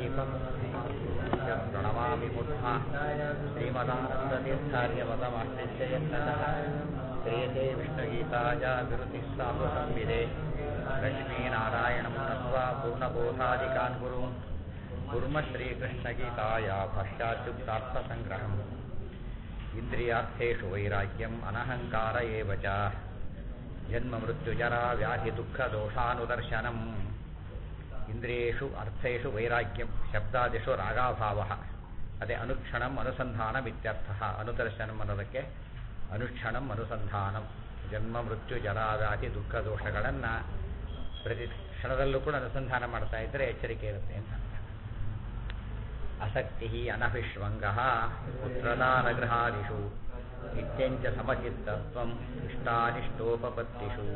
दीपं प्रणमामि मुद्धा श्रीमदानन्दतीर्थार्यमतमाश्रित्य यत्नतः क्रियते विष्णुगीताया विरुतिः साधुसंविदे लक्ष्मीनारायणं नत्वा पूर्णबोधादिकान् गुरून् कुर्म श्रीकृष्णगीताया भाष्यात्युक्तार्थसङ्ग्रहम् इन्द्रियार्थेषु वैराग्यम् अनहङ्कार एव च जन्ममृत्युजरा व्याधिदुःखदोषानुदर्शनम् ಇಂದ್ರಿಯೇಷು ಅರ್ಥೇಷು ವೈರಾಗ್ಯಂ ಶಬ್ದಾದಿಷು ರಾಗಾಭಾವ ಅದೇ ಅನುಕ್ಷಣಂ ಅನುಸಂಧಾನಂ ಇತ್ಯರ್ಥ ಅನುದರ್ಶನಂ ಅನ್ನೋದಕ್ಕೆ ಅನುಕ್ಷಣಂ ಅನುಸಂಧಾನಂ ಜನ್ಮ ಮೃತ್ಯು ಜರಾವ್ಯಾಧಿ ದುಃಖ ದೋಷಗಳನ್ನು ಪ್ರತಿ ಕ್ಷಣದಲ್ಲೂ ಕೂಡ ಅನುಸಂಧಾನ ಮಾಡ್ತಾ ಇದ್ದರೆ ಎಚ್ಚರಿಕೆ ಇರುತ್ತೆ ಅಂತ ಅಸಕ್ತಿ ಅನಭಿಷ್ವಂಗ ಪುತ್ರದಾನಗೃಹಾದಿಷು ನಿತ್ಯಂಚ ಸಮಚಿತ್ತತ್ವಂ ಇಷ್ಟಾನಿಷ್ಟೋಪಪತ್ತಿಷು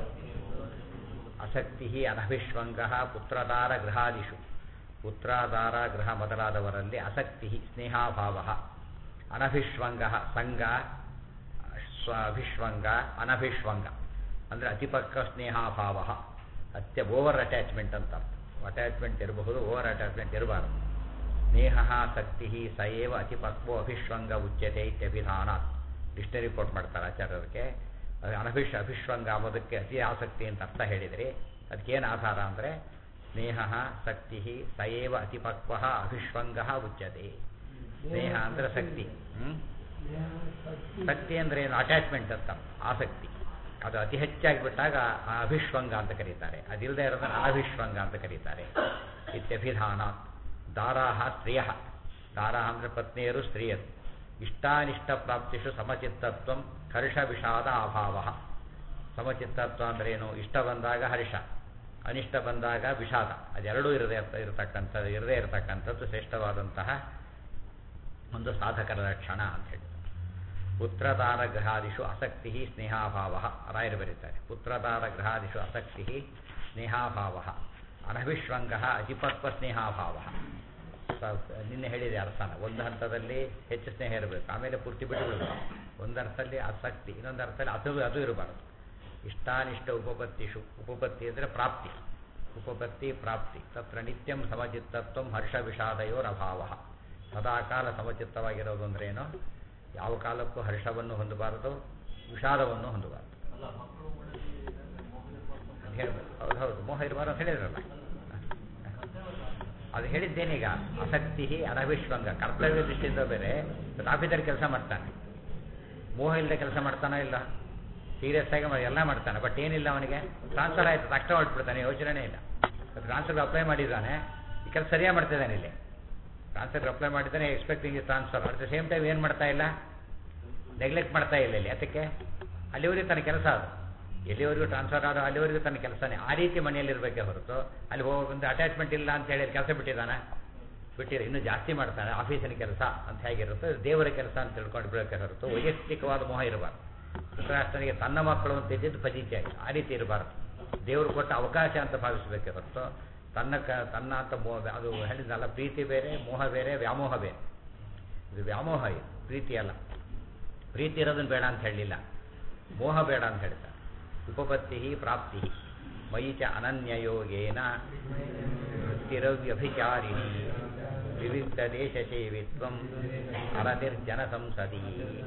ಅಸಕ್ತಿ ಅನಭಿಷ್ವಂಗ ಪುತ್ರದಾರ ಗೃಹಾದಿಷು ಪುತ್ರಾದಾರ ಗೃಹ ಮೊದಲಾದವರಲ್ಲಿ ಅಸಕ್ತಿ ಸ್ನೇಹಾಭಾವ ಅನಭಿಷ್ವಂಗ ಸಂಗ ಸ್ವಾಭಿಷ್ವಂಗ ಅನಭಿಷ್ವಂಗ ಅಂದರೆ ಅತಿಪಕ್ಕ ಸ್ನೇಹಾಭಾವ ಅತ್ಯ ಓವರ್ ಅಟ್ಯಾಚ್ಮೆಂಟ್ ಅಂತ ಅಟ್ಯಾಚ್ಮೆಂಟ್ ಇರಬಹುದು ಓವರ್ ಅಟ್ಯಾಚ್ಮೆಂಟ್ ಇರಬಾರದು ಸ್ನೇಹ ಶಕ್ತಿ ಸ ಏವ ಅತಿಪಕ್ವೋ ಅಭಿಷ್ವಂಗ ಉಚ್ಯತೆ ಇತ್ಯಭಿಧಾನ ಡಿಕ್ಷನರಿ ರಿಪೋರ್ಟ್ ಮಾಡ್ತಾರೆ ಆಚಾರ್ಯರಿಗೆ ಅನಭಿಷ್ ಅಭಿಷ್ವಂಗ ಅಂಬೋದಕ್ಕೆ ಅತಿ ಆಸಕ್ತಿ ಅಂತ ಅರ್ಥ ಹೇಳಿದರೆ ಅದಕ್ಕೇನು ಆಧಾರ ಅಂದರೆ ಸ್ನೇಹ ಶಕ್ತಿ ಸ ಏವ ಅತಿಪಕ್ವ ಅಭಿಷ್ವಂಗ ಉಚ್ಯತೆ ಸ್ನೇಹ ಅಂದರೆ ಶಕ್ತಿ ಶಕ್ತಿ ಅಂದರೆ ಏನು ಅಟ್ಯಾಚ್ಮೆಂಟ್ ಅಂತ ಆಸಕ್ತಿ ಅದು ಅತಿ ಹೆಚ್ಚಾಗಿ ಬಿಟ್ಟಾಗ ಅಭಿಷ್ವಂಗ ಅಂತ ಕರೀತಾರೆ ಅದಿಲ್ಲದೆ ಇರೋದನ್ನು ಅಭಿಷ್ವಂಗ ಅಂತ ಕರೀತಾರೆ ಇತ್ಯಭಿಧಾನ ದಾರಾಹ ಸ್ತ್ರೀಯ ದಾರಾಹ ಅಂದರೆ ಪತ್ನಿಯರು ಸ್ತ್ರೀಯರು ಇಷ್ಟಾನಿಷ್ಟ ಪ್ರಾಪ್ತಿಷು ಸಮಚಿತ್ತತ್ವ ಹರ್ಷ ವಿಷಾದ ಅಭಾವ ಸಮಚಿತ್ತತ್ವ ಅಂದ್ರೇನು ಇಷ್ಟ ಬಂದಾಗ ಹರ್ಷ ಅನಿಷ್ಟ ಬಂದಾಗ ವಿಷಾದ ಅದೆರಡೂ ಇರದೇ ಇರತಕ್ಕಂಥ ಇರದೇ ಇರತಕ್ಕಂಥದ್ದು ಶ್ರೇಷ್ಠವಾದಂತಹ ಒಂದು ಸಾಧಕರ ಲಕ್ಷಣ ಅಂತ ಹೇಳಿ ಪುತ್ರದಾರ ಗೃಹಾದಿಷು ಆಸಕ್ತಿ ಸ್ನೇಹಾಭಾವ ರಾಯರು ಬರೀತಾರೆ ಪುತ್ರದಾರ ಗೃಹಾದಿಷು ಆಸಕ್ತಿ ಸ್ನೇಹಾಭಾವ ಅನಭಿಷ್ವಂಗ ಅತಿಪಕ್ವ ಸ್ನೇಹಾಭಾವ ನಿನ್ನೆ ಹೇಳಿದೆ ಅರ್ಥನ ಒಂದು ಹಂತದಲ್ಲಿ ಹೆಚ್ಚು ಸ್ನೇಹ ಇರಬೇಕು ಆಮೇಲೆ ಪೂರ್ತಿ ಬಿಟ್ಟುಬಿಡಬೇಕು ಒಂದು ಅರ್ಥದಲ್ಲಿ ಆಸಕ್ತಿ ಇನ್ನೊಂದು ಅರ್ಥದಲ್ಲಿ ಅದು ಅದು ಇರಬಾರದು ಇಷ್ಟಾನಿಷ್ಟ ಉಪಪತ್ತಿಷು ಉಪಪತ್ತಿ ಅಂದರೆ ಪ್ರಾಪ್ತಿ ಉಪಪತ್ತಿ ಪ್ರಾಪ್ತಿ ತತ್ರ ನಿತ್ಯಂ ಸಮಚಿತ್ತತ್ವ ಹರ್ಷ ವಿಷಾದಯೋರ್ ಅಭಾವ ಸದಾಕಾಲ ಸಮಚಿತ್ತವಾಗಿರೋದು ಅಂದ್ರೆ ಏನು ಯಾವ ಕಾಲಕ್ಕೂ ಹರ್ಷವನ್ನು ಹೊಂದಬಾರದು ವಿಷಾದವನ್ನು ಹೊಂದಬಾರದು ಹೇಳ್ಬೇಕು ಹೌದು ಹೌದು ಮೋಹ ಇರಬಾರ್ದು ಅಂತ ಹೇಳಿದ್ರಲ್ಲ ಅದು ಹೇಳಿದ್ದೇನೀಗ ಆಸಕ್ತಿ ಅನವಿಶ್ವಂಗ ಕರ್ತವ್ಯ ದೃಷ್ಟಿಯಿಂದ ಬೇರೆ ಆಫೀಸರ್ ಕೆಲಸ ಮಾಡ್ತಾನೆ ಮೋಹ ಇಲ್ಲದೆ ಕೆಲಸ ಮಾಡ್ತಾನೋ ಇಲ್ಲ ಸೀರಿಯಸ್ ಆಗಿ ಎಲ್ಲ ಮಾಡ್ತಾನೆ ಬಟ್ ಏನಿಲ್ಲ ಅವನಿಗೆ ಟ್ರಾನ್ಸ್ಫರ್ ಆಯ್ತು ತಕ್ಷಣ ಹೊರಟ್ಬಿಡ್ತಾನೆ ಯೋಚನೆ ಇಲ್ಲ ಟ್ರಾನ್ಸ್ಫರ್ ಅಪ್ಲೈ ಮಾಡಿದ್ದಾನೆ ಈ ಕೆಲಸ ಸರಿಯಾಗಿ ಮಾಡ್ತಿದ್ದಾನೆ ಇಲ್ಲಿ ಟ್ರಾನ್ಸ್ಫರ್ ಅಪ್ಲೈ ಮಾಡಿದ್ದಾನೆ expecting transfer at the same time ಏನು ಮಾಡ್ತಾ ಇಲ್ಲ ನೆಗ್ಲೆಕ್ಟ್ ಮಾಡ್ತಾ ಇಲ್ಲ ಇಲ್ಲಿ ಅದಕ್ಕೆ ಅಲ್ಲಿವರೆಗೂ ತನ್ನ ಕೆಲಸ ಅದು ಎಲ್ಲಿವರೆಗೂ ಟ್ರಾನ್ಸ್ಫರ್ ಆದೋ ಅಲ್ಲಿವರೆಗೂ ತನ್ನ ಕೆಲಸನೇ ಆ ರೀತಿ ಮನೆಯಲ್ಲಿ ಇರಬೇಕೇ ಹೊರತು ಅಲ್ಲಿ ಹೋಗೊಂದು ಅಟ್ಯಾಚ್ಮೆಂಟ್ ಇಲ್ಲ ಅಂತ ಹೇಳಿ ಕೆಲಸ ಬಿಟ್ಟಿದ್ದಾನೆ ಬಿಟ್ಟಿರ ಇನ್ನೂ ಜಾಸ್ತಿ ಮಾಡ್ತಾನೆ ಆಫೀಸಿನ ಕೆಲಸ ಅಂತ ಹೇಗಿರುತ್ತೆ ದೇವರ ಕೆಲಸ ಅಂತ ತಿಳ್ಕೊಂಡು ಬಿಡೋಕೆ ಹೊರತು ವೈಯಕ್ತಿಕವಾದ ಮೋಹ ಇರಬಾರ್ದು ಧೃತರಾಷ್ಟ್ರನಿಗೆ ತನ್ನ ಮಕ್ಕಳು ಅಂತ ಇದ್ದಿದ್ದು ಫಜಿತಿಯಾಗಿ ಆ ರೀತಿ ಇರಬಾರ್ದು ದೇವರು ಕೊಟ್ಟ ಅವಕಾಶ ಅಂತ ಭಾವಿಸಬೇಕೇ ಹೊರತು ತನ್ನ ಕ ತನ್ನ ಅಂತ ಮೋಹ ಅದು ಹೇಳಿದ್ನಲ್ಲ ಪ್ರೀತಿ ಬೇರೆ ಮೋಹ ಬೇರೆ ವ್ಯಾಮೋಹ ಬೇರೆ ಇದು ವ್ಯಾಮೋಹ ಇದು ಪ್ರೀತಿ ಅಲ್ಲ ಪ್ರೀತಿ ಇರೋದನ್ನು ಬೇಡ ಅಂತ ಹೇಳಲಿಲ್ಲ ಮೋಹ ಬೇಡ ಅಂತ ಹೇಳ್ತಾರೆ ಉಪಪತ್ತಿ ಪ್ರಾಪ್ತಿ ಮಯಿ ಚ ಅನನ್ಯಯೋಗೇನ ವೃತ್ತಿರವ್ಯಭಿಚಾರಿಣಿ ವಿವಿಧ ದೇಶ ಸೇವಿತ್ವಂ ಅರತಿರ್ಜನ ಸಂಸದಿ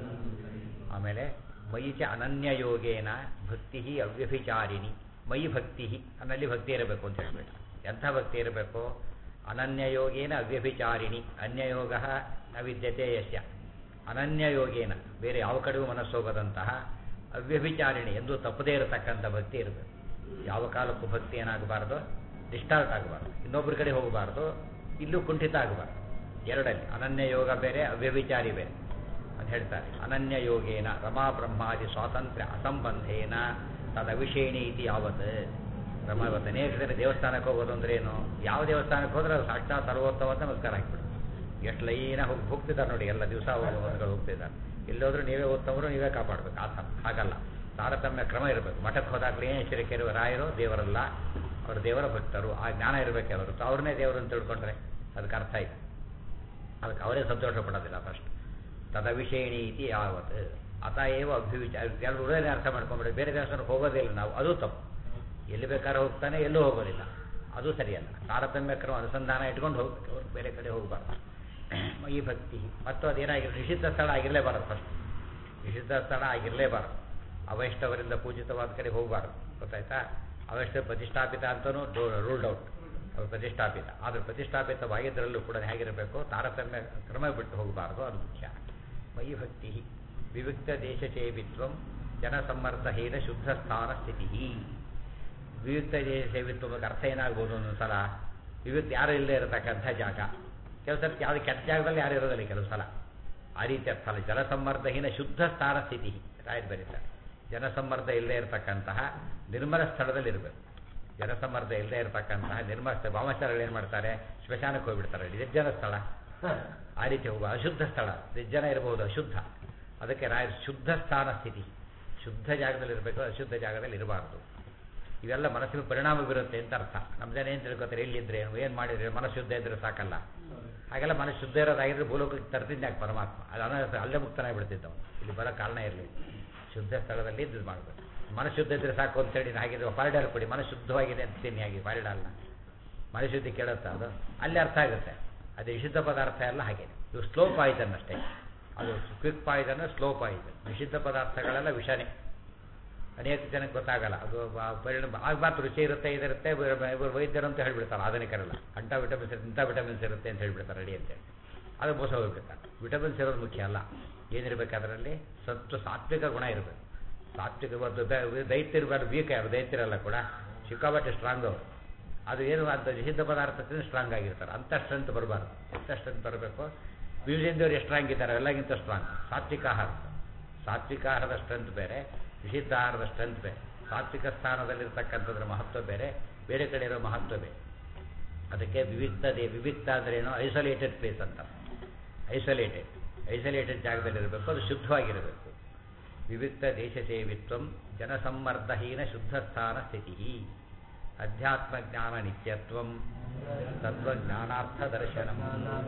ಆಮೇಲೆ ಮಯಿ ಚ ಅನನ್ಯಯೋಗೇನ ಭಕ್ತಿ ಅವ್ಯಭಿಚಾರಿಣಿ ಮಯಿ ಭಕ್ತಿ ಅನ್ನಲ್ಲಿ ಭಕ್ತಿ ಇರಬೇಕು ಅಂತ ಹೇಳ್ಬೇಡ ಎಂಥ ಭಕ್ತಿ ಇರಬೇಕು ಅನನ್ಯಯೋಗೇನ ಅವ್ಯಭಿಚಾರಿಣಿ ಅನ್ಯಯೋಗ ನ ವಿದ್ಯತೆ ಯಶ್ಯ ಅನನ್ಯಯೋಗೇನ ಬೇರೆ ಯಾವ ಕಡೆಗೂ ಮನಸ್ಸು ಹೋಗದಂತಹ ಅವ್ಯಭಿಚಾರಿಣಿ ಎಂದು ತಪ್ಪದೇ ಇರತಕ್ಕಂಥ ಭಕ್ತಿ ಇರಬೇಕು ಯಾವ ಕಾಲಕ್ಕೂ ಭಕ್ತಿ ಏನಾಗಬಾರ್ದು ಡಿಸ್ಟಾರ್ಟ್ ಆಗಬಾರ್ದು ಇನ್ನೊಬ್ಬರ ಕಡೆ ಹೋಗಬಾರ್ದು ಇಲ್ಲೂ ಕುಂಠಿತ ಆಗಬಾರ್ದು ಎರಡಲ್ಲಿ ಅನನ್ಯ ಯೋಗ ಬೇರೆ ಅವ್ಯಭಿಚಾರಿ ಬೇರೆ ಅಂತ ಹೇಳ್ತಾರೆ ಅನನ್ಯ ಯೋಗೇನ ರಮಾ ಬ್ರಹ್ಮಾದಿ ಸ್ವಾತಂತ್ರ್ಯ ಅಸಂಬಂಧೇನ ತದವಿಷೇಣಿ ಇತಿ ಯಾವತ್ ರಮ ಇವತ್ತು ಅನೇಕ ಜನ ದೇವಸ್ಥಾನಕ್ಕೆ ಹೋಗೋದು ಅಂದ್ರೆ ಏನು ಯಾವ ದೇವಸ್ಥಾನಕ್ಕೆ ಹೋದ್ರೆ ಅದು ಸಾಕ್ಷಾತ್ ಸರ್ವೋತ್ತಮ ಅಂತ ನಮಸ್ಕಾರ ಹಾಕ್ಬಿಡು ಎಷ್ಟು ಲೈನ ಹೋಗಿ ಹೋಗ್ತಿದ್ದಾರೆ ನೋಡಿ ಎಲ್ಲ ದಿವಸ ಹೋಗೋದು ಹೋಗ್ತಿದ್ದಾರೆ ಎಲ್ಲೋದ್ರೂ ನೀವೇ ಉತ್ತಮರು ನೀವೇ ಕಾಪಾಡಬೇಕು ಆ ಥರ ಹಾಗಲ್ಲ ತಾರತಮ್ಯ ಕ್ರಮ ಇರಬೇಕು ಮಠಕ್ಕೆ ಹೋದಾಗಲೇ ಏನು ಎಚ್ಚರಿಕೆ ಇರುವ ರಾಯರು ದೇವರಲ್ಲ ಅವರು ದೇವರ ಭಕ್ತರು ಆ ಜ್ಞಾನ ಇರಬೇಕೆ ಹೊರತು ಅವ್ರನ್ನೇ ದೇವರು ಅಂತ ತಿಳ್ಕೊಂಡ್ರೆ ಅದಕ್ಕೆ ಅರ್ಥ ಇದೆ ಅದಕ್ಕೆ ಅವರೇ ಸಂತೋಷ ಪಡೋದಿಲ್ಲ ಫಸ್ಟ್ ತದವಿಷೇಣಿ ಇತಿ ಯಾವತ್ ಅತ ಏವ ಅಭ್ಯುವಿಚಾರ ಎರಡು ಉಡನೆ ಅರ್ಥ ಮಾಡ್ಕೊಂಡ್ಬಿಡಿ ಬೇರೆ ದೇವಸ್ಥಾನಕ್ಕೆ ಹೋಗೋದೇ ಇಲ್ಲ ನಾವು ಅದು ತಪ್ಪು ಎಲ್ಲಿ ಬೇಕಾದ್ರೆ ಹೋಗ್ತಾನೆ ಎಲ್ಲೂ ಹೋಗೋದಿಲ್ಲ ಅದು ಸರಿಯಲ್ಲ ತಾರತಮ್ಯ ಕ್ರಮ ಅನುಸಂಧಾನ ಇಟ್ಕೊಂಡು ಹೋಗ್ಬೇಕು ಅವ್ರು ಬೇರೆ ಕಡೆ ಹೋಗಬಾರ್ದು ಈ ಭಕ್ತಿ ಮತ್ತು ಅದೇನಾಗಿರೋ ನಿಷಿದ್ಧ ಸ್ಥಳ ಆಗಿರಲೇಬಾರದು ಫಸ್ಟ್ ನಿಷಿದ್ಧ ಸ್ಥಳ ಆಗಿರಲೇಬಾರದು ಅವೈಷ್ಣವರಿಂದ ಪೂಜಿತವಾದ ಕಡೆ ಹೋಗಬಾರ್ದು ಗೊತ್ತಾಯ್ತಾ ಅವೈಷ್ಣವ ಪ್ರತಿಷ್ಠಾಪಿತ ಅಂತಲೂ ರೂಲ್ಡ್ ಔಟ್ ಅದು ಪ್ರತಿಷ್ಠಾಪಿತ ಆದರೆ ಪ್ರತಿಷ್ಠಾಪಿತವಾಗಿದ್ದರಲ್ಲೂ ಕೂಡ ಹೇಗಿರಬೇಕು ತಾರತಮ್ಯ ಕ್ರಮ ಬಿಟ್ಟು ಹೋಗಬಾರ್ದು ಅದು ಮುಖ್ಯ ಮಯಿ ಭಕ್ತಿ ವಿವಿಕ್ತ ದೇಶ ಸೇವಿತ್ವಂ ಜನಸಮ್ಮರ್ದಹೀನ ಶುದ್ಧ ಸ್ಥಾನ ಸ್ಥಿತಿ ವಿವಿಕ್ತ ದೇಶ ಸೇವಿತ್ವಕ್ಕೆ ಅರ್ಥ ಏನಾಗ್ಬೋದು ಒಂದೊಂದು ಸಲ ವಿವಿಕ್ತ ಯಾರು ಇಲ್ಲದೆ ಇರತಕ್ಕಂಥ ಜಾಗ ಕೆಲವು ಸರ್ತಿ ಯಾವುದು ಕೆಟ್ಟ ಜಾಗದಲ್ಲಿ ಯಾರು ಇರೋದಿಲ್ಲ ಕೆಲವು ಸಲ ಆ ರೀತಿ ಅರ್ಥ ಅಲ್ಲ ಜನಸಮ್ಮರ್ದಹೀನ ಶುದ್ಧ ಸ್ಥಾನ ಸ್ಥಿತಿ ರಾಯರು ಬರೀತಾರೆ ಜನಸಮ್ಮರ್ದ ಇಲ್ಲದೆ ಇರತಕ್ಕಂತಹ ನಿರ್ಮಲ ಸ್ಥಳದಲ್ಲಿ ಇರಬೇಕು ಜನಸಮ್ಮರ್ದ ಇಲ್ಲದೆ ಇರತಕ್ಕಂತಹ ನಿರ್ಮಲ ಸ್ಥಳ ವಾಮಾಚಾರಗಳು ಏನು ಮಾಡ್ತಾರೆ ಸ್ಮಶಾನಕ್ಕೆ ಹೋಗ್ಬಿಡ್ತಾರೆ ನಿರ್ಜನ ಸ್ಥಳ ಆ ರೀತಿ ಹೋಗುವ ಅಶುದ್ಧ ಸ್ಥಳ ನಿರ್ಜನ ಇರಬಹುದು ಅಶುದ್ಧ ಅದಕ್ಕೆ ರಾಯ ಶುದ್ಧ ಸ್ಥಾನ ಸ್ಥಿತಿ ಶುದ್ಧ ಜಾಗದಲ್ಲಿ ಇರಬೇಕು ಅಶುದ್ಧ ಜಾಗದಲ್ಲಿ ಇರಬಾರ್ದು ಇವೆಲ್ಲ ಮನಸ್ಸಿನ ಪರಿಣಾಮ ಬೀರುತ್ತೆ ಅಂತ ಅರ್ಥ ನಮ್ಮ ಜನ ಏನು ತಿಳ್ಕೊತಾರೆ ಎಲ್ಲಿದ್ರೆ ಏನು ಏನು ಮಾಡಿದ್ರೆ ಮನಸ್ಸು ಶುದ್ಧ ಇದ್ರೆ ಸಾಕಲ್ಲ ಹಾಗೆಲ್ಲ ಮನಸ್ಸು ಶುದ್ಧ ಇರೋದಾಗಿದ್ರೆ ಭೂಲೋಕಕ್ಕೆ ತರ್ತಿದ್ದ ಯಾಕೆ ಪರಮಾತ್ಮ ಅದು ಅನರ್ಥ ಅಲ್ಲೇ ಮುಕ್ತನಾಗಿ ಬಿಡ್ತಿದ್ದವ ಇಲ್ಲಿ ಬರೋ ಕಾರಣ ಇರಲಿ ಶುದ್ಧ ಸ್ಥಳದಲ್ಲಿ ಇದು ಮಾಡಬೇಕು ಮನಸ್ಸು ಶುದ್ಧ ಇದ್ರೆ ಸಾಕು ಅಂತೇಳಿ ಹಾಗಿದ್ರೆ ಪಾರಿಡಾಲ್ ಕೊಡಿ ಮನಸ್ಸು ಶುದ್ಧವಾಗಿದೆ ಅಂತ ತಿನ್ನಿ ಹಾಗೆ ಪಾರಿಡಾಲ್ನ ಮನಶುದ್ಧಿ ಕೇಳುತ್ತೆ ಅದು ಅಲ್ಲಿ ಅರ್ಥ ಆಗುತ್ತೆ ಅದು ನಿಷಿದ್ಧ ಪದಾರ್ಥ ಎಲ್ಲ ಹಾಗೆ ಇವು ಸ್ಲೋ ಪಾಯ್ಸನ್ ಅಷ್ಟೇ ಅದು ಕ್ವಿಕ್ ಪಾಯ್ಸನ್ ಸ್ಲೋ ಪಾಯ್ಸನ್ ನಿಷಿದ್ಧ ಪದಾರ್ಥಗಳೆಲ್ಲ ವಿಷನೇ ಅನೇಕ ಜನಕ್ಕೆ ಗೊತ್ತಾಗಲ್ಲ ಅದು ಆ ಪರಿಣಾಮ ಆಗ ಮಾತ್ರ ರುಚಿ ಇರುತ್ತೆ ಇದಿರುತ್ತೆ ಇವರು ವೈದ್ಯರು ಅಂತ ಹೇಳ್ಬಿಡ್ತಾರೆ ಆಧುನಿಕರೆಲ್ಲ ಅಂಥ ವಿಟಮಿನ್ಸ್ ಇರುತ್ತೆ ಇಂಥ ವಿಟಮಿನ್ಸ್ ಇರುತ್ತೆ ಅಂತ ಹೇಳ್ಬಿಡ್ತಾರೆ ರೆಡಿ ಅಂತೇಳಿ ಅದು ಮೋಸ ಹೋಗ್ಬಿಡ್ತಾರೆ ವಿಟಮಿನ್ಸ್ ಇರೋದು ಮುಖ್ಯ ಅಲ್ಲ ಏನಿರಬೇಕು ಅದರಲ್ಲಿ ಸತ್ವ ಸಾತ್ವಿಕ ಗುಣ ಇರಬೇಕು ಸಾತ್ವಿಕ ಇವತ್ತು ದೈತ್ಯ ಇರಬಾರ್ದು ವೀಕ್ ಯಾರು ದೈತ್ಯರಲ್ಲ ಕೂಡ ಸಿಕ್ಕಾಪಟ್ಟೆ ಸ್ಟ್ರಾಂಗ್ ಅವರು ಅದು ಏನು ಅಂತ ನಿಷಿದ್ಧ ಪದಾರ್ಥ ತಿಂದು ಸ್ಟ್ರಾಂಗ್ ಆಗಿರ್ತಾರೆ ಅಂಥ ಸ್ಟ್ರೆಂತ್ ಬರಬಾರ್ದು ಎಂಥ ಸ್ಟ್ರೆಂತ್ ಬರಬೇಕು ವಿಭಜನದವ್ರು ಎಷ್ಟು ಸ್ಟ್ರಾಂಗ್ ಇದ್ದಾರೆ ಎಲ್ಲಗಿಂತ ಸ್ಟ್ರಾಂಗ್ ಸಾತ್ವಿಕ ಆಹಾರ ಸಾತ್ವಿಕ ಆಹಾರದ ಸ್ಟ್ರೆಂತ್ ಬೇರೆ ನಿಷಿದ್ಧ ಆಹಾರದ ಸ್ಟ್ರೆಂತ್ ಬೇರೆ ಸಾತ್ವಿಕ ಸ್ಥಾನದಲ್ಲಿರ್ತಕ್ಕಂಥದ್ರ ಮಹತ್ವ ಬೇರೆ ಬೇರೆ ಕಡೆ ಇರೋ ಮಹತ್ವ ಬೇರೆ ಅದಕ್ಕೆ ವಿವಿಕ್ತದೆ ವಿವಿಕ್ತ ಅಂದ್ರೆ ಏನು ಐಸೋಲೇಟೆಡ್ ಪ್ಲೇಸ್ ಅಂತ ಐಸೋಲೇಟೆಡ್ ಐಸೋಲೇಟೆಡ್ ಜಾಗದಲ್ಲಿರಬೇಕು ಅದು ಶುದ್ಧವಾಗಿರಬೇಕು ವಿವಿಕ್ತ ದೇಶ ಸೇವಿತ್ವಂ ಜನಸಮ್ಮರ್ದಹೀನ ಶುದ್ಧ ಸ್ಥಾನ ಸ್ಥಿತಿ ಅಧ್ಯಾತ್ಮ ಜ್ಞಾನ ನಿತ್ಯತ್ವಂ ತತ್ವಜ್ಞಾನಾರ್ಥ ದರ್ಶನಂ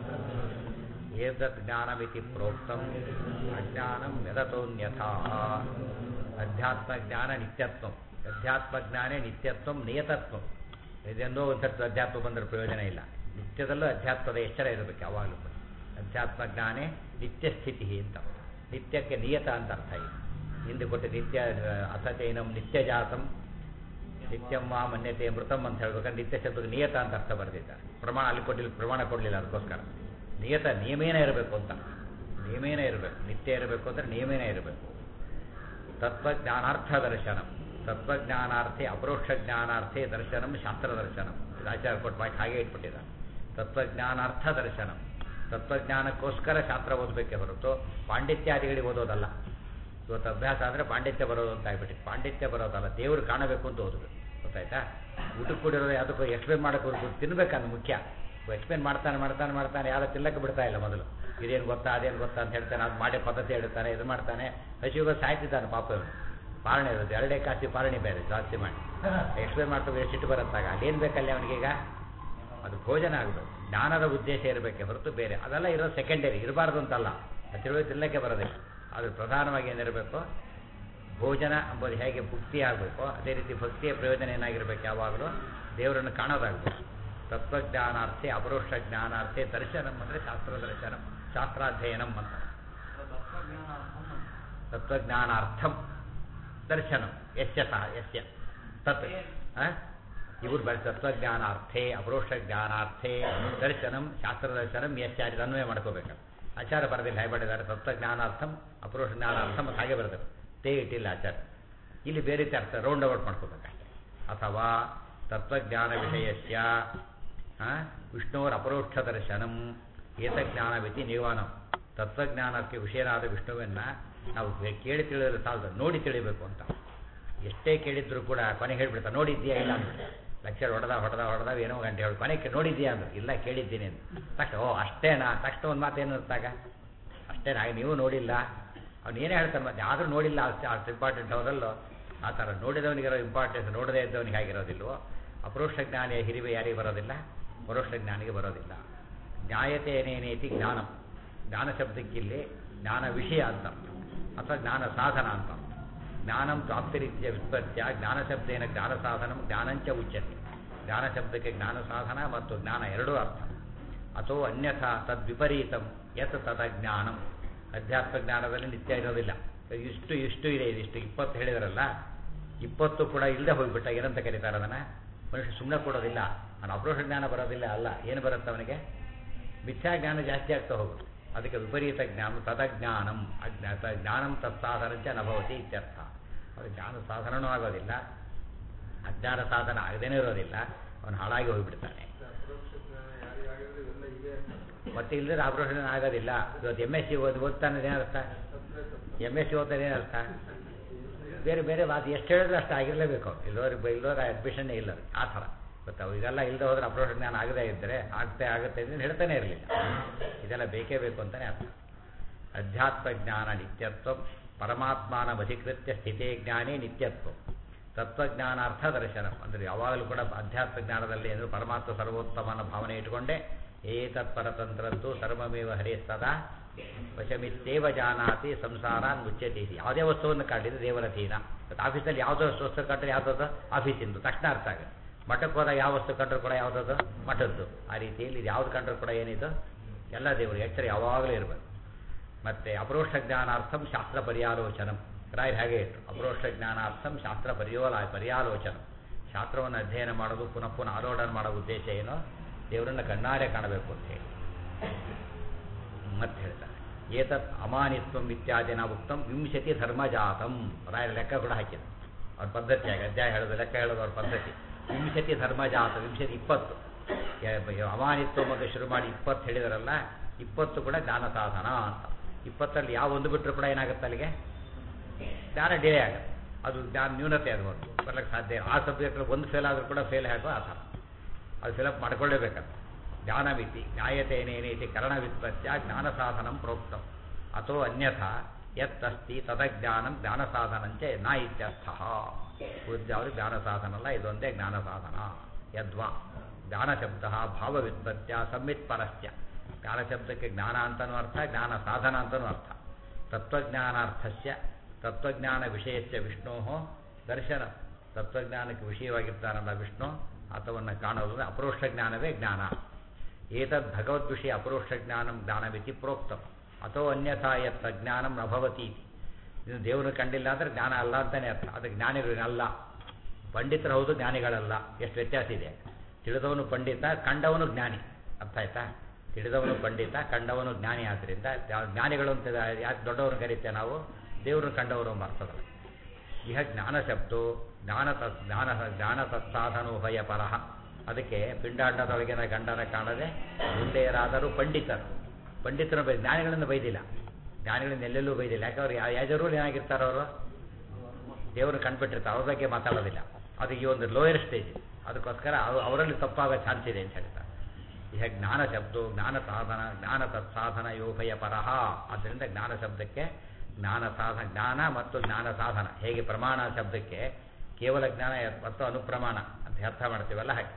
ಏತದ್ ಜ್ಞಾನಮಿತಿ ಪ್ರೋಕ್ತಂ ಅಜ್ಞಾನಂ ಯದತೋನ್ಯಥಾ ಅಧ್ಯಾತ್ಮ ಜ್ಞಾನ ನಿತ್ಯತ್ವಂ ಅಧ್ಯಾತ್ಮ ಜ್ಞಾನೇ ನಿತ್ಯತ್ವಂ ನಿಯತತ್ವಂ ಇದೆಂದೋ ಒಂದು ಸರ್ತಿ ಅಧ್ಯಾತ್ಮ ಬಂದರೆ ಪ್ರಯೋಜನ ಇಲ್ಲ ನಿತ್ಯದಲ್ಲೂ ಅಧ್ಯಾತ್ಮದ ಎಚ್ಚರ ಇರಬೇಕು ಯಾವಾಗಲೂ ಕೂಡ ಅಧ್ಯಾತ್ಮ ಜ್ಞಾನೇ ನಿತ್ಯ ಸ್ಥಿತಿ ಅಂತ ನಿತ್ಯಕ್ಕೆ ನಿಯತ ಅಂತ ಅರ್ಥ ಇದೆ ಹಿಂದೆ ಕೊಟ್ಟು ನಿತ್ಯ ಅಥಚೈನಂ ನಿತ್ಯ ಜಾತಂ ನಿತ್ಯಂ ವಾ ಮನ್ಯತೆ ಮೃತಂ ಅಂತ ಹೇಳ್ಬೇಕಾದ್ರೆ ನಿತ್ಯ ಶಬ್ದಕ್ಕೆ ನಿಯತ ಅಂತ ಅರ್ಥ ಬರೆದಿದ್ದಾರೆ ಪ್ರಮಾಣ ಅಲ್ಲಿ ಕೊಟ್ಟಿಲ್ಲ ಪ್ರಮಾಣ ಕೊಡಲಿಲ್ಲ ಅದಕ್ಕೋಸ್ಕರ ನಿಯತ ನಿಯಮೇನ ಇರಬೇಕು ಅಂತ ನಿಯಮೇನ ಇರಬೇಕು ನಿತ್ಯ ಇರಬೇಕು ಅಂದರೆ ನಿಯಮೇನ ಇರಬೇಕು ತತ್ವಜ್ಞಾನಾರ್ಥ ದರ್ಶನಂ ತತ್ವಜ್ಞಾನಾರ್ಥೆ ಅಪರೋಕ್ಷ ಜ್ಞಾನಾರ್ಥೆ ದರ್ಶನಂ ಶಾಸ್ತ್ರ ದರ್ಶನಂ ಆಚಾರ ಕೊಟ್ಟು ಮಾಹಿತಿ ಹಾಗೆ ಇಟ್ಬಿಟ್ಟಿದ್ದಾರೆ ತತ್ವಜ್ಞಾನಾರ್ಥ ದರ್ಶನಂ ತತ್ವಜ್ಞಾನಕ್ಕೋಸ್ಕರ ಶಾಸ್ತ್ರ ಓದಬೇಕೆ ಹೊರತು ಪಾಂಡಿತ್ಯಾದಿಗಳಿಗೆ ಓದೋದಲ್ಲ ಇವತ್ತು ಅಭ್ಯಾಸ ಅಂದರೆ ಪಾಂಡಿತ್ಯ ಬರೋದು ಅಂತ ಆಗ್ಬಿಟ್ಟಿದೆ ಪಾಂಡಿತ್ಯ ಬರೋದಲ್ಲ ದೇವರು ಕಾಣಬೇಕು ಅಂತ ಓದಬೇಕು ಗೊತ್ತಾಯ್ತಾ ಊಟಕ್ಕೆ ಕೊಡಿರೋದು ಯಾವುದಕ್ಕೂ ಎಕ್ಸ್ಪ್ಲೇನ್ ಮಾಡೋಕೆ ಹೊರತು ತಿನ್ಬೇಕಂದು ಮುಖ್ಯ ಎಕ್ಸ್ಪ್ಲೇನ್ ಮಾಡ್ತಾನೆ ಮಾಡ್ತಾನೆ ಮಾಡ್ತಾನೆ ಯಾರು ತಿನ್ನಕ್ಕೆ ಬಿಡ್ತಾ ಇಲ್ಲ ಮೊದಲು ಇದೇನು ಗೊತ್ತಾ ಅದೇನು ಗೊತ್ತಾ ಅಂತ ಹೇಳ್ತಾನೆ ಅದು ಮಾಡೋ ಪದ್ಧತಿ ಹೇಳ್ತಾನೆ ಇದು ಮಾಡ್ತಾನೆ ಹಸಿವಾಗ ಸಾಯ್ತಿದ್ದಾನೆ ಪಾಪ ಇವನು ಪಾಲನೆ ಇರೋದು ಎರಡೇ ಕಾಸಿ ಪಾಲನೆ ಬೇರೆ ಜಾಸ್ತಿ ಮಾಡಿ ಎಕ್ಸ್ಪ್ಲೇನ್ ಮಾಡ್ತಾರೆ ಸಿಟ್ಟು ಬರುತ್ತಾಗ ಅದೇನು ಬೇಕಲ್ಲ ಅವನಿಗೀಗ ಅದು ಭೋಜನ ಆಗಬೇಕು ಜ್ಞಾನದ ಉದ್ದೇಶ ಇರಬೇಕೆ ಹೊರತು ಬೇರೆ ಅದೆಲ್ಲ ಇರೋ ಸೆಕೆಂಡರಿ ಇರಬಾರ್ದು ಅಂತಲ್ಲ ಅದು ತಿಳುವಳಿ ತಿನ್ನಕ್ಕೆ ಬರೋದಿಲ್ಲ ಅದು ಪ್ರಧಾನವಾಗಿ ಏನಿರಬೇಕು ಭೋಜನ ಎಂಬುದು ಹೇಗೆ ಭಕ್ತಿ ಆಗಬೇಕು ಅದೇ ರೀತಿ ಭಕ್ತಿಯ ಪ್ರಯೋಜನ ಏನಾಗಿರ್ಬೇಕು ಯಾವಾಗಲೂ ದೇವರನ್ನು ಕಾಣೋದಾಗಬೇಕು ತತ್ವಜ್ಞಾನಾರ್ಥೆ ಅಪರೋಕ್ಷ ಜ್ಞಾನಾರ್ಥೆ ದರ್ಶನಂ ಅಂದರೆ ಶಾಸ್ತ್ರ ದರ್ಶನಂ ಶಾಸ್ತ್ರಾಧ್ಯಯನಂ ಅಂತ ತತ್ವಜ್ಞಾನಾರ್ಥಂ ದರ್ಶನಂ ಯಸ್ಯ ಸಹ ಯಸ್ಯ ತತ್ ಇವರು ಬರೀ ತತ್ವಜ್ಞಾನಾರ್ಥೆ ಅಪರೋಕ್ಷ ಜ್ಞಾನಾರ್ಥೆ ದರ್ಶನಂ ಶಾಸ್ತ್ರ ದರ್ಶನಂ ಯಸ್ಯ ಅದು ಅನ್ವಯ ಮಾಡ್ಕೋಬೇಕು ಆಚಾರ ಬರೆದಿಲ್ಲ ಹೇಗೆ ಮಾಡಿದ್ದಾರೆ ತತ್ವಜ್ಞಾನಾರ್ಥಂ ಅಪರೋಕ್ಷ ಜ್ಞಾನಾರ್ಥಂ ಅಂತ ಹಾಗೆ ಬರೆದರು ತೇ ಇಟ್ಟಿಲ್ಲ ಆಚಾರ ಇಲ್ಲಿ ಬೇರೆ ರೀತಿ ಅರ್ಥ ರೌಂಡ್ ಔಟ್ ಮಾಡ್ಕೋಬೇಕಷ್ಟೆ ಅಥವಾ ತತ್ವಜ್ಞಾನ ವಿಷಯಸ್ಯ ವಿಷ್ಣುವರ ಅಪರೋಕ್ಷ ದರ್ಶನಂ ಏತಜ್ಞಾನವಿತಿ ನಿವಾನಂ ತತ್ವಜ್ಞಾನಕ್ಕೆ ವಿಷಯನಾದ ವಿಷ್ಣುವನ್ನ ನಾವು ಕೇಳಿ ತಿಳಿದ್ರೆ ಸಾಲದು ನೋಡಿ ತಿಳಿಬೇಕು ಅಂತ ಎಷ್ಟೇ ಕೇಳಿದ್ರು ಕೂಡ ಕೊನೆಗೆ ಹೇಳ್ಬಿಡ್ತಾರೆ ನೋಡಿದ್ಯಾ ಇಲ್ಲ ಅಂತ ಲೆಕ್ಚರ್ ಹೊಡೆದ ಹೊಡೆದ ಹೊಡೆದ ಏನೋ ಗಂಟೆ ಹೇಳಿ ಕೊನೆಗೆ ನೋಡಿದ್ಯಾ ಅಂದ್ರು ಇಲ್ಲ ಕೇಳಿದ್ದೀನಿ ಅಂತ ತಕ್ಷಣ ಓ ಅಷ್ಟೇನಾ ತಕ್ಷಣ ಒಂದು ಮಾತೇನು ಇರ್ತಾಗ ಅಷ್ಟೇನಾ ನೀವು ನೋಡಿಲ್ಲ ಅವ್ನು ಏನೇ ಹೇಳ್ತಾನೆ ಮತ್ತೆ ಆದರೂ ನೋಡಿಲ್ಲ ಅಷ್ಟು ಇಂಪಾರ್ಟೆಂಟ್ ಹೌದಲ್ಲೋ ಆ ಥರ ನೋಡಿದವನಿಗಿರೋ ಇಂಪಾರ್ಟೆನ್ಸ್ ನೋಡದೇ ಇದ್ದವನಿಗೆ ಆಗಿರೋದಿಲ್ವೋ ಅಪರೋಕ್ಷ ಜ್ಞಾನಿಯ ಹಿರಿವೆ ಯಾರಿಗೆ ಬರೋದಿಲ್ಲ ಪರೋಕ್ಷ ಜ್ಞಾನಿಗೆ ಬರೋದಿಲ್ಲ ಜ್ಞಾಯತೆ ಏನೇನೇತಿ ಜ್ಞಾನಂ ಜ್ಞಾನ ಶಬ್ದಕ್ಕಿಲ್ಲಿ ಜ್ಞಾನ ವಿಷಯ ಅಂತ ಅಥವಾ ಜ್ಞಾನ ಸಾಧನ ಅಂತ ಜ್ಞಾನಂ ಪ್ರಾಪ್ತಿರೀತ್ಯ ವ್ಯುತ್ಪತ್ಯ ಜ್ಞಾನ ಶಬ್ದೇನ ಜ್ಞಾನ ಸಾಧನಂ ಜ್ಞಾನಂಚ ಉಚ್ಯತೆ ಜ್ಞಾನ ಶಬ್ದಕ್ಕೆ ಜ್ಞಾನ ಸಾಧನ ಮತ್ತು ಜ್ಞಾನ ಎರಡೂ ಅರ್ಥ ಅಥೋ ಅನ್ಯಥಾ ತದ್ವಿಪರೀತಂ ಯತ್ ತದಜ್ಞಾನಂ ಅಧ್ಯಾತ್ಮ ಜ್ಞಾನದಲ್ಲಿ ನಿತ್ಯ ಇರೋದಿಲ್ಲ ಇಷ್ಟು ಇಷ್ಟು ಇದೆ ಇದಿಷ್ಟು ಇಪ್ಪತ್ತು ಹೇಳಿದಾರಲ್ಲ ಇಪ್ಪತ್ತು ಕೂಡ ಇಲ್ಲದೆ ಹೋಗ್ಬಿಟ್ಟ ಏನಂತ ಕರೀತಾರೆ ಅದನ್ನು ಮನುಷ್ಯ ಸುಮ್ಮನೆ ಕೊಡೋದಿಲ್ಲ ಅವನ ಅಪ್ರೋಷ ಜ್ಞಾನ ಬರೋದಿಲ್ಲ ಅಲ್ಲ ಏನು ಬರುತ್ತೆ ಅವನಿಗೆ ಮಿಥ್ಯಾ ಜ್ಞಾನ ಜಾಸ್ತಿ ಆಗ್ತಾ ಹೋಗುತ್ತೆ ಅದಕ್ಕೆ ವಿಪರೀತ ಜ್ಞಾನ ತದಜ್ಞಾನಂ ಅಜ್ಞಾ ತ ಜ್ಞಾನಂ ತತ್ಸಾಧನಂಚ ನಭವತಿ ಇತ್ಯರ್ಥ ಅದು ಜ್ಞಾನ ಸಾಧನವೂ ಆಗೋದಿಲ್ಲ ಅಜ್ಞಾನ ಸಾಧನ ಆಗದೇನೂ ಇರೋದಿಲ್ಲ ಅವನು ಹಾಳಾಗಿ ಹೋಗಿಬಿಡ್ತಾನೆ ಮತ್ತೆ ಇಲ್ಲದ್ರೆ ಆಪರೇಷನ್ ಆಗೋದಿಲ್ಲ ಇವತ್ತು ಎಮ್ ಎಸ್ ಸಿ ಓದಿ ಓದ್ತಾನೆ ಏನರ್ಥ ಎಮ್ ಎಸ್ ಸಿ ಓದ್ತಾನೆ ಏನರ್ಥ ಬೇರೆ ಬೇರೆ ಮಾತು ಎಷ್ಟು ಹೇಳಿದ್ರೆ ಅಷ್ಟು ಆಗಿರಲೇಬೇಕು ಇಲ್ಲೋರು ಇಲ್ಲೋರ ಅಡ್ಮಿಷನ್ನೇ ಇಲ್ಲ ಆ ಥರ ಗೊತ್ತಾ ಇದೆಲ್ಲ ಇಲ್ಲದೆ ಹೋದ್ರೆ ಅಪ್ರೋಷ ಜ್ಞಾನ ಆಗದೇ ಇದ್ದರೆ ಆಗ್ತೇ ಆಗುತ್ತೆ ಅಂತ ಹೇಳ್ತಾನೆ ಇರಲಿಲ್ಲ ಇದೆಲ್ಲ ಬೇಕೇ ಬೇಕು ಅಂತಲೇ ಅರ್ಥ ಅಧ್ಯಾತ್ಮ ಜ್ಞಾನ ನಿತ್ಯತ್ವ ಪರಮಾತ್ಮನ ಅಧಿಕೃತ್ಯ ಸ್ಥಿತೇ ಜ್ಞಾನೇ ನಿತ್ಯತ್ವ ತತ್ವಜ್ಞಾನಾರ್ಥ ದರ್ಶನ ಅಂದರೆ ಯಾವಾಗಲೂ ಕೂಡ ಅಧ್ಯಾತ್ಮ ಜ್ಞಾನದಲ್ಲಿ ಅಂದರೆ ಪರಮಾತ್ಮ ಸರ್ವೋತ್ತಮನ ಭಾವನೆ ಇಟ್ಟುಕೊಂಡೇ ಏತತ್ಪರತಂತ್ರಂತೂ ಸರ್ವಮೇವ ಹರೇ ಸದಾ ವಶಮಿತ್ತೇವ ಜಾನಾತಿ ಸಂಸಾರಾನ್ ಮುಚ್ಚತಿ ಯಾವುದೇ ವಸ್ತುವನ್ನು ಕಾಟಿದ್ರೆ ದೇವರ ಅಧೀನ ಮತ್ತು ಆಫೀಸಲ್ಲಿ ಯಾವುದೋ ವಸ್ತು ಕಂಡ್ರೆ ಯಾವುದದು ಆಫೀಸಿಂದು ತಕ್ಷಣ ಅರ್ಥ ಆಗುತ್ತೆ ಮಠಕ್ಕೆ ಹೋದಾಗ ಯಾವ ವಸ್ತು ಕಂಡ್ರು ಕೂಡ ಯಾವುದದು ಮಠದ್ದು ಆ ರೀತಿಯಲ್ಲಿ ಇದು ಯಾವ್ದು ಕಂಡ್ರು ಕೂಡ ಏನಿದು ಎಲ್ಲ ದೇವರು ಎಚ್ಚರ ಯಾವಾಗಲೂ ಇರಬೇಕು ಮತ್ತು ಅಪರೋಕ್ಷ ಜ್ಞಾನಾರ್ಥಂ ಶಾಸ್ತ್ರ ಪರ್ಯಾಲೋಚನಂ ರಾಯರು ಹಾಗೆ ಇಟ್ಟರು ಅಪರೋಕ್ಷ ಜ್ಞಾನಾರ್ಥಂ ಶಾಸ್ತ್ರ ಪರ್ಯೋಲ ಪರ್ಯಾಲೋಚನ ಶಾಸ್ತ್ರವನ್ನು ಅಧ್ಯಯನ ಮಾಡೋದು ಪುನಃ ಪುನಃ ಆಲೋಡನ್ ಮಾಡೋ ಉದ್ದೇಶ ಏನು ದೇವರನ್ನು ಕಣ್ಣಾರೆ ಕಾಣಬೇಕು ಅಂತ ಹೇಳಿ ಮತ್ತೆ ಹೇಳ್ತಾರೆ ಏತತ್ ಅಮಾನಿತ್ವಂ ಇತ್ಯಾದಿನ ಉಕ್ತಂ ವಿಂಶತಿ ಧರ್ಮಜಾತಂ ರಾಯರ ಲೆಕ್ಕ ಕೂಡ ಹಾಕಿದ್ರು ಅವ್ರ ಪದ್ಧತಿ ಆಗಿ ಅಧ್ಯಾಯ ಹೇಳೋದು ಲೆಕ್ಕ ಹೇಳೋದು ಅವ್ರ ಪದ್ಧತಿ ವಿಂಶತಿ ಧರ್ಮಜಾತ ವಿಂಶತಿ ಇಪ್ಪತ್ತು ಅಮಾನಿತ್ವ ಮತ್ತು ಶುರು ಮಾಡಿ ಇಪ್ಪತ್ತು ಹೇಳಿದಾರಲ್ಲ ಇಪ್ಪತ್ತು ಕೂಡ ಜ್ಞಾನ ಸಾಧನ ಅಂತ ಇಪ್ಪತ್ತರಲ್ಲಿ ಯಾವ ಒಂದು ಬಿಟ್ಟರು ಕೂಡ ಏನಾಗುತ್ತೆ ಅಲ್ಲಿಗೆ ಜ್ಞಾನ ಡಿಲೇ ಆಗುತ್ತೆ ಅದು ಜ್ಞಾನ ನ್ಯೂನತೆ ಅದು ಒಂದು ಬರ್ಲಿಕ್ಕೆ ಸಾಧ್ಯ ಆ ಸಬ್ಜೆಕ್ಟಲ್ಲಿ ಒಂದು ಫೇಲ್ ಆದರೂ ಕೂಡ ಫೇಲ್ ಆಗೋ ಆ ಥರ ಅದು ಫಿಲಪ್ ಮಾಡ್ಕೊಳ್ಳೇಬೇಕಂತ ಜ್ಞಾನಮಿತಿ ಜ್ಞಾಯತೇನೇನೇತಿ ಕರಣವಿತ್ಪತ್ಯ ಜ್ಞಾನ ಸಾಧನಂ ಪ್ರೋಕ್ತಂ ಅಥೋ ಅನ್ಯಥಾ ಯತ್ತಸ್ತಿ ತದಜ್ಞಾನಂ ಜ್ಞಾನ ಸಾಧನಂಚ ನ ಇತ್ಯರ್ಥ ಉಳಿದ್ಯಾವುದು ಜ್ಞಾನ ಸಾಧನ ಅಲ್ಲ ಇದೊಂದೇ ಜ್ಞಾನ ಸಾಧನ ಯದ್ವಾ ಜ್ಞಾನಶಬ್ದ ಭಾವವಿತ್ಪತ್ಯ ಸಂವಿತ್ಪರಸ್ಯ ಜ್ಞಾನಶಬ್ದಕ್ಕೆ ಜ್ಞಾನ ಅಂತನೂ ಅರ್ಥ ಜ್ಞಾನ ಸಾಧನ ಅಂತನೂ ಅರ್ಥ ತತ್ವಜ್ಞಾನಾರ್ಥಸ್ಯ ತತ್ವಜ್ಞಾನ ವಿಷಯಸ್ಯ ವಿಷ್ಣೋ ದರ್ಶನ ತತ್ವಜ್ಞಾನಕ್ಕೆ ವಿಷಯವಾಗಿರ್ತಾನಲ್ಲ ವಿಷ್ಣು ಆತವನ್ನು ಕಾಣೋದು ಅಪರೋಕ್ಷ ಜ್ಞಾನವೇ ಜ್ಞಾನ ಏತದ್ ಭಗವದ್ವಿಷಯ ಅಪರೋಕ್ಷ ಜ್ಞಾನಂ ಜ್ಞಾನವಿತಿ ಪ್ರೋಕ್ತಂ ಅಥೋ ಅನ್ಯಥಾ ಯತ್ ಅಜ್ಞಾನಂ ನ ಭವತಿ ಇತಿ ಇದು ದೇವರು ಕಂಡಿಲ್ಲ ಅಂದರೆ ಜ್ಞಾನ ಅಲ್ಲ ಅಂತಲೇ ಅರ್ಥ ಅದು ಜ್ಞಾನಿಗಳಲ್ಲ ಪಂಡಿತರು ಹೌದು ಜ್ಞಾನಿಗಳಲ್ಲ ಎಷ್ಟು ವ್ಯತ್ಯಾಸ ಇದೆ ತಿಳಿದವನು ಪಂಡಿತ ಕಂಡವನು ಜ್ಞಾನಿ ಅರ್ಥ ಆಯ್ತಾ ತಿಳಿದವನು ಪಂಡಿತ ಕಂಡವನು ಜ್ಞಾನಿ ಆದ್ದರಿಂದ ಜ್ಞಾನಿಗಳು ಅಂತ ಯಾಕೆ ದೊಡ್ಡವರನ್ನು ಕರೀತೇವೆ ನಾವು ದೇವ್ರನ್ನ ಕಂಡವರು ಎಂಬ ಅರ್ಥದಲ್ಲಿ ಇಹ ಜ್ಞಾನ ಶಬ್ದೋ ಜ್ಞಾನ ತತ್ ಜ್ಞಾನ ಜ್ಞಾನ ತತ್ಸಾಧನೋಭಯ ಪರಹ ಅದಕ್ಕೆ ಪಿಂಡಾಂಡದೊಳಗಿನ ಗಂಡನ ಕಾಣದೆ ಮುಂಡೆಯರಾದರೂ ಪಂಡಿತರು ಪಂಡಿತರು ಬೈ ಜ್ಞಾನಿಗಳನ್ನು ಬೈದಿಲ್ಲ ಜ್ಞಾನಿಗಳನ್ನ ಎಲ್ಲೆಲ್ಲೂ ಬೈದಿಲ್ಲ ಯಾಕೆ ಅವ್ರು ಯಾಜರು ಏನಾಗಿರ್ತಾರೆ ಅವರು ದೇವರು ಕಂಡುಬಿಟ್ಟಿರ್ತಾರೆ ಅವ್ರ ಬಗ್ಗೆ ಮಾತಾಡೋದಿಲ್ಲ ಅದು ಈ ಒಂದು ಲೋಯರ್ ಸ್ಟೇಜ್ ಅದಕ್ಕೋಸ್ಕರ ಅವರಲ್ಲಿ ತಪ್ಪಾಗೋ ಚಾನ್ಸ್ ಇದೆ ಅಂತ ಹೇಳ್ತಾರೆ ಇಹ ಜ್ಞಾನ ಶಬ್ದೋ ಜ್ಞಾನ ಸಾಧನ ಜ್ಞಾನ ತತ್ಸಾಧನ ಯೋಭಯ ಪರಹ ಆದ್ದರಿಂದ ಜ್ಞಾನ ಶಬ್ದಕ್ಕೆ ಜ್ಞಾನ ಸಾಧನ ಜ್ಞಾನ ಮತ್ತು ಜ್ಞಾನ ಸಾಧನ ಹೇಗೆ ಪ್ರಮಾಣ ಶಬ್ದಕ್ಕೆ ಕೇವಲ ಜ್ಞಾನ ಮತ್ತು ಅನುಪ್ರಮಾಣ ಅಂತ ಅರ್ಥ ಮಾಡ್ತೀವಲ್ಲ ಹಾಗೆ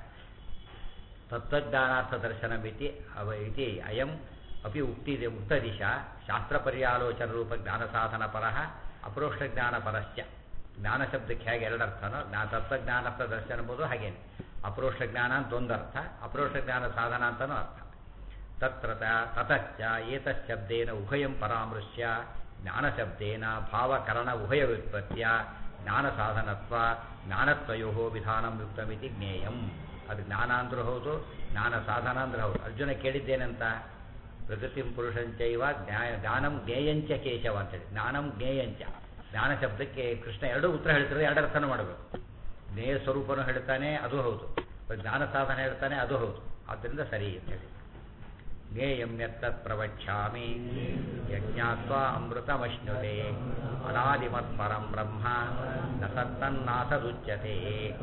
ತತ್ವಜ್ಞಾನಾರ್ಥ ದರ್ಶನ ಮಿತಿ ಅವ ಇತಿ ಅಯಂ ಅಪಿ ಉಕ್ತಿ ಉಕ್ತ ದಿಶಾ ಶಾಸ್ತ್ರ ಪರ್ಯಾಲೋಚನ ರೂಪ ಜ್ಞಾನ ಸಾಧನ ಪರಃ ಅಪರೋಕ್ಷ ಜ್ಞಾನ ಪರಶ್ಚ ಜ್ಞಾನ ಶಬ್ದಕ್ಕೆ ಹೇಗೆ ಎರಡರ್ಥನೋ ಜ್ಞಾನ ತತ್ವಜ್ಞಾನಾರ್ಥ ದರ್ಶನ ಎಂಬುದು ಹಾಗೇನೆ ಅಪರೋಕ್ಷ ಜ್ಞಾನ ಅಂತ ಒಂದರ್ಥ ಅಪರೋಕ್ಷ ಜ್ಞಾನ ಸಾಧನ ಅಂತನೂ ಅರ್ಥ ತತ್ರ ತತಶ್ಚ ಏತಶಬ್ದೇನ ಉಭಯಂ ಪರಾಮೃಶ್ಯ ಜ್ಞಾನಶಬ್ದೇನ ಭಾವಕರಣ ಉಭಯ ವ್ಯುತ್ಪತ್ಯ ಜ್ಞಾನ ಸಾಧನತ್ವ ಜ್ಞಾನತ್ವಯೋ ವಿಧಾನಂ ಯುಕ್ತಮಿತಿ ಜ್ಞೇಯಂ ಅದು ಜ್ಞಾನ ಅಂದ್ರೂ ಹೌದು ಜ್ಞಾನ ಸಾಧನ ಅಂದ್ರೆ ಹೌದು ಅರ್ಜುನ ಕೇಳಿದ್ದೇನಂತ ಪ್ರಕೃತಿಂ ಪುರುಷಂಚೈವ ಜ್ಞಾ ಜ್ಞಾನಂ ಜ್ಞೇಯಂಚ ಕೇಶವ ಅಂತೇಳಿ ಜ್ಞಾನಂ ಜ್ಞೇಯಂಚ ಜ್ಞಾನ ಶಬ್ದಕ್ಕೆ ಕೃಷ್ಣ ಎರಡೂ ಉತ್ತರ ಹೇಳ್ತಿರೋ ಎರಡು ಅರ್ಥನೂ ಮಾಡಬೇಕು ಜ್ಞೇಯ ಸ್ವರೂಪನೂ ಹೇಳ್ತಾನೆ ಅದು ಹೌದು ಜ್ಞಾನ ಸಾಧನ ಹೇಳ್ತಾನೆ ಅದು ಹೌದು ಆದ್ದರಿಂದ ಸರಿ ಅಂತ ಹೇಳಿ ಜ್ಞೇಯಂ ಯತ್ತತ್ ಪ್ರವಕ್ಷ್ಯಾಮಿ ಯಜ್ಞಾತ್ವ ಅಮೃತಮಶ್ನುತೆ ಅನಾದಿಮತ್ ಪರಂ ಬ್ರಹ್ಮ ನ ಸತ್ತನ್ನಾಥದುಚ್ಯತೆ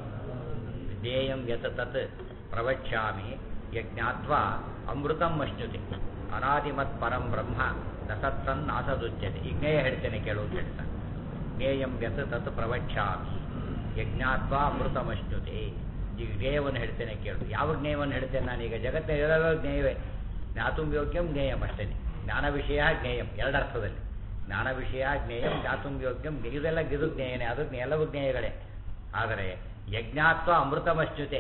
ಜ್ಞೇಯಂ ಯತ್ ತತ್ ಪ್ರವಕ್ಷ್ಯಾಮಿ ಯಜ್ಞಾತ್ವ ಅಮೃತಂ ಅಶ್ನುತೆ ಅನಾದಿಮತ್ ಪರಂ ಬ್ರಹ್ಮ ನ ಸತ್ತನ್ನಾಥದುಚ್ಯತೆ ಈ ಜ್ಞೇಯ ಹೇಳ್ತೇನೆ ಕೇಳು ಅಂತ ಹೇಳ್ತಾನೆ ಜ್ಞೇಯಂ ಯತ್ ತತ್ ಪ್ರವಕ್ಷ್ಯಾಮಿ ಯಜ್ಞಾತ್ವ ಅಮೃತಮಶ್ನುತೆ ಈಗ ಜ್ಞೇಯವನ್ನು ಹೇಳ್ತೇನೆ ಕೇಳು ಯಾವ ಜ್ಞೇಯವನ್ನು ಹೇಳ್ತೇನೆ ನಾನೀಗ ಜಗತ್ತಿನ ಇರೋ ಜ್ಞೇಯವೇ ಜ್ಞಾತುಂ ಯೋಗ್ಯಂ ಜ್ಞೇಯಂ ಅಷ್ಟೇ ಜ್ಞಾನ ವಿಷಯ ಜ್ಞೇಯಂ ಎರಡರ್ಥದಲ್ಲಿ ಜ್ಞಾನ ವಿಷಯ ಜ್ಞೇಯಂ ಜ್ಞಾತುಂ ಯೋಗ್ಯಂ ಇದೆಲ್ಲ ಗಿದು ಜ್ಞೇಯನೇ ಅದು ಎಲ್ಲವೂ ಜ್ಞೇಯಗಳೇ ಆದರೆ ಯಜ್ಞಾತ್ವ ಅಮೃತಮಶ್ನುತೆ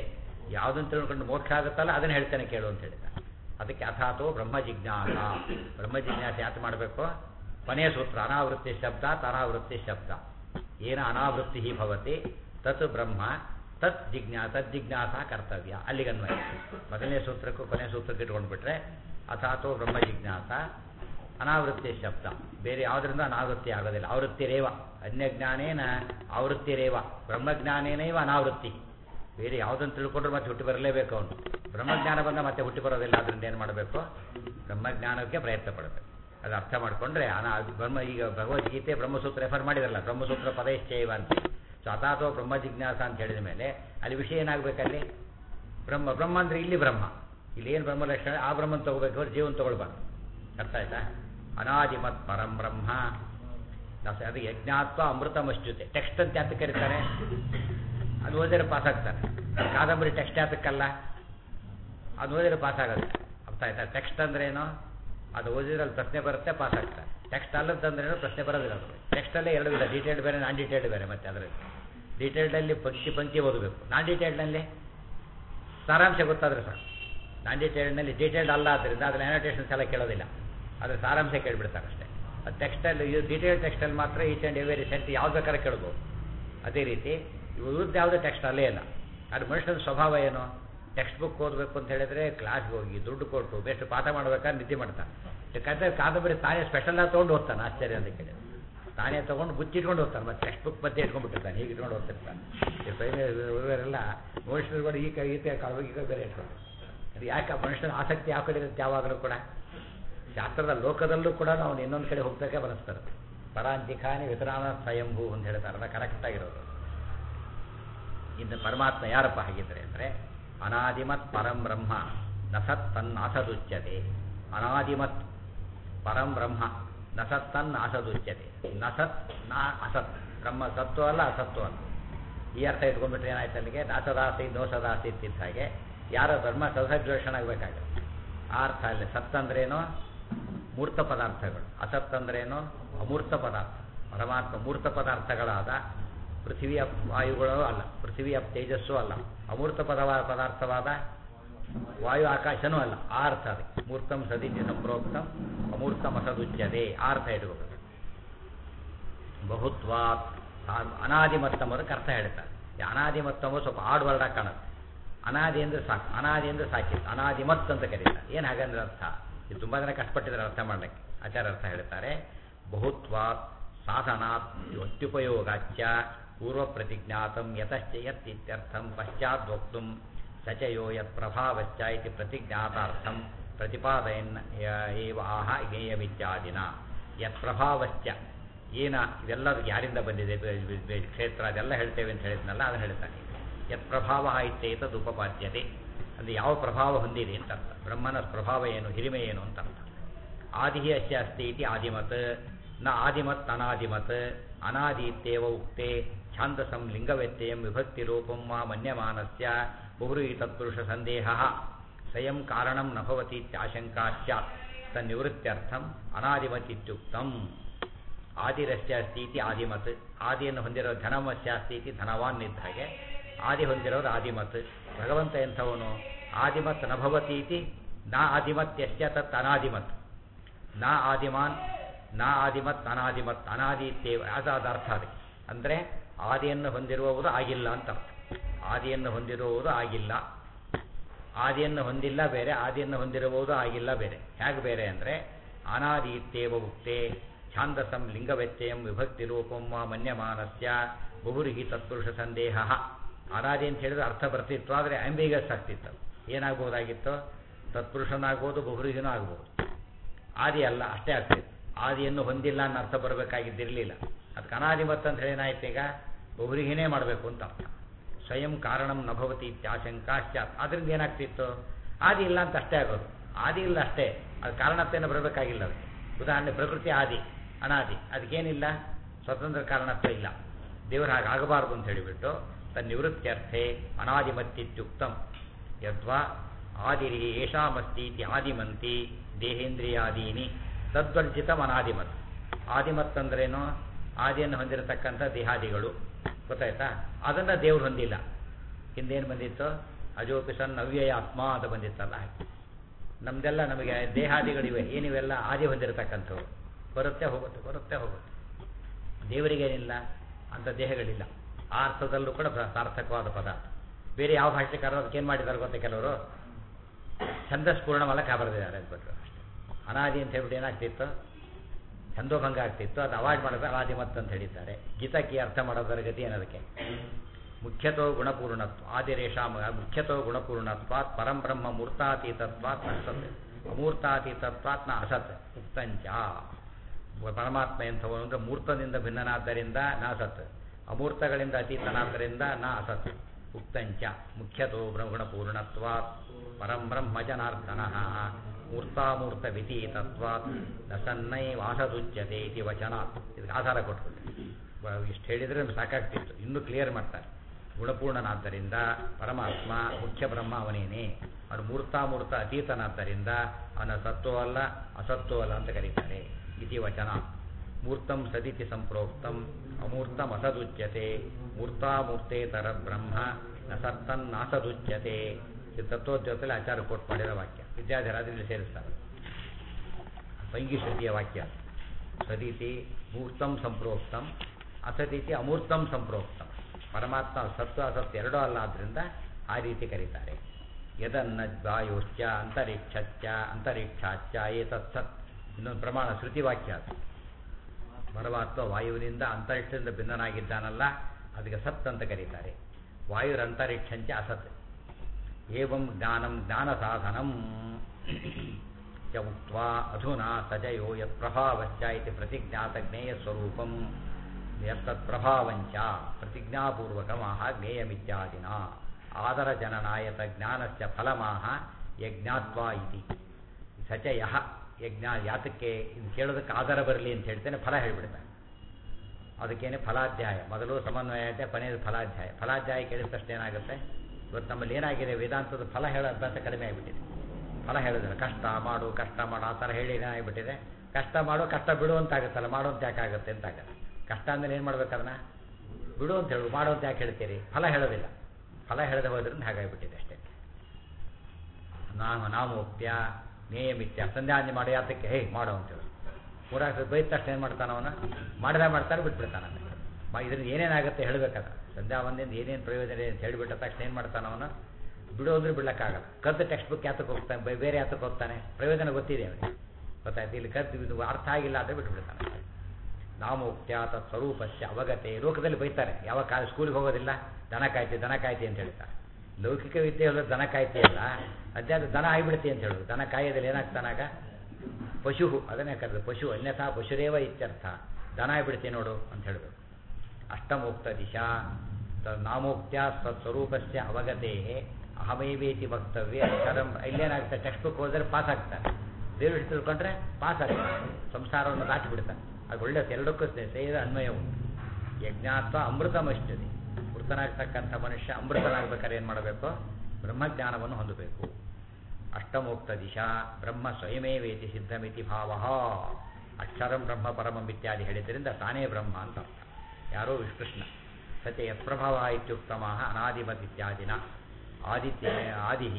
ಯಾವುದನ್ನು ತಿಳ್ಕೊಂಡು ಮೋಕ್ಷ ಆಗುತ್ತಲ್ಲ ಅದನ್ನು ಹೇಳ್ತೇನೆ ಕೇಳು ಅಂತ ಹೇಳಿದ ಅದಕ್ಕೆ ಅಥಾತೋ ಬ್ರಹ್ಮ ಜಿಜ್ಞಾಸ ಬ್ರಹ್ಮ ಜಿಜ್ಞಾಸ ಯಾಕೆ ಮಾಡಬೇಕು ಕೊನೆಯ ಸೂತ್ರ ಅನಾವೃತ್ತಿ ಶಬ್ದ ಅನಾವೃತ್ತಿ ಶಬ್ದ ಏನ ಅನಾವೃತ್ತಿ ಭವತಿ ತತ್ ಬ್ರಹ್ಮ ತತ್ ಜಿಜ್ಞಾ ತತ್ ಜಿಜ್ಞಾಸ ಕರ್ತವ್ಯ ಅಲ್ಲಿಗನ್ವಯ ಮೊದಲನೇ ಸೂತ್ರಕ್ಕೂ ಕೊನೆಯ ಸೂತ್ರಕ್ಕೆ ಇಟ್ಕೊಂಡ್ಬಿಟ್ರೆ ಅಥಾತೋ ಬ್ರಹ್ಮ ಜಿಜ್ಞಾಸ ಅನಾವೃತ್ತಿ ಶಬ್ದ ಬೇರೆ ಯಾವುದರಿಂದ ಅನಾವೃತ್ತಿ ಆಗೋದಿಲ್ಲ ಆವೃತ್ತಿರೇವ ಅನ್ಯಜ್ಞಾನೇನ ಆವೃತ್ತಿರೇವ ಬ್ರಹ್ಮಜ್ಞಾನೇನೈವ ಅನಾವೃತ್ತಿ ಬೇರೆ ಯಾವುದನ್ನು ತಿಳ್ಕೊಂಡ್ರೆ ಮತ್ತೆ ಹುಟ್ಟಿ ಬರಲೇಬೇಕು ಅವನು ಬ್ರಹ್ಮಜ್ಞಾನ ಬಂದ ಮತ್ತೆ ಹುಟ್ಟಿ ಬರೋದಿಲ್ಲ ಅದರಿಂದ ಏನು ಮಾಡಬೇಕು ಬ್ರಹ್ಮಜ್ಞಾನಕ್ಕೆ ಪ್ರಯತ್ನ ಪಡಬೇಕು ಅದು ಅರ್ಥ ಮಾಡಿಕೊಂಡ್ರೆ ಅನಾ ಬ್ರಹ್ಮ ಈಗ ಭಗವದ್ಗೀತೆ ಬ್ರಹ್ಮಸೂತ್ರ ರೆಫರ್ ಮಾಡಿದ್ರಲ್ಲ ಬ್ರಹ್ಮಸೂತ್ರ ಪದೈಶ್ಚೈವ ಅಂತ ಸೊ ಅಥಾತೋ ಬ್ರಹ್ಮ ಜಿಜ್ಞಾಸ ಅಂತ ಹೇಳಿದ ಮೇಲೆ ಅಲ್ಲಿ ವಿಷಯ ಏನಾಗಬೇಕಲ್ಲಿ ಬ್ರಹ್ಮ ಬ್ರಹ್ಮ ಅಂದರೆ ಇಲ್ಲಿ ಬ್ರಹ್ಮ ಇಲ್ಲಿ ಏನು ಬ್ರಹ್ಮ ಲಕ್ಷಣ ಆ ಬ್ರಹ್ಮನ ತಗೋಬೇಕು ಅವ್ರು ಜೀವನ ತಗೊಳ್ಬಾರ್ದು ಅರ್ಥ ಆಯ್ತಾ ಅನಾದಿಮತ್ ಪರಂ ಬ್ರಹ್ಮ ದಾಸ ಅದು ಯಜ್ಞಾತ್ವ ಅಮೃತಮಶ್ಚುತೆ ಟೆಕ್ಸ್ಟ್ ಅಂತ ಯಾತಕ್ಕೆ ಕರೀತಾರೆ ಅದು ಓದಿದ್ರೆ ಪಾಸ್ ಆಗ್ತಾರೆ ಕಾದಂಬರಿ ಟೆಕ್ಸ್ಟ್ ಯಾತಕ್ಕಲ್ಲ ಅದು ಓದಿದ್ರೆ ಪಾಸ್ ಆಗೋದು ಅರ್ಥ ಆಯ್ತಾ ಟೆಕ್ಸ್ಟ್ ಅಂದ್ರೆ ಏನು ಅದು ಓದಿದ್ರೆ ಅಲ್ಲಿ ಪ್ರಶ್ನೆ ಬರುತ್ತೆ ಪಾಸ್ ಆಗ್ತಾರೆ ಟೆಕ್ಸ್ಟ್ ಅಲ್ಲದಂದ್ರೆ ಏನು ಪ್ರಶ್ನೆ ಬರೋದಿಲ್ಲ ಅದು ಟೆಕ್ಸ್ಟಲ್ಲೇ ಎರಡು ವಿಧ ಡೀಟೇಲ್ಡ್ ಬೇರೆ ನಾನ್ ಡೀಟೇಲ್ಡ್ ಬೇರೆ ಮತ್ತೆ ಅದರಲ್ಲಿ ಡೀಟೇಲ್ಡಲ್ಲಿ ಪಂಕ್ತಿ ಪಂಕ್ತಿ ಓದಬೇಕು ನಾನ್ ಡೀಟೇಲ್ಡ್ನಲ್ಲಿ ಸಾರಾಂಶ ಗೊತ್ತಾದ್ರೆ ಸರ್ ನಾನ್ ಡೀಟೇಲ್ಡ್ನಲ್ಲಿ ಡೀಟೇಲ್ಡ್ ಅಲ್ಲ ಆದ್ದರಿಂದ ಅದ್ರ ಅನೋಟೇಷನ್ಸ್ ಎಲ್ಲ ಕೇಳೋದಿಲ್ಲ ಅದ್ರ ಸಾರಾಂಶ ಕೇಳಿಬಿಡ್ತಾರೆ ಅಷ್ಟೇ ಅದು ಟೆಕ್ಸ್ಟಲ್ಲಿ ಇದು ಡೀಟೇಲ್ ಟೆಕ್ಸ್ಟಲ್ಲಿ ಮಾತ್ರ ಈಚ್ ಆ್ಯಂಡ್ ಎವರಿ ಸೆಂಟ್ ಯಾವ್ದು ಬೇಕಾದ್ರೆ ಕೇಳ್ಬೋದು ಅದೇ ರೀತಿ ಇವ್ರದ್ದು ಯಾವುದೇ ಟೆಕ್ಸ್ಟ್ ಅಲ್ಲೇ ಇಲ್ಲ ಅದು ಮನುಷ್ಯನ ಸ್ವಭಾವ ಏನು ಟೆಕ್ಸ್ಟ್ ಬುಕ್ ಓದಬೇಕು ಅಂತ ಹೇಳಿದ್ರೆ ಕ್ಲಾಸ್ಗೆ ಹೋಗಿ ದುಡ್ಡು ಕೊಟ್ಟು ಬೆಸ್ಟ್ ಪಾಠ ಮಾಡ್ಬೇಕಾದ್ರೆ ನಿದ್ದೆ ಮಾಡ್ತಾನೆ ಯಾಕಂದರೆ ಕಾದಂಬರಿ ತಾನೇ ಸ್ಪೆಷಲ್ ಆಗಿ ತೊಗೊಂಡು ಹೋಗ್ತಾನೆ ಆಶ್ಚರ್ಯ ಅಂತ ಕೇಳಿ ತಾನೇ ತೊಗೊಂಡು ಬುಚ್ಚಿಟ್ಕೊಂಡು ಹೋಗ್ತಾನೆ ಮತ್ತೆ ಟೆಕ್ಸ್ಟ್ ಬುಕ್ ಮತ್ತೆ ಇಟ್ಕೊಂಡ್ಬಿಟ್ಟಿರ್ತಾನೆ ಹೀಗೆ ಇಟ್ಕೊಂಡು ಹೋಗ್ತಿರ್ತಾನೆ ಈ ಪ್ರೈಮರಿ ಹುಡುಗರೆಲ್ಲ ಮನುಷ್ಯರು ಕೂಡ ಈ ಕೈ ಈತೆ ಕಾಳು ಈಗ ಬೇರೆ ಇಟ್ಕೊಂಡು ಅದು ಯಾಕೆ ಆ ಮನುಷ್ಯನ ಆಸಕ್ತಿ ಯಾವ ಕಡೆ ಇರುತ್ತೆ ಯಾವಾಗಲೂ ಕೂಡ ಶಾಸ್ತ್ರದ ಲೋಕದಲ್ಲೂ ಕೂಡ ನಾವು ಇನ್ನೊಂದು ಕಡೆ ಹೋಗ್ಬೇಕೆ ಬರೆಸ್ತಾರೆ ಪರಾಂತಿಖಾನಿ ವಿತರಾನ ಸ್ವಯಂಭೂ ಅಂತ ಹೇಳ್ತಾರಲ್ಲ ಕರೆಕ್ಟಾಗಿರೋದು ಇನ್ನು ಪರಮಾತ್ಮ ಯಾರಪ್ಪ ಹಾಗಿದ್ರೆ ಅಂದರೆ ಅನಾದಿಮತ್ ಪರಂ ಬ್ರಹ್ಮ ನಸತ್ ತನ್ನಾಸದುಚ್ಯತೆ ಅನಾದಿಮತ್ ಪರಂ ಬ್ರಹ್ಮ ನಸತ್ ತನ್ನಾಸದುಚ್ಯತೆ ನಸತ್ ನಾ ಅಸತ್ ಬ್ರಹ್ಮ ಸತ್ವ ಅಲ್ಲ ಅಸತ್ವ ಅಲ್ಲ ಈ ಅರ್ಥ ಇಟ್ಕೊಂಡ್ಬಿಟ್ರೆ ಏನಾಯ್ತು ಅಲ್ಲಿಗೆ ನಾಸದಾಸಿ ದೋಷದಾಸಿ ಇತ್ತಿದ್ದ ಹಾಗೆ ಯಾರ ಧರ್ಮ ಸದಸಜ್ಜೋಷಣಾಗಬೇಕಾಗುತ್ತೆ ಆ ಅರ್ಥ ಅಲ್ಲಿ ಸತ್ ಅಂದ್ರೇನು ಮೂರ್ತ ಪದಾರ್ಥಗಳು ಅಸತ್ ಅಂದ್ರೇನು ಅಮೂರ್ತ ಪದಾರ್ಥ ಪರಮಾತ್ಮ ಮೂರ್ತ ಪದಾರ್ಥಗಳಾದ ಪೃಥ್ವಿಯ ವಾಯುಗಳು ಅಲ್ಲ ಪೃಥ್ವಿಯ ತೇಜಸ್ಸು ಅಲ್ಲ ಅಮೂರ್ತ ಪದವ ಪದಾರ್ಥವಾದ ವಾಯು ಆಕಾಶನೂ ಅಲ್ಲ ಆ ಅರ್ಥ ಅದಕ್ಕೆ ಮೂರ್ತಂ ಸದಿತಿ ಸಂಪ್ರೋಕ್ತಂ ಅಮೂರ್ತಂ ಅಸದುಚ್ಯತೆ ಆ ಅರ್ಥ ಇಟ್ಕೋಬೇಕು ಬಹುತ್ವಾತ್ ಅನಾದಿಮತ್ತಂಬುದಕ್ಕೆ ಅರ್ಥ ಹೇಳ್ತಾರೆ ಈ ಅನಾದಿಮತ್ತಂಬುದು ಸ್ವಲ್ಪ ಆಡ್ ವರ್ಡಾಗಿ ಕಾಣುತ್ತೆ ಅನಾದಿ ಅಂದ್ರೆ ಸಾಕು ಅನಾದಿ ಅಂದ್ರೆ ಸಾಕಿತ್ತು ಅನಾದಿಮತ್ ಅಂತ ಕರೀತಾರೆ ಏನು ಹಾಗಂದ್ರೆ ಅರ್ಥ ಇದು ತುಂಬ ಜನ ಕಷ್ಟಪಟ್ಟಿದ್ದಾರೆ ಅರ್ಥ ಮಾಡಲಿಕ್ಕೆ ಆಚಾರ ಅರ್ಥ ಹೇಳ್ತಾರೆ ಬಹುತ್ವಾತ್ ಸಾಧನಾತ್ ಅತ್ಯುಪಯೋಗಾಚ್ಯ ಪೂರ್ವ ಪ್ರತಿಜ್ಞಾತಂ ಯತಶ್ಚ ಯತ್ ಇತ್ಯರ್ಥಂ ಪಶ್ಚಾತ್ ವಕ್ತು ಸಚಯೋ ಯತ್ ಪ್ರಭಾವಶ್ಚ ಇತಿ ಪ್ರತಿಜ್ಞಾತಾರ್ಥಂ ಪ್ರತಿಪಾದಯನ್ ಏವ ಆಹ ಜ್ಞೇಯಮಿತ್ಯಾದಿನ ಯತ್ ಪ್ರಭಾವಶ್ಚ ಏನ ಇವೆಲ್ಲದು ಯಾರಿಂದ ಬಂದಿದೆ ಕ್ಷೇತ್ರ ಅದೆಲ್ಲ ಹೇಳ್ತೇವೆ ಅಂತ ಹೇಳಿದ್ನಲ್ಲ ಅದನ್ನು ಹೇಳ್ತಾನೆ ಯತ್ ಪ್ರಭಾವ ಇತ್ಯೇತದ್ ಉಪಪಾದ್ಯತೆ ಅಂದರೆ ಯಾವ ಪ್ರಭಾವ ಹೊಂದಿದೆ ಅಂತ ಅರ್ಥ ಬ್ರಹ್ಮನ ಪ್ರಭಾವ ಏನು ಹಿರಿಮೆ ಏನು ಅಂತ ಅರ್ಥ ಆದಿ ಅಸ್ಯ ಅಸ್ತಿ ಇತಿ ಆದಿಮತ್ ನ ಆದಿಮತ್ ಅನಾದಿಮತ್ ಅನಾದಿ ಇತ್ಯೇವ ಉಕ್ತೆ ಛಾಂದಸಂ ಲಿಂಗವ್ಯತ್ಯಯಂ ವಿಭಕ್ತಿ ರೂಪಂ ವಾ ಮನ್ಯಮಾನಸ್ಯ ಬಹುರಿ ತತ್ಪುರುಷ ಸಂದೇಹ ಸ್ವಯಂ ಕಾರಣಂ ನ ಭವತಿ ಇತ್ಯಾಶಂಕಾ ಸ್ಯಾತ್ ತನ್ನಿವೃತ್ತ್ಯರ್ಥಂ ಅನಾದಿಮತ್ ಇತ್ಯುಕ್ತಂ ಆದಿರಸ್ಯ ಅಸ್ತಿ ಇತಿ ಆದಿಮತ್ ಆದಿಯನ್ನು ಹೊಂದಿರೋ ಧನಮಸ್ಯ ಅಸ್ತಿ ಇತಿ ಧನವಾನ್ ಇದ್ದ ಹಾಗೆ ಆದಿ ಹೊಂದಿರೋದು ಆದಿಮತ್ ಭಗವಂತ ಎಂಥವನು ಆದಿಮತ್ ನ ಭವತಿ ಇತಿ ನಾ ಆದಿಮತ್ ಯಸ್ಯ ತತ್ ಅನಾದಿಮತ್ ನಾ ಆದಿಮಾನ್ ನಾ ಆದಿಮತ್ ಅನಾದಿಮತ್ ಅನಾದಿ ಇತ್ತೇವ ಅದಾದ ಅರ್ಥ ಅದಕ್ಕೆ ಅಂದರೆ ಆದಿಯನ್ನು ಹೊಂದಿರುವುದು ಆಗಿಲ್ಲ ಅಂತ ಅರ್ಥ ಆದಿಯನ್ನು ಹೊಂದಿರುವುದು ಆಗಿಲ್ಲ ಆದಿಯನ್ನು ಹೊಂದಿಲ್ಲ ಬೇರೆ ಆದಿಯನ್ನು ಹೊಂದಿರುವುದು ಆಗಿಲ್ಲ ಬೇರೆ ಹೇಗೆ ಬೇರೆ ಅಂದರೆ ಅನಾದಿ ಇತ್ತೇವ ಉಕ್ತೆ ಛಾಂದಸಂ ಲಿಂಗವ್ಯತ್ಯಯಂ ವಿಭಕ್ತಿ ರೂಪಂ ವಾ ಮನ್ಯಮಾನಸ್ಯ ಬಹುರಿಹಿ ತತ್ಪುರುಷ ಸಂದೇಹ ಅನಾದಿ ಅಂತ ಹೇಳಿದ್ರೆ ಅರ್ಥ ಬರ್ತಿತ್ತು ಆದರೆ ಆಂಬಿಗಸ್ ಆಗ್ತಿತ್ತು ಏನಾಗ್ಬೋದಾಗಿತ್ತು ತತ್ಪುರುಷನಾಗ್ಬೋದು ಬಹುರಿಹಿನೂ ಆಗ್ಬೋದು ಆದಿ ಅಲ್ಲ ಅಷ್ಟೇ ಆಗ್ತಿತ್ತು ಆದಿಯನ್ನು ಹೊಂದಿಲ್ಲ ಅನ್ನೋ ಅರ್ಥ ಬರಬೇಕಾಗಿದ್ದಿರಲಿಲ್ಲ ಅದಕ್ಕೆ ಅನಾದಿಮತ್ ಅಂತ ಹೇಳಿ ಏನಾಯ್ತು ಈಗ ಬಹುರಿಹಿನೇ ಮಾಡಬೇಕು ಅಂತ ಅರ್ಥ ಸ್ವಯಂ ಕಾರಣಂ ನಭವತಿ ಇತ್ಯಾಶಂಕಾ ಸ್ಯಾತ್ ಅದರಿಂದ ಏನಾಗ್ತಿತ್ತು ಆದಿ ಇಲ್ಲ ಅಂತ ಅಷ್ಟೇ ಆಗೋದು ಆದಿ ಇಲ್ಲ ಅಷ್ಟೇ ಅದು ಕಾರಣತ್ವೇನ ಬರಬೇಕಾಗಿಲ್ಲ ಅದು ಉದಾಹರಣೆ ಪ್ರಕೃತಿ ಆದಿ ಅನಾದಿ ಅದಕ್ಕೇನಿಲ್ಲ ಸ್ವತಂತ್ರ ಕಾರಣತ್ವ ಇಲ್ಲ ದೇವರು ಹಾಗೆ ಆಗಬಾರ್ದು ಅಂತ ಹೇಳಿಬಿಟ್ಟು ತನ್ನ ನಿವೃತ್ತ್ಯರ್ಥೆ ಅನಾದಿಮತ್ತಿತ್ಯುಕ್ತಂ ಯದ್ವಾ ಆದಿರಿ ಏಷಾಮಸ್ತಿ ಇತಿ ಆದಿಮಂತಿ ದೇಹೇಂದ್ರಿಯಾದೀನಿ ತದ್ವರ್ಜಿತಂ ಅನಾದಿಮತ್ ಆದಿಮತ್ ಅಂದ್ರೇನು ಆದಿಯನ್ನು ಹೊಂದಿರತಕ್ಕಂಥ ದೇಹಾದಿಗಳು ಗೊತ್ತಾಯ್ತಾ ಅದನ್ನು ದೇವ್ರು ಹೊಂದಿಲ್ಲ ಹಿಂದೇನು ಬಂದಿತ್ತು ಅಜೋಪಿ ಸನ್ ಅವ್ಯಯ ಆತ್ಮ ಅಂತ ಬಂದಿತ್ತಲ್ಲ ಹಾಗೆ ನಮ್ದೆಲ್ಲ ನಮಗೆ ದೇಹಾದಿಗಳಿವೆ ಏನಿವೆಲ್ಲ ಆದಿ ಹೊಂದಿರತಕ್ಕಂಥವು ಬರುತ್ತೆ ಹೋಗುತ್ತೆ ಬರುತ್ತೆ ಹೋಗುತ್ತೆ ದೇವರಿಗೇನಿಲ್ಲ ಅಂಥ ದೇಹಗಳಿಲ್ಲ ಆ ಅರ್ಥದಲ್ಲೂ ಕೂಡ ಪ್ರ- ಸಾರ್ಥಕವಾದ ಪದ ಬೇರೆ ಯಾವ ಭಾಷೆಕಾರರು ಅದಕ್ಕೆ ಏನು ಮಾಡಿದ್ದಾರೆ ಗೊತ್ತಾ ಕೆಲವರು ಛಂದಸ್ಪೂರ್ಣ ಮಲಕ ಬರೆದಿದ್ದಾರೆ ಅಂದ್ಬಿಟ್ರು ಅಷ್ಟೇ ಅನಾದಿ ಅಂತ ಹೇಳ್ಬಿಟ್ಟು ಏನಾಗ್ತಿತ್ತು ಛಂದೋಭಂಗ ಆಗ್ತಿತ್ತು ಅದು ಅವಾಯ್ಡ್ ಮಾಡಿದ್ರೆ ಅನಾದಿ ಮತ್ ಅಂತ ಹೇಳಿದ್ದಾರೆ ಗೀತಕ್ಕೆ ಅರ್ಥ ಮಾಡೋದರ ಗತಿ ಏನದಕ್ಕೆ ಮುಖ್ಯತೋ ಗುಣಪೂರ್ಣತ್ವ ಆದಿರೇಷ ಮುಖ್ಯತೋ ಗುಣಪೂರ್ಣತ್ವಾತ್ ಪರಂಬ್ರಹ್ಮ ಮೂರ್ತಾತೀತತ್ವಾತ್ ಅಸತ್ ಅಮೂರ್ತಾತೀತತ್ವಾತ್ ನ ಅಸತ್ ಉಕ್ತಂಚ ಪರಮಾತ್ಮ ಎಂಥವನು ಅಂದರೆ ಮೂರ್ತದಿಂದ ಭಿನ್ನನಾದ್ದರಿಂದ ನ ಸತ್ ಅಮೂರ್ತಗಳಿಂದ ಅತೀತನಾದ್ದರಿಂದ ನ ಅಸತ್ ಉಕ್ತಂಚ ಮುಖ್ಯತೋ ಗುಣಪೂರ್ಣತ್ವಾತ್ ಪರಂ ಬ್ರಹ್ಮ ಜನಾರ್ದನ ಮೂರ್ತಾಮೂರ್ತ ವಿತೀತತ್ವಾತ್ ನ ಸನ್ನೈ ವಾಸದುಚ್ಯತೆ ಇತಿ ವಚನಾತ್ ಇದಕ್ಕೆ ಆಧಾರ ಕೊಟ್ಬಿಟ್ಟು ಇಷ್ಟು ಹೇಳಿದರೆ ನಮ್ಗೆ ಸಾಕಾಗ್ತಿತ್ತು ಇನ್ನೂ ಕ್ಲಿಯರ್ ಮಾಡ್ತಾರೆ ಗುಣಪೂರ್ಣನಾದ್ದರಿಂದ ಪರಮಾತ್ಮ ಮುಖ್ಯ ಬ್ರಹ್ಮ ಅವನೇನೆ ಅವನು ಮೂರ್ತಾಮೂರ್ತ ಅತೀತನಾದ್ದರಿಂದ ಅವನ ಸತ್ವೋ ಅಲ್ಲ ಅಸತ್ವೋ ಅಲ್ಲ ಅಂತ ಕರೀತಾರೆ ಇತಿ ವಚನ ಮೂರ್ತಂ ಸದಿತಿ ಸಂಪ್ರೋಕ್ತಂ ಅಮೂರ್ತಂ ಅಸದುಚ್ಯತೆ ಮೂರ್ತಾಮೂರ್ತೇತರ ಬ್ರಹ್ಮ ನ ಸತ್ತನ್ನಾಸದುಚ್ಯತೆ ಇದು ತತ್ವೋದ್ಯೋಗದಲ್ಲಿ ಆಚಾರ ಕೋಟ್ ಮಾಡಿರೋ ವಾಕ್ಯ ವಿದ್ಯಾಧರಾದ್ರಲ್ಲಿ ಸೇರಿಸ್ತಾರೆ ಪೈಂಗಿ ಶ್ರುತಿಯ ವಾಕ್ಯ ಸದಿತಿ ಮೂರ್ತಂ ಸಂಪ್ರೋಕ್ತಂ ಅಸದಿತಿ ಅಮೂರ್ತಂ ಸಂಪ್ರೋಕ್ತಂ ಪರಮಾತ್ಮ ಸತ್ತು ಅಸತ್ತು ಎರಡೂ ಅಲ್ಲ ಆದ್ದರಿಂದ ಆ ರೀತಿ ಕರೀತಾರೆ ಯದನ್ನ ವಾಯುಶ್ಚ ಅಂತರಿಕ್ಷಚ್ಚ ಅಂತರಿಕ್ಷಾಚ್ಚ ಏತತ್ ಸತ್ ಇನ್ನೊಂದು ಪ್ರಮಾಣ ಶ್ರುತಿ ವಾಕ್ಯ ಅದು ಪರಮಾತ್ಮ ವಾಯುವಿನಿಂದ ಅಂತರಿಕ್ಷದಿಂದ ಭಿನ್ನನಾಗಿದ್ದಾನಲ್ಲ ಅದಕ್ಕೆ ಸತ್ ಅಂತ ಕರೀತಾರೆ ವಾಯುರಂತರಿಕ್ಷಂಚ ಅಸತ್ ಏವಂ ಜ್ಞಾನಂ ಜ್ಞಾನ ಸಾಧನಂ ಚ ಉಕ್ತ್ವಾ ಅಧುನಾ ಸಜಯೋ ಯತ್ ಪ್ರಭಾವಶ್ಚ ಇತಿ ಪ್ರತಿಜ್ಞಾತ ಜ್ಞೇಯ ಸ್ವರೂಪಂ ಯತ್ತತ್ ಪ್ರಭಾವಂಚ ಪ್ರತಿಜ್ಞಾಪೂರ್ವಕಮಾಹ ಜ್ಞೇಯಮಿತ್ಯಾದಿನ ಆದರ ಜನನಾಯತ ಜ್ಞಾನಸ್ಯ ಫಲಮಾಹ ಯಜ್ಞಾತ್ವ ಇತಿ ಸಚ ಯಹ ಯಜ್ಞ ಯಾತಕ್ಕೆ ಇದು ಕೇಳೋದಕ್ಕೆ ಆಧಾರ ಬರಲಿ ಅಂತ ಹೇಳ್ತೇನೆ ಫಲ ಹೇಳ್ಬಿಡ್ತಾನೆ ಅದಕ್ಕೇನೆ ಫಲಾಧ್ಯಾಯ ಮೊದಲು ಸಮನ್ವಯಾಧ್ಯಾಯ ಕೊನೆಯದು ಫಲಾಧ್ಯಾಯ ಫಲಾಧ್ಯಾಯ ಕೇಳಿದ ತಕ್ಷಣ ಏನಾಗುತ್ತೆ ಇವತ್ತು ನಮ್ಮಲ್ಲಿ ಏನಾಗಿದೆ ವೇದಾಂತದ ಫಲ ಹೇಳೋ ಅಭ್ಯಾಸ ಕಡಿಮೆ ಆಗಿಬಿಟ್ಟಿದೆ ಫಲ ಹೇಳಿದ್ರೆ ಕಷ್ಟ ಮಾಡು ಕಷ್ಟ ಮಾಡು ಆ ಥರ ಹೇಳಿ ಏನಾಗ್ಬಿಟ್ಟಿದೆ ಕಷ್ಟ ಮಾಡು ಕಷ್ಟ ಬಿಡು ಅಂತ ಆಗುತ್ತಲ್ಲ ಮಾಡು ಅಂತ ಯಾಕೆ ಆಗುತ್ತೆ ಅಂತ ಆಗುತ್ತೆ ಕಷ್ಟ ಅಂದ್ರೆ ಏನು ಮಾಡ್ಬೇಕು ಅದನ್ನ ಬಿಡು ಅಂತ ಹೇಳು ಮಾಡು ಅಂತ ಯಾಕೆ ಹೇಳ್ತೀರಿ ಫಲ ಹೇಳೋದಿಲ್ಲ ಫಲ ಹೇಳದೆ ಹೋದ್ರಿಂದ ಹಾಗಾಗಿಬಿಟ್ಟಿದೆ ಅಷ್ಟೇ ನಾವು ನಾವು ಒಪ್ಯ ನೇಯಮಿತ್ಯ ಸಂಧ್ಯಾವಂದನೆ ಮಾಡಿ ಯಾತಕ್ಕೆ ಹೇ ಮಾಡು ಅಂತೇಳಿ ಮೂರಾಗ ಬೈದ ತಕ್ಷಣ ಏನು ಮಾಡ್ತಾನ ಅವನು ಮಾಡಿದ ಮಾಡ್ತಾರೆ ಬಿಟ್ಬಿಡ್ತಾನ ಇದರಿಂದ ಏನೇನಾಗುತ್ತೆ ಹೇಳಬೇಕಾದ್ರೆ ಸಂಧ್ಯಾವಂದನೆಯಿಂದ ಏನೇನು ಪ್ರಯೋಜನ ಇದೆ ಅಂತ ಹೇಳಿಬಿಟ್ಟ ತಕ್ಷಣ ಏನು ಮಾಡ್ತಾನ ಅವನು ಬಿಡೋದ್ರೆ ಬಿಡ್ಲಕ್ಕಾಗಲ್ಲ ಕದ್ದು ಟೆಕ್ಸ್ಟ್ ಬುಕ್ ಯಾತಕ್ಕೆ ಹೋಗ್ತಾನೆ ಬೈ- ಬೇರೆ ಯಾತಕ್ಕೆ ಹೋಗ್ತಾನೆ ಪ್ರಯೋಜನ ಗೊತ್ತಿದೆ ಅವನಿಗೆ ಗೊತ್ತಾಯ್ತು ಇಲ್ಲಿ ಕದ್ದು ಇದು ಅರ್ಥ ಆಗಿಲ್ಲ ಅಂದರೆ ಬಿಟ್ಬಿಡ್ತಾನೆ ನಾಮೋಕ್ತ್ಯ ತತ್ ಸ್ವರೂಪಸ್ಯ ಅವಗತೆ ಲೋಕದಲ್ಲಿ ಬೈತಾರೆ ಯಾವ ಕಾಲ ಸ್ಕೂಲ್ಗೆ ಹೋಗೋದಿಲ್ಲ ದನ ಕಾಯ್ತಿ ದನ ಕಾಯ್ತಿ ಅಂತ ಹೇಳ್ತಾರೆ ಲೌಕಿಕ ವಿದ್ಯೆ ಹೇಳೋದು ದನ ಕಾಯ್ತಿ ಅಲ್ಲ ಅಧ್ಯಾತ್ಮ ದನ ಆಗಿಬಿಡುತ್ತೆ ಅಂತ ಹೇಳೋದು ದನ ಕಾಯೋದಲ್ಲಿ ಏನಾಗ್ತಾನಾಗ ಪಶು ಅದನ್ನೇ ಕರೆದು ಪಶು ಅನ್ಯಥಾ ಪಶುರೇವ ಇತ್ಯರ್ಥ ದನ ಆಗಿಬಿಡುತ್ತೆ ನೋಡು ಅಂತ ಹೇಳಬೇಕು ಅಷ್ಟಮೋಕ್ತ ದಿಶಾ ತ- ನಾಮೋಕ್ತ್ಯ ಸ್ವರೂಪಸ್ಯ ಅವಗತೆ ಅಹಮೈವೇತಿ ವಕ್ತವ್ಯ ಅಕ್ಷರಂ ಇಲ್ಲೇನಾಗುತ್ತೆ ಟೆಕ್ಸ್ಟ್ ಬುಕ್ ಹೋದರೆ ಪಾಸ್ ಆಗ್ತಾನೆ ದೇವರು ತಿಳ್ಕೊಂಡ್ರೆ ಪಾಸ್ ಆಗ್ತಾನೆ ಸಂಸಾರವನ್ನು ದಾಟಿ ಬಿಡ್ತಾನೆ ಅದು ಒಳ್ಳೆ ಎರಡಕ್ಕೂ ಸೇ- ಸೇರಿದ ಅನ್ವಯ ಉಂಟು ಯಜ್ಞಾತ್ವ ಅಮೃತಮಷ್ಟದಿ ಮೃತನಾಗ್ತಕ್ಕಂಥ ಮನುಷ್ಯ ಅಮೃತನಾಗ್ಬೇಕಾದ್ರೆ ಏನು ಮಾಡಬೇಕು ಬ್ರಹ್ಮಜ್ಞಾನವನ್ನು ಹೊಂದಬೇಕು ಅಷ್ಟಮೋಕ್ತ ದಿಶಾ ಬ್ರಹ್ಮ ಸ್ವಯಮೇವೇತಿ ಸಿದ್ಧಮಿತಿ ಭಾವ ಅಕ್ಷರಂ ಬ್ರಹ್ಮ ಪರಮಂ ಇತ್ಯಾದಿ ಹೇಳಿದ್ದರಿಂದ ತಾನೇ ಬ್ರಹ್ಮ ಅಂತ ಅರ್ಥ ಯಾರೋ ವಿಷ್ಕೃಷ್ಣ ಸತ್ಯ ಯತ್ಪ್ರಭಾವ ಇತ್ಯುಕ್ತಮಃ ಅನಾದಿಮತ್ ಇತ್ಯಾದಿನ ಆದಿತ್ಯ ಆದಿ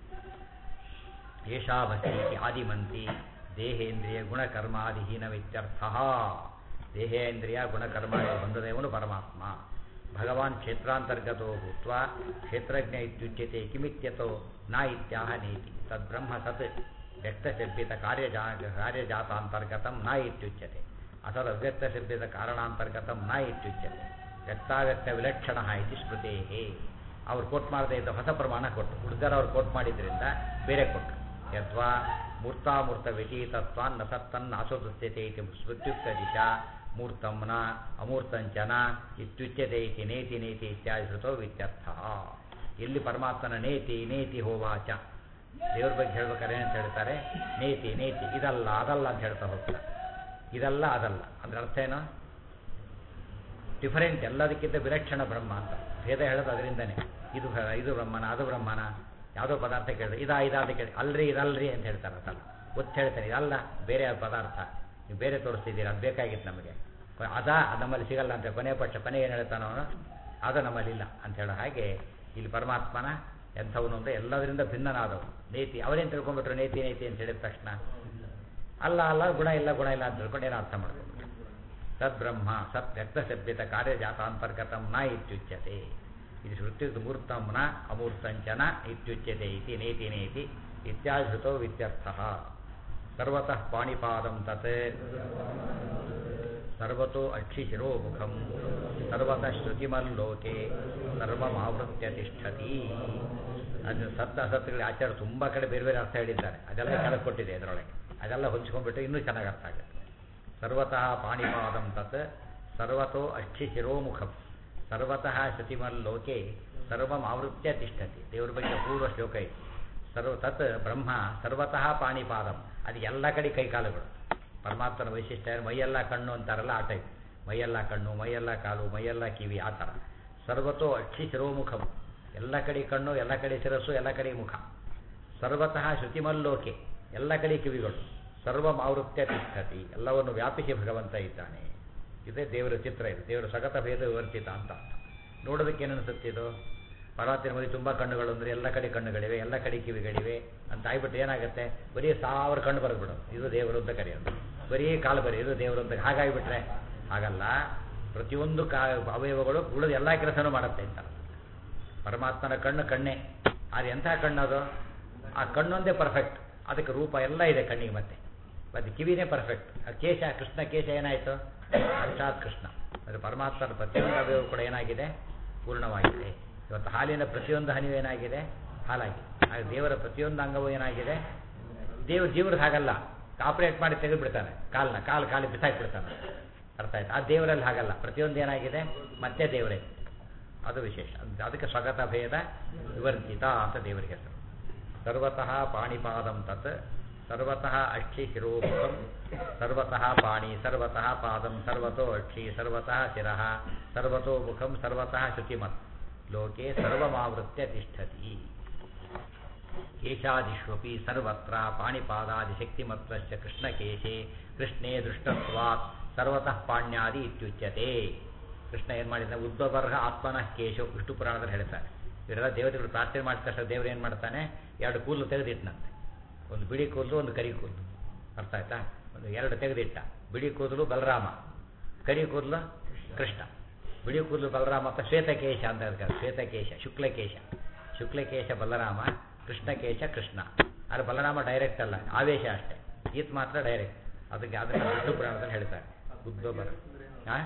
ಏಷಾಭಸ್ತಿ ಆದಿಮಂತಿ ದೇಹೇಂದ್ರಿಯ ಗುಣಕರ್ಮಾದಿಹೀನವಿತ್ಯರ್ಥ ದೇಹೇಂದ್ರಿಯ ಗುಣಕರ್ಮ ಬಂಧದೇವನು ಪರಮಾತ್ಮ ಭಗವಾನ್ ಕ್ಷೇತ್ರಾಂತರ್ಗತೋ ಭೂತ್ವ ಕ್ಷೇತ್ರಜ್ಞ ಇತ್ಯುಚ್ಯತೆ ಕಿಮಿತ್ಯತೋ ನ ಇತ್ಯಾಹ ನೀತಿ ತದ್ಬ್ರಹ್ಮ ಸತ್ ವ್ಯಕ್ತಶಬ್ದಿತ ಕಾರ್ಯಜಾ ಕಾರ್ಯಜಾತಾಂತರ್ಗತಂ ನ ಇತ್ಯುಚ್ಯತೆ ಅಸದ ಅವ್ಯಕ್ತಶಬ್ದಿತ ಕಾರಣಾಂತರ್ಗತಂ ನ ಇತ್ಯುಚ್ಯತೆ ವ್ಯಕ್ತಾವ್ಯಕ್ತ ವಿಲಕ್ಷಣ ಇತಿ ಸ್ಮೃತೇ ಅವ್ರು ಕೋಟ್ ಮಾಡದೇ ಇದ್ದ ಹೊಸ ಪ್ರಮಾಣ ಕೊಟ್ಟು ಹುಡುಗರು ಅವ್ರು ಕೋಟ್ ಮಾಡಿದ್ರಿಂದ ಬೇರೆ ಕೊಟ್ಟು ಯದ್ವಾ ಮೂರ್ತಾಮೂರ್ತ ವ್ಯತೀತತ್ವಾನ್ ನ ಸತ್ತನ್ನ ಅಸೋದಸ್ಯತೆ ಇತಿ ಸ್ಮೃತ್ಯುಕ್ತ ದಿಶಾ ಮೂರ್ತಂನ ಅಮೂರ್ತಂಚನ ಇತ್ಯುಚ್ಯತೆ ಇತಿ ನೇತಿ ನೇತಿ ಇತ್ಯಾದಿ ಶ್ರುತೋ ಇತ್ಯರ್ಥ ಎಲ್ಲಿ ಪರಮಾತ್ಮನ ನೇತಿ ನೇತಿ ಹೋವಾಚ ದೇವ್ರ ಬಗ್ಗೆ ಹೇಳ್ಬೇಕಾದ್ರೆ ಏನಂತ ಹೇಳ್ತಾರೆ ನೇತಿ ನೇತಿ ಇದಲ್ಲ ಅದಲ್ಲ ಅಂತ ಹೇಳ್ತಾ ಹೋಗ್ತಾರೆ ಇದಲ್ಲ ಅದಲ್ಲ ಅಂದ್ರೆ ಅರ್ಥ ಏನು ಡಿಫರೆಂಟ್ ಎಲ್ಲದಕ್ಕಿಂತ ವಿಲಕ್ಷಣ ಬ್ರಹ್ಮ ಅಂತ ಭೇದ ಹೇಳೋದು ಅದರಿಂದನೇ ಇದು ಭ- ಇದು ಬ್ರಹ್ಮನ ಅದು ಬ್ರಹ್ಮನ ಯಾವುದೋ ಪದಾರ್ಥ ಕೇಳಿದ್ರೆ ಇದಾ ಇದಾದ ಕೇಳಿ ಅಲ್ರಿ ಇದಲ್ರಿ ಅಂತ ಹೇಳ್ತಾರೆ ಅದಲ್ಲ ಒತ್ತು ಹೇಳ್ತಾರೆ ಇದಲ್ಲ ಬೇರೆ ಯಾವ ಪದಾರ್ಥ ನೀವು ಬೇರೆ ತೋರಿಸ್ತಿದ್ದೀರಾ ಅದು ಬೇಕಾಗಿತ್ತು ನಮಗೆ ಅದ ಅದು ನಮ್ಮಲ್ಲಿ ಸಿಗಲ್ಲ ಅಂತ ಕೊನೆ ಪಕ್ಷ ಕೊನೆ ಏನು ಹೇಳ್ತಾನೋ ಅವನು ಅದು ನಮ್ಮಲ್ಲಿ ಇಲ್ಲ ಅಂತ ಹೇಳೋ ಹಾಗೆ ಇಲ್ಲಿ ಪರಮಾತ್ಮನ ಎಂಥವನು ಅಂದರೆ ಎಲ್ಲದರಿಂದ ಭಿನ್ನನಾದವು ನೇತಿ ಅವರೇನು ತಿಳ್ಕೊಂಡ್ಬಿಟ್ರು ನೇತಿ ನೇತಿ ಅಂತ ಹೇಳಿದ ತಕ್ಷಣ ಅಲ್ಲ ಅಲ್ಲ ಗುಣ ಇಲ್ಲ ಗುಣ ಇಲ್ಲ ಅಂತ ತಿಳ್ಕೊಂಡು ಏನೋ ಅರ್ಥ ಮಾಡ್ಕೊಂಡ್ಬಿಟ್ರು ತದ್ಬ್ರಹ್ಮ ಸತ್ ವ್ಯಕ್ತಶಬ್ದಿತ ಕಾರ್ಯಜಾತಾಂತರ್ಗತಂ ನ ಇತ್ಯುಚ್ಯತೆ ಇದು ಶ್ರುತ್ಯುಕ್ತ ಮೂರ್ತಂ ನ ಅಮೂರ್ತಂಚನ ಇತ್ಯುಚ್ಯತೆ ಇತಿ ನೇತಿ ನೇತಿ ಇತ್ಯಾಶ್ರುತೋ ವಿತ್ಯರ್ಥಃ ಸರ್ವತಃ ಪಾಣಿಪಾದಂ ತತ್ ಸರ್ವತೋ ಅಕ್ಷಿಶಿರೋಮುಖಂ ಸರ್ವತಃ ಶ್ರುತಿಮಲ್ಲೋಕೆ ಸರ್ವಮಾವೃತ್ಯ ತಿಷ್ಠತಿ ಅದು ಸತ್ತ ಅಸತ್ತುಗಳಿಗೆ ಆಚಾರ ತುಂಬ ಕಡೆ ಬೇರೆ ಬೇರೆ ಅರ್ಥ ಹೇಳಿದ್ದಾರೆ ಅದೆಲ್ಲ ಕೆಳಗೆ ಕೊಟ್ಟಿದೆ ಅದರೊಳಗೆ ಅದೆಲ್ಲ ಹೊಂಚ್ಕೊಂಡ್ಬಿಟ್ಟು ಇನ್ನೂ ಚೆನ್ನಾಗಿ ಅರ್ಥ ಆಗುತ್ತೆ ಸರ್ವತಃ ಪಾಣಿಪಾದಂ ತತ್ ಸರ್ವತೋ ಅಕ್ಷಿಶಿರೋಮುಖಂ ಸರ್ವತಃ ಶ್ರುತಿಮಲ್ಲೋಕೆ ಸರ್ವಂ ಆವೃತ್ಯ ತಿಷ್ಠತಿ ದೇವರ ಬಗ್ಗೆ ಪೂರ್ವ ಶ್ಲೋಕ ಇದೆ ಸರ್ವ ತತ್ ಬ್ರಹ್ಮ ಸರ್ವತಃ ಪಾಣಿಪಾದಂ ಅದು ಎಲ್ಲ ಕಡೆ ಕೈಕಾಲುಗಳು ಪರಮಾತ್ಮನ ವೈಶಿಷ್ಟ್ಯ ಮೈಯೆಲ್ಲ ಕಣ್ಣು ಅಂತಾರಲ್ಲ ಆ ಟೈಪ್ ಮೈಯೆಲ್ಲ ಕಣ್ಣು ಮೈಯೆಲ್ಲ ಕಾಲು ಮೈಯೆಲ್ಲ ಕಿವಿ ಆ ಥರ ಸರ್ವತೋ ಅಕ್ಷಿ ಶಿರೋಮುಖಂ ಎಲ್ಲ ಕಡೆ ಕಣ್ಣು ಎಲ್ಲ ಕಡೆ ಶಿರಸ್ಸು ಎಲ್ಲ ಕಡೆ ಮುಖ ಸರ್ವತಃ ಶ್ರುತಿಮಲ್ಲೋಕೆ ಎಲ್ಲ ಕಡೆ ಕಿವಿಗಳು ಸರ್ವಂ ಆವೃತ್ಯ ತಿಷ್ಠತಿ ಎಲ್ಲವನ್ನು ವ್ಯಾಪಿಸಿ ಭಗವಂತ ಇದ್ದಾನೆ ಇದೇ ದೇವರ ಚಿತ್ರ ಇದು ದೇವರ ಸಗತ ಭೇದ ವಿವರ್ತಿತ ಅಂತ ನೋಡೋದಕ್ಕೆ ಏನನ್ಸುತ್ತೆ ಇದು ಪರ್ವತಿನ ಮರಿ ತುಂಬ ಕಣ್ಣುಗಳು ಅಂದರೆ ಎಲ್ಲ ಕಡೆ ಕಣ್ಣುಗಳಿವೆ ಎಲ್ಲ ಕಡೆ ಕಿವಿಗಳಿವೆ ಅಂತ ಆಗ್ಬಿಟ್ಟು ಏನಾಗುತ್ತೆ ಬರೀ ಸಾವಿರ ಕಣ್ಣು ಬರೆದ್ಬಿಡು ಇದು ದೇವರು ಅಂತ ಕರೆಯೋದು ಬರೀ ಕಾಲು ಬರೀ ಇದು ದೇವರು ಅಂತ ಹಾಗಾಗಿಬಿಟ್ರೆ ಹಾಗಲ್ಲ ಪ್ರತಿಯೊಂದು ಕಾ ಅವಯವಗಳು ಉಳಿದ ಎಲ್ಲ ಕೆಲಸನೂ ಮಾಡುತ್ತೆ ಅಂತ ಪರಮಾತ್ಮನ ಕಣ್ಣು ಕಣ್ಣೇ ಅದು ಎಂಥ ಕಣ್ಣು ಅದು ಆ ಕಣ್ಣೊಂದೇ ಪರ್ಫೆಕ್ಟ್ ಅದಕ್ಕೆ ರೂಪ ಎಲ್ಲ ಇದೆ ಕಣ್ಣಿಗೆ ಮತ್ತೆ ಮತ್ತೆ ಕಿವಿನೇ ಪರ್ಫೆಕ್ಟ್ ಕೇಶ ಕೃಷ್ಣ ಕೇಶ ಏನಾಯಿತು ಸಾಕ್ಷಾತ್ ಕೃಷ್ಣ ಅಂದರೆ ಪರಮಾತ್ಮನ ಪ್ರತಿಯೊಂದು ಅವಯವ ಕೂಡ ಏನಾಗಿದೆ ಪೂರ್ಣವಾಗಿದೆ ಇವತ್ತು ಹಾಲಿನ ಪ್ರತಿಯೊಂದು ಹನಿವು ಏನಾಗಿದೆ ಹಾಲಾಗಿದೆ ಹಾಗೆ ದೇವರ ಪ್ರತಿಯೊಂದು ಅಂಗವೂ ಏನಾಗಿದೆ ದೇವ್ರ ಜೀವ್ರದ್ದು ಹಾಗಲ್ಲ ಆಪರೇಟ್ ಮಾಡಿ ತೆಗೆದುಬಿಡ್ತಾನೆ ಕಾಲನ್ನ ಕಾಲು ಕಾಲು ಬಿಸಾಕ್ಬಿಡ್ತಾನೆ ಅರ್ಥ ಆಯ್ತು ಆ ದೇವರಲ್ಲಿ ಹಾಗಲ್ಲ ಪ್ರತಿಯೊಂದು ಏನಾಗಿದೆ ಮತ್ತೆ ದೇವರೇ ಅದು ವಿಶೇಷ ಅದಕ್ಕೆ ಸ್ವಗತ ಭೇದ ವಿವರ್ಜಿತ ಅಂತ ದೇವರಿಗೆ ಹೆಸರು ಸರ್ವತಃ ಪಾಣಿಪಾದಂ ತತ್ ಸರ್ವತಃ ಅಕ್ಷಿ ಶಿರೋಮುಖಂ ಸರ್ವತಃ ಪಾಣಿ ಸರ್ವತಃ ಪಾದಂ ಸರ್ವತೋ ಅಕ್ಷಿ ಸರ್ವತಃ ಶಿರಃ ಸರ್ವತೋ ಮುಖಂ ಸರ್ವತಃ ಶುಚಿಮತ್ ಲೋಕೆ ಸರ್ವಮಾವೃತ್ಯ ತಿಷ್ಠತಿ ಕೇಶಾದಿಷ್ವಪಿ ಸರ್ವತ್ರ ಪಾಣಿಪಾದಾದಿಶಕ್ತಿಮತ್ವಶ್ಚ ಕೃಷ್ಣಕೇಶೆ ಕೃಷ್ಣೇ ದೃಷ್ಟತ್ವಾತ್ ಸರ್ವತಃ ಪಾಣ್ಯಾದಿ ಇತ್ಯುಚ್ಯತೆ ಕೃಷ್ಣ ಏನು ಮಾಡಿದ ಉದ್ಭವರ್ಹ ಆತ್ಮನಃ ಕೇಶು ವಿಷ್ಣು ಪುರಾಣದಲ್ಲಿ ಹೇಳ್ತಾರೆ ಇವರೆಲ್ಲ ದೇವತೆಗಳು ಪ್ರಾರ್ಥನೆ ಮಾಡಿದ ತಕ್ಷಣ ದೇವರು ಏನು ಮಾಡ್ತಾನೆ ಎರಡು ಕೂದಲು ತೆಗೆದಿಟ್ಟನಂತೆ ಒಂದು ಬಿಳಿ ಕೂದಲು ಒಂದು ಕರಿ ಕೂದಲು ಅರ್ಥ ಆಯ್ತಾ ಒಂದು ಎರಡು ತೆಗೆದಿಟ್ಟ ಬಿಳಿ ಕೂದಲು ಬಲರಾಮ ಕರಿ ಕೂದಲು ಕೃಷ್ಣ ಬಿಳಿ ಕೂದಲು ಬಲರಾಮ ಅಂತ ಶ್ವೇತಕೇಶ ಅಂತ ಹೇಳ್ತಾರೆ ಶ್ವೇತಕೇಶ ಶುಕ್ಲಕೇಶ ಶುಕ್ಲಕೇಶ ಬಲರಾಮ ಕೃಷ್ಣಕೇಶ ಕೃಷ್ಣ ಆದರೆ ಬಲರಾಮ ಡೈರೆಕ್ಟ್ ಅಲ್ಲ ಆವೇಶ ಅಷ್ಟೇ ಈತ್ ಮಾತ್ರ ಡೈರೆಕ್ಟ್ ಅದಕ್ಕೆ ಅದನ್ನು ವಿಷ್ಣು ಪುರಾಣದಲ್ಲಿ ಹೇಳ್ತಾರೆ ಉದ್ಭವ ಹಾಂ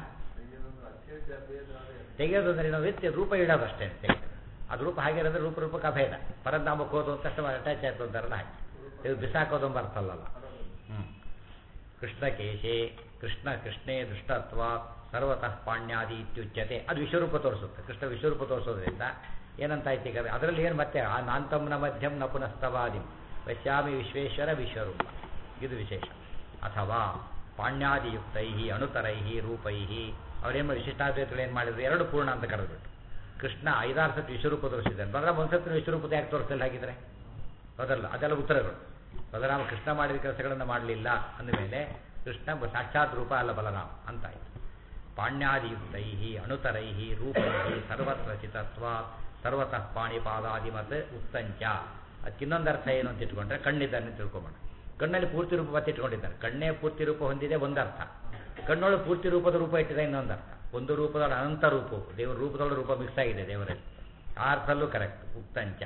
ತೆಗೆಯೋದು ಅಂದರೆ ನಾವು ವ್ಯಕ್ತಿ ರೂಪ ಇಡೋದು ಅಷ್ಟೇ ತೆಗೆದು ಅದು ರೂಪ ಹಾಗಿರೋದ್ರೆ ರೂಪ ರೂಪಕ್ಕೆ ಅಭೇದ ಪರಂಧಾಮಕ್ಕೆ ಹೋದು ಅಂತ ಅಟ್ಯಾಚ್ ಆಯ್ತು ಅಂತಾರಲ್ಲ ಹಾಗೆ ಇದು ಬಿಸಾಕೋದು ಎಂಬ ಅರ್ಥ ಅಲ್ಲಲ್ಲ ಹ್ಞೂ ಕೃಷ್ಣಕೇಶೆ ಕೃಷ್ಣ ಕೃಷ್ಣೇ ದೃಷ್ಟತ್ವ ಸರ್ವತಃ ಪಾಣ್ಯಾದಿ ಇತ್ಯುಚ್ಯತೆ ಅದು ವಿಶ್ವರೂಪ ತೋರಿಸುತ್ತೆ ಕೃಷ್ಣ ವಿಶ್ವರೂಪ ತೋರಿಸೋದ್ರಿಂದ ಏನಂತಾಯ್ತು ಈಗ ಅದರಲ್ಲಿ ಏನು ಮತ್ತೆ ಆ ನಾಂತಂನ ಮಧ್ಯಂ ನ ಪುನಸ್ತವಾದಿ ಪಶ್ಯಾಮಿ ವಿಶ್ವೇಶ್ವರ ವಿಶ್ವರೂಪ ಇದು ವಿಶೇಷ ಅಥವಾ ಪಾಣ್ಯಾದಿಯುಕ್ತೈ ಅಣುತರೈ ರೂಪೈ ಅವರೇನು ಮಾಡಿ ವಿಶಿಷ್ಟಾದ್ವೈತಗಳು ಏನು ಮಾಡಿದ್ರು ಎರಡು ಪೂರ್ಣ ಅಂತ ಕರೆದ್ಬಿಟ್ಟು ಕೃಷ್ಣ ಐದಾರು ಸತಿ ವಿಶ್ವರೂಪ ತೋರಿಸಿದ್ದಾನೆ ಬಲರಾಮ ಒಂದು ಸತಿ ವಿಶ್ವರೂಪದ ಯಾಕೆ ತೋರಿಸಲಿಲ್ಲ ಹಾಗಿದ್ರೆ ಹೌದಲ್ಲ ಅದೆಲ್ಲ ಉತ್ತರಗಳು ಬಲರಾಮ ಕೃಷ್ಣ ಮಾಡಿದ ಕೆಲಸಗಳನ್ನು ಮಾಡಲಿಲ್ಲ ಅಂದಮೇಲೆ ಕೃಷ್ಣ ಸಾಕ್ಷಾತ್ ರೂಪ ಅಲ್ಲ ಬಲರಾಮ ಅಂತಾಯಿತು ಪಾಣ್ಯಾದಿಯುಕ್ತೈ ಅಣುತರೈ ರೂಪೈ ಸರ್ವತ್ರ ಚಿತತ್ವ ಸರ್ವತಃ ಪಾಣಿಪಾದಾದಿಮತ್ ಉಕ್ತಂಚ ಅದಕ್ಕೆ ಇನ್ನೊಂದು ಅರ್ಥ ಏನು ಅಂತ ಇಟ್ಕೊಂಡ್ರೆ ಕಣ್ಣಿದ್ದಾನೆ ತಿಳ್ಕೊಂಬೋಣ ಕಣ್ಣಲ್ಲಿ ಪೂರ್ತಿ ರೂಪ ಮತ್ತೆ ಇಟ್ಕೊಂಡಿದ್ದಾರೆ ಕಣ್ಣೇ ಪೂರ್ತಿ ರೂಪ ಹೊಂದಿದೆ ಒಂದರ್ಥ ಕಣ್ಣೊಳಗೆ ಪೂರ್ತಿ ರೂಪದ ರೂಪ ಇಟ್ಟಿದೆ ಇನ್ನೊಂದು ಅರ್ಥ ಒಂದು ರೂಪದೊಳ ಅನಂತ ರೂಪವು ದೇವರ ರೂಪದೊಳ ರೂಪ ಮಿಕ್ಸ್ ಆಗಿದೆ ದೇವರಲ್ಲಿ ಆ ಅರ್ಥಲ್ಲೂ ಕರೆಕ್ಟ್ ಉಕ್ತಂಚ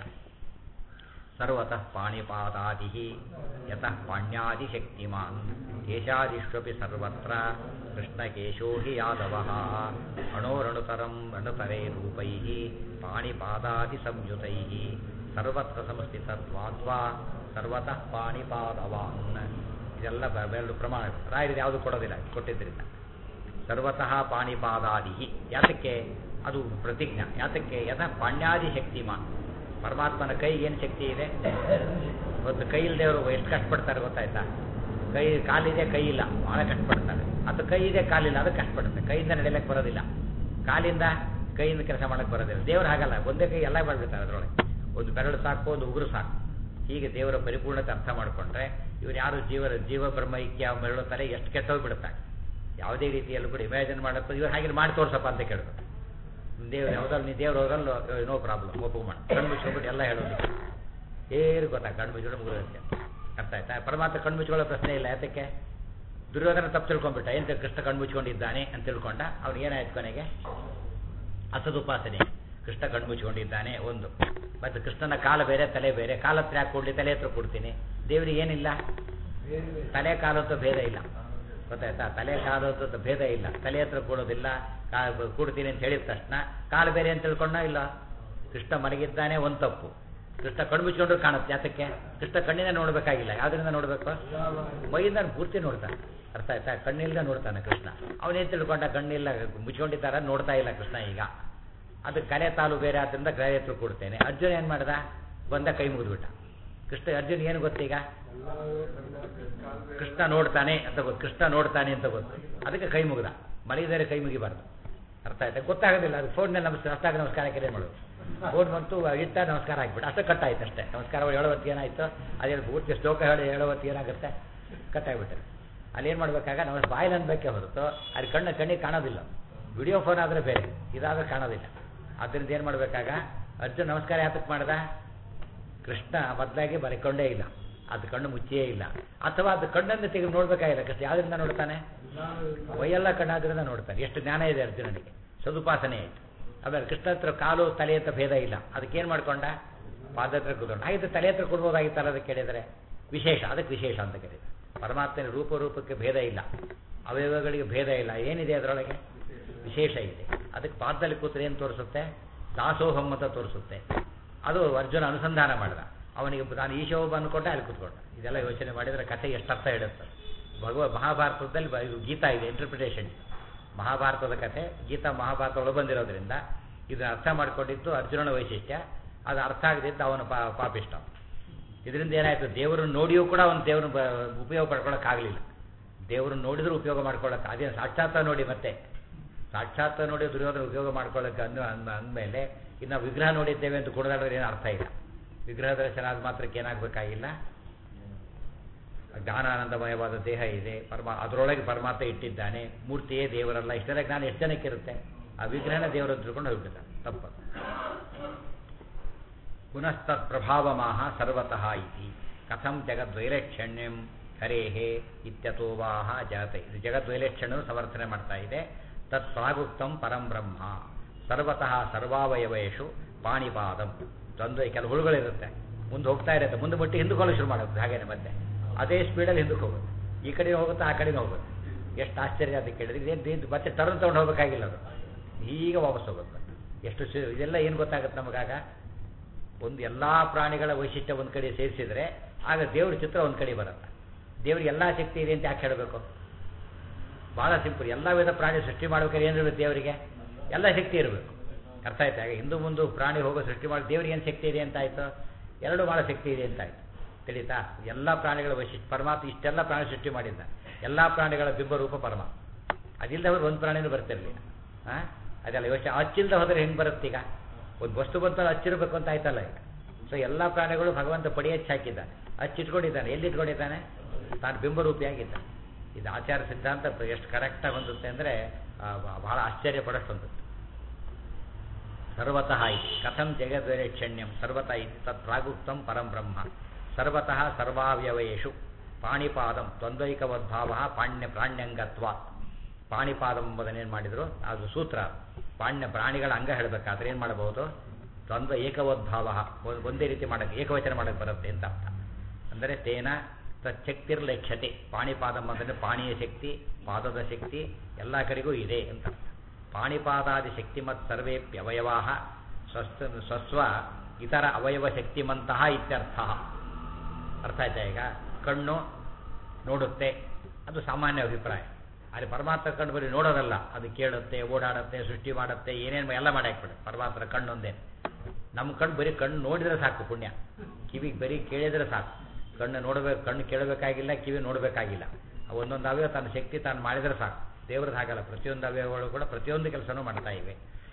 ಸರ್ವತಃ ಪಾಣಿಪಾದಾದಿ ಯತಃ ಪಾಣ್ಯಾದಿಶಕ್ತಿಮಾನ್ ಕೇಶಾದಿಷ್ವಪಿ ಸರ್ವತ್ರ ಕೃಷ್ಣಕೇಶೋ ಹಿ ಯಾದವ ಅಣೋರಣುತರಂ ಅಣುತರೇ ರೂಪೈ ಪಾಣಿಪಾದಾದಿ ಸಂಯುತೈ ಸರ್ವತ್ರ ಸಂಸ್ಥಿತತ್ವಾದ್ವಾ ಸರ್ವತಃ ಪಾಣಿಪಾದವಾನ್ ಇದೆಲ್ಲ ಬೆರಳು ಪ್ರಮಾಣ ರಾಯರಿಗೆ ಯಾವುದು ಕೊಡೋದಿಲ್ಲ ಕೊಟ್ಟಿದ್ದರಿಂದ ಸರ್ವತಃ ಪಾಣಿಪಾದಾದಿ ಯಾತಕ್ಕೆ ಅದು ಪ್ರತಿಜ್ಞಾ ಯಾತಕ್ಕೆ ಯಥ ಪಾಣ್ಯಾದಿ ಶಕ್ತಿಮಾನ್ ಪರಮಾತ್ಮನ ಕೈಗೆ ಏನು ಶಕ್ತಿ ಇದೆ ಇವತ್ತು ಕೈ ಇಲ್ಲದೆವರು ಎಷ್ಟು ಕಷ್ಟಪಡ್ತಾರೆ ಗೊತ್ತಾಯ್ತಾ ಕೈ ಕಾಲಿದೆ ಕೈ ಇಲ್ಲ ಭಾಳ ಕಷ್ಟಪಡ್ತಾರೆ ಅದು ಕೈ ಇದೆ ಕಾಲಿಲ್ಲ ಅದು ಕಷ್ಟಪಡುತ್ತೆ ಕೈಯಿಂದ ನಡೆಯಲಿಕ್ಕೆ ಬರೋದಿಲ್ಲ ಕಾಲಿಂದ ಕೈಯಿಂದ ಕೆಲಸ ಮಾಡಕ್ಕೆ ಬರೋದಿಲ್ಲ ದೇವರು ಹಾಗಲ್ಲ ಒಂದೇ ಕೈ ಎಲ್ಲ ಮಾಡಿಬಿಡ್ತಾರೆ ಅದರೊಳಗೆ ಒಂದು ಬೆರಳು ಸಾಕು ಒಂದು ಉಗುರು ಸಾಕು ಹೀಗೆ ದೇವರ ಪರಿಪೂರ್ಣತೆ ಅರ್ಥ ಮಾಡಿಕೊಂಡ್ರೆ ಇವ್ರು ಯಾರು ಜೀವ ಜೀವ ಬ್ರಹ್ಮೈಕ್ಯ ಮೆರಳುತ್ತಾರೆ ಎಷ್ಟು ಕೆಟ್ಟೋಗ್ಬಿಡುತ್ತಾರೆ ಯಾವುದೇ ರೀತಿಯಲ್ಲೂ ಕೂಡ ಇಮ್ಯಾಜಿನ್ ಮಾಡಕ್ಕೆ ಇವ್ರು ಹಾಗೆ ಮಾಡಿ ತೋರ್ಸಪ್ಪ ಅಂತ ಕೇಳಬೇಕು ದೇವ್ರು ಯಾವುದ್ರಲ್ಲಿ ನೀ ದೇವ್ರು ಹೋದ್ರಲ್ಲಿ ನೋ ಪ್ರಾಬ್ಲಮ್ ಒಪ್ಪುಮಾಡ ಕಣ್ಣು ಮುಚ್ಕೊಂಡ್ಬಿಟ್ಟು ಎಲ್ಲ ಹೇಳೋದು ಏನು ಗೊತ್ತಾ ಕಣ್ಣು ಮುಚ್ಕೊಂಡು ಮುಗಿದೋಗುತ್ತೆ ಅರ್ಥ ಆಯ್ತಾ ಪರಮಾತ್ಮ ಕಣ್ಣು ಮುಚ್ಕೊಳ್ಳೋ ಪ್ರಶ್ನೆ ಇಲ್ಲ ಯಾತಕ್ಕೆ ದುರ್ಯೋಧನ ತಪ್ಪು ತಿಳ್ಕೊಂಡ್ಬಿಟ್ಟ ಎಂತ ಕೃಷ್ಣ ಕಣ್ಣು ಮುಚ್ಕೊಂಡಿದ್ದಾನೆ ಅಂತ ತಿಳ್ಕೊಂಡ ಅವ್ನು ಏನಾಯ್ತು ಕೊನೆಗೆ ಅಸದುಪಾಸನೆ ಕೃಷ್ಣ ಕಣ್ಣು ಮುಚ್ಕೊಂಡಿದ್ದಾನೆ ಒಂದು ಮತ್ತು ಕೃಷ್ಣನ ಕಾಲ ಬೇರೆ ತಲೆ ಬೇರೆ ಕಾಲ ಹತ್ರ ಯಾಕೆ ಕೊಡ್ಲಿ ತಲೆ ಹತ್ರ ಕೊಡ್ತೀನಿ ದೇವರಿಗೆ ಏನಿಲ್ಲ ತಲೆ ಕಾಲತ್ತು ಭೇದ ಇಲ್ಲ ಗೊತ್ತಾಯ್ತಾ ತಲೆ ಕಾಲತ್ತು ಭೇದ ಇಲ್ಲ ತಲೆ ಹತ್ರ ಕೊಡೋದಿಲ್ಲ ಕಾ ಕೊಡ್ತೀನಿ ಅಂತ ಹೇಳಿದ ತಕ್ಷಣ ಕಾಲು ಬೇರೆ ಅಂತ ತಿಳ್ಕೊಂಡ ಇಲ್ಲ ಕೃಷ್ಣ ಮಲಗಿದ್ದಾನೆ ಒಂದು ತಪ್ಪು ಕೃಷ್ಣ ಕಣ್ಣು ಮುಚ್ಕೊಂಡ್ರು ಕಾಣುತ್ತೆ ಯಾತಕ್ಕೆ ಕೃಷ್ಣ ಕಣ್ಣಿಂದ ನೋಡಬೇಕಾಗಿಲ್ಲ ಯಾವ್ದರಿಂದ ನೋಡಬೇಕು ಮೈಯಿಂದ ಪೂರ್ತಿ ನೋಡ್ತಾನೆ ಅರ್ಥ ಆಯ್ತಾ ಕಣ್ಣಿಲ್ದ ನೋಡ್ತಾನೆ ಕೃಷ್ಣ ಅವನೇನು ತಿಳ್ಕೊಂಡ ಕಣ್ಣಿಲ್ಲ ಮುಚ್ಕೊಂಡಿದ್ದಾರ ನೋಡ್ತಾ ಇಲ್ಲ ಕೃಷ್ಣ ಈಗ ಅದು ಕಲೆ ತಾಲು ಬೇರೆ ಆದ್ರಿಂದ ಕಲೆ ಹತ್ರ ಕೊಡ್ತೇನೆ ಅರ್ಜುನ ಏನು ಮಾಡ್ದ ಬಂದ ಕೈ ಮುಗಿದ್ಬಿಟ್ಟ ಕೃಷ್ಣ ಅರ್ಜುನ್ ಏನು ಗೊತ್ತೀಗ ಕೃಷ್ಣ ನೋಡ್ತಾನೆ ಅಂತ ಗೊತ್ತು ಕೃಷ್ಣ ನೋಡ್ತಾನೆ ಅಂತ ಗೊತ್ತು ಅದಕ್ಕೆ ಕೈ ಮುಗಿದ ಮಲಗಿದರೆ ಕೈ ಮುಗಿಬಾರ್ದು ಅರ್ಥ ಆಯ್ತಾ ಗೊತ್ತಾಗೋದಿಲ್ಲ ಅದು ಫೋನ್ನಲ್ಲಿ ನಮಸ್ಕಾರ ಅಷ್ಟಾಗ ನಮಸ್ಕಾರ ಕೆರೆ ಮಾಡೋದು ಫೋನ್ ಬಂತು ಇತ್ತ ನಮಸ್ಕಾರ ಹಾಕ್ಬಿಟ್ಟು ಅಷ್ಟೇ ಕಟ್ ಆಯ್ತು ಅಷ್ಟೇ ನಮಸ್ಕಾರ ಹೇಳೋ ಹೊತ್ತಿಗೆ ಏನಾಯ್ತು ಅದೇ ಪೂರ್ತಿ ಶ್ಲೋಕ ಹೇಳಿ ಹೇಳೋ ಹೊತ್ತಿಗೆ ಏನಾಗುತ್ತೆ ಕಟ್ ಆಗಿಬಿಟ್ಟೆ ಅಲ್ಲಿ ಏನು ಮಾಡ್ಬೇಕಾಗ ನಮ್ಮ ಬಾಯಲ್ಲಿ ಅನ್ಬೇಕೇ ಹೊರತು ಅಲ್ಲಿ ಕಣ್ಣು ಕಣ್ಣಿಗೆ ಕಾಣೋದಿಲ್ಲ ವಿಡಿಯೋ ಫೋನ್ ಆದರೆ ಬೇರೆ ಇದಾದ್ರೆ ಕಾಣೋದಿಲ್ಲ ಅದರಿಂದ ಏನು ಮಾಡಬೇಕಾಗ ಅರ್ಜುನ್ ನಮಸ್ಕಾರ ಯಾತಕ್ಕೆ ಮಾಡ್ದ ಕೃಷ್ಣ ಬದಲಾಗಿ ಬರೆಕೊಂಡೇ ಇಲ್ಲ ಅದು ಕಣ್ಣು ಮುಚ್ಚಿಯೇ ಇಲ್ಲ ಅಥವಾ ಅದು ಕಣ್ಣನ್ನು ತೆಗೆದು ನೋಡ್ಬೇಕಾಗಿಲ್ಲ ಕೃಷ್ಣ ಯಾವ್ದ್ರಿಂದ ನೋಡ್ತಾನೆ ವೈಯೆಲ್ಲ ಕಣ್ಣಾದ್ರಿಂದ ನೋಡ್ತಾನೆ ಎಷ್ಟು ಜ್ಞಾನ ಇದೆ ಅರ್ಜುನನಿಗೆ ಸದುಪಾಸನೆ ಆಯಿತು ಆಮೇಲೆ ಕೃಷ್ಣ ಹತ್ರ ಕಾಲು ತಲೆ ಹತ್ರ ಭೇದ ಇಲ್ಲ ಅದಕ್ಕೆ ಏನು ಮಾಡ್ಕೊಂಡ ಪಾದ ಹತ್ರ ಕೂತ್ಕೊಂಡು ಹಾಗಿದ್ರೆ ತಲೆ ಹತ್ರ ಕೊಡ್ಬೋದಾಗಿತ್ತಲ್ಲ ಅದಕ್ಕೆ ಕೇಳಿದರೆ ವಿಶೇಷ ಅದಕ್ಕೆ ವಿಶೇಷ ಅಂತ ಕರೀತಾರೆ ಪರಮಾತ್ಮನ ರೂಪರೂಪಕ್ಕೆ ಭೇದ ಇಲ್ಲ ಅವಯವಗಳಿಗೆ ಭೇದ ಇಲ್ಲ ಏನಿದೆ ಅದರೊಳಗೆ ವಿಶೇಷ ಇದೆ ಅದಕ್ಕೆ ಪಾದದಲ್ಲಿ ಕೂತ್ರೆ ಏನು ತೋರಿಸುತ್ತೆ ದಾಸೋಹಂ ಅಂತ ತೋರಿಸುತ್ತೆ ಅದು ಅರ್ಜುನ ಅನುಸಂಧಾನ ಮಾಡಿದ ಅವನಿಗೆ ನಾನು ಈಶೋಬ ಅಂದ್ಕೊಂಡೆ ಅಲ್ಲಿ ಕೂತ್ಕೊಂಡ ಇದೆಲ್ಲ ಯೋಚನೆ ಮಾಡಿದರೆ ಕಥೆ ಎಷ್ಟು ಅರ್ಥ ಇಡುತ್ತೆ ಭಗವ ಮಹಾಭಾರತದಲ್ಲಿ ಬ- ಇದು ಗೀತಾ ಇದೆ ಇಂಟರ್ಪ್ರಿಟೇಷನ್ ಮಹಾಭಾರತದ ಕಥೆ ಗೀತಾ ಮಹಾಭಾರತ ಒಳ ಬಂದಿರೋದ್ರಿಂದ ಇದನ್ನ ಅರ್ಥ ಮಾಡಿಕೊಂಡಿದ್ದು ಅರ್ಜುನನ ವೈಶಿಷ್ಟ್ಯ ಅದು ಅರ್ಥ ಆಗದಿದ್ದು ಅವನ ಪಾ ಪಾಪಿಷ್ಟ ಇದರಿಂದ ಏನಾಯಿತು ದೇವರನ್ನು ನೋಡಿಯೂ ಕೂಡ ಅವನು ದೇವ್ರನ್ನ ಬ- ಉಪಯೋಗ ಪಡ್ಕೊಳ್ಳೋಕ್ಕಾಗಲಿಲ್ಲ ದೇವರನ್ನು ನೋಡಿದ್ರೂ ಉಪಯೋಗ ಮಾಡ್ಕೊಳ್ಳೋಕೆ ಅದೇ ಸಾಕ್ಷಾತ್ ನೋಡಿ ಮತ್ತೆ ಸಾಕ್ಷಾತ್ ನೋಡಿ ದುರ್ಯೋಧನ ಉಪಯೋಗ ಮಾಡ್ಕೊಳ್ಳೋಕೆ ಅಂದ ಅಂದ ಅಂದಮೇಲೆ ಇನ್ನು ವಿಗ್ರಹ ನೋಡಿದ್ದೇವೆ ಅಂತ ಕುಣಿದಾಡಿದ್ರೆ ಏನು ಅರ್ಥ ಇಲ್ಲ ವಿಗ್ರಹ ದರ್ಶನ ಆದ ಮಾತ್ರಕ್ಕೆ ಏನಾಗಬೇಕಾಗಿಲ್ಲ ಜ್ಞಾನಾನಂದಮಯವಾದ ದೇಹ ಇದೆ ಪರಮಾ ಅದರೊಳಗೆ ಪರಮಾತ್ಮ ಇಟ್ಟಿದ್ದಾನೆ ಮೂರ್ತಿಯೇ ದೇವರಲ್ಲ ಇಷ್ಟೆಲ್ಲ ಜ್ಞಾನ ಎಷ್ಟು ಜನಕ್ಕೆ ಇರುತ್ತೆ ಆ ವಿಗ್ರಹನ ದೇವರು ತಿಳ್ಕೊಂಡು ಹೋಗ್ಬಿಡ್ತಾರೆ ತಪ್ಪು ಪುನಸ್ತತ್ ಪ್ರಭಾವಮಾಹ ಸರ್ವತಃ ಇತಿ ಕಥಂ ಜಗದ್ವೈಲಕ್ಷಣ್ಯಂ ಹರೇಹೇ ಇತ್ಯತೋವಾಹ ಜಗತೆ ಇದು ಜಗದ್ವೈಲಕ್ಷಣ್ಯವು ಸಮರ್ಥನೆ ಮಾಡ್ತಾ ಇದೆ ತತ್ ಪ್ರಾಗುಕ್ತಂ ಪರಂ ಬ್ರಹ್ಮ ಸರ್ವತಃ ಸರ್ವಾವಯವಯೇಷು ಪಾಣಿಪಾದಂ ದ್ವಂದ್ವ ಕೆಲವು ಹುಳುಗಳಿರುತ್ತೆ ಮುಂದೆ ಹೋಗ್ತಾ ಇರುತ್ತೆ ಮುಂದೆ ಬಿಟ್ಟು ಹಿಂದಕ್ಕೋಲು ಶುರು ಮಾಡುತ್ತೆ ಹಾಗೇನೆ ಮತ್ತೆ ಅದೇ ಸ್ಪೀಡಲ್ಲಿ ಹಿಂದಕ್ಕೆ ಹೋಗುತ್ತೆ ಈ ಕಡೆ ಹೋಗುತ್ತೆ ಆ ಕಡೆನೂ ಹೋಗುತ್ತೆ ಎಷ್ಟು ಆಶ್ಚರ್ಯ ಅಂತ ಕೇಳಿದ್ರೆ ಇದೇನು ಇದು ಮತ್ತೆ ಟರ್ನ್ ತೊಗೊಂಡು ಹೋಗಬೇಕಾಗಿಲ್ಲ ಅದು ಈಗ ವಾಪಸ್ ಹೋಗುತ್ತೆ ಎಷ್ಟು ಸಿ- ಇದೆಲ್ಲ ಏನು ಗೊತ್ತಾಗುತ್ತೆ ನಮಗಾಗ ಒಂದು ಎಲ್ಲ ಪ್ರಾಣಿಗಳ ವೈಶಿಷ್ಟ್ಯ ಒಂದು ಕಡೆ ಸೇರಿಸಿದ್ರೆ ಆಗ ದೇವ್ರ ಚಿತ್ರ ಒಂದು ಕಡೆ ಬರುತ್ತೆ ದೇವ್ರಿಗೆ ಎಲ್ಲ ಶಕ್ತಿ ಇದೆ ಅಂತ ಯಾಕೆ ಹೇಳಬೇಕು ಭಾಳ ಸಿಂಪಲ್ ಎಲ್ಲ ವಿಧ ಪ್ರಾಣಿ ಸೃಷ್ಟಿ ಮಾಡ್ಬೇಕಾದ್ರೆ ಏನಿರ್ಬೇಕು ದೇವರಿಗೆ ಎಲ್ಲ ಶಕ್ತಿ ಇರಬೇಕು ಅರ್ಥ ಆಯ್ತಾ ಈಗ ಹಿಂದೂ ಮುಂದೆ ಪ್ರಾಣಿ ಹೋಗೋ ಸೃಷ್ಟಿ ಮಾಡಿ ದೇವ್ರಿಗೆ ಏನು ಶಕ್ತಿ ಇದೆ ಅಂತ ಆಯ್ತು ಎರಡು ಭಾಳ ಶಕ್ತಿ ಇದೆ ಅಂತ ಆಯ್ತು ತಿಳಿತಾ ಎಲ್ಲ ಪ್ರಾಣಿಗಳ ವೈಶಿಷ್ಟ್ಯ ಪರಮಾತ್ಮ ಇಷ್ಟೆಲ್ಲ ಪ್ರಾಣಿ ಸೃಷ್ಟಿ ಮಾಡಿದ್ದ ಎಲ್ಲ ಪ್ರಾಣಿಗಳ ಬಿಂಬ ರೂಪ ಪರಮಾತ್ಮ ಅದಿಲ್ಲದೆ ಹೋದ್ರೆ ಒಂದು ಪ್ರಾಣಿನೂ ಬರ್ತಿರ್ಲಿಲ್ಲ ಹಾಂ ಅದೆಲ್ಲ ಯೋಚನೆ ಹಚ್ಚಿಲ್ದ ಹೋದ್ರೆ ಹೆಂಗೆ ಬರುತ್ತೆ ಈಗ ಒಂದು ವಸ್ತು ಬಂತ ಹಚ್ಚಿರ್ಬೇಕು ಅಂತ ಆಯ್ತಲ್ಲ ಈಗ ಸೊ ಎಲ್ಲ ಪ್ರಾಣಿಗಳು ಭಗವಂತ ಪಡಿ ಹಚ್ಚಿ ಹಾಕಿದ್ದಾನೆ ಹಚ್ಚಿಟ್ಕೊಂಡಿದ್ದಾನೆ ಎಲ್ಲಿ ಇಟ್ಕೊಂಡಿದ್ದಾನೆ ತಾನು ಬಿಂಬರೂಪಿಯಾಗಿದ್ದ ಇದು ಆಚಾರ ಸಿದ್ಧಾಂತ ಎಷ್ಟು ಕರೆಕ್ಟಾಗಿ ಹೊಂದುತ್ತೆ ಅಂದರೆ ಬಹಳ ಆಶ್ಚರ್ಯ ಪಡಷ್ಟು ಹೊಂದುತ್ತೆ ಸರ್ವತಃ ಇತಿ ಕಥಂ ಜಗದ್ವೈಲಕ್ಷಣ್ಯಂ ಸರ್ವತಃ ಇತಿ ತತ್ ಪ್ರಾಗುಕ್ತಂ ಪರಂ ಬ್ರಹ್ಮ ಸರ್ವತಃ ಸರ್ವಾವಯವಯೇಷು ಪಾಣಿಪಾದಂ ದ್ವಂದ್ವೈಕವದ್ಭಾವ ಪಾಣ್ಯ ಪ್ರಾಣ್ಯಂಗತ್ವ ಪಾಣಿಪಾದಂ ಎಂಬುದನ್ನೇನು ಮಾಡಿದರು ಅದು ಸೂತ್ರ ಪಾಣ್ಯ ಪ್ರಾಣಿಗಳ ಅಂಗ ಹೇಳಬೇಕಾದ್ರೆ ಏನು ಮಾಡಬಹುದು ದ್ವಂದ್ವ ಏಕವದ್ಭಾವ ಒಂದೇ ರೀತಿ ಮಾಡಕ್ಕೆ ಏಕವಚನ ಮಾಡಕ್ಕೆ ಬರುತ್ತೆ ಅಂತ ಅರ್ಥ ಅಂದರೆ ತೇನ ತಚ್ಚಕ್ತಿರ್ಲೆಕ್ಷತೆ ಪಾಣಿಪಾದಂ ಅಂದರೆ ಪಾಣಿಯ ಶಕ್ತಿ ಪಾದದ ಶಕ್ತಿ ಎಲ್ಲ ಕಡೆಗೂ ಇದೆ ಅಂತ ಅರ್ಥ ಪಾಣಿಪಾದಾದಿ ಶಕ್ತಿಮತ್ ಸರ್ವೇಪ್ಯವಯವಾ ಸ್ವಸ್ಥ ಸ್ವಸ್ವ ಇತರ ಅವಯವ ಶಕ್ತಿಮಂತಹ ಇತ್ಯರ್ಥ ಅರ್ಥ ಆಯ್ತಾ ಈಗ ಕಣ್ಣು ನೋಡುತ್ತೆ ಅದು ಸಾಮಾನ್ಯ ಅಭಿಪ್ರಾಯ ಅಲ್ಲಿ ಪರಮಾತ್ಮ ಕಣ್ಣು ಬರೀ ನೋಡೋದಲ್ಲ ಅದು ಕೇಳುತ್ತೆ ಓಡಾಡುತ್ತೆ ಸೃಷ್ಟಿ ಮಾಡುತ್ತೆ ಏನೇನು ಎಲ್ಲ ಮಾಡಿ ಹಾಕ್ಬಿಡುತ್ತೆ ಪರಮಾತ್ಮನ ಕಣ್ಣು ಒಂದೇ ನಮ್ಮ ಕಣ್ಣು ಬರೀ ಕಣ್ಣು ನೋಡಿದ್ರೆ ಸಾಕು ಪುಣ್ಯ ಕಿವಿಗೆ ಬರೀ ಕೇಳಿದ್ರೆ ಸಾಕು ಕಣ್ಣು ನೋಡಬೇಕು ಕಣ್ಣು ಕೇಳಬೇಕಾಗಿಲ್ಲ ಕಿವಿ ನೋಡಬೇಕಾಗಿಲ್ಲ ಒಂದೊಂದು ಅವಯವ ತನ್ನ ಶಕ್ತಿ ತಾನು ಮಾಡಿದ್ರೆ ಸಾಕು ದೇವ್ರದ್ದು ಹಾಗಲ್ಲ ಪ್ರತಿಯೊಂದು ಅವಯವಗಳು ಕೂಡ ಪ್ರತಿಯೊಂದು ಕೆಲಸನೂ ಮಾಡ್ತಾ ಇವೆ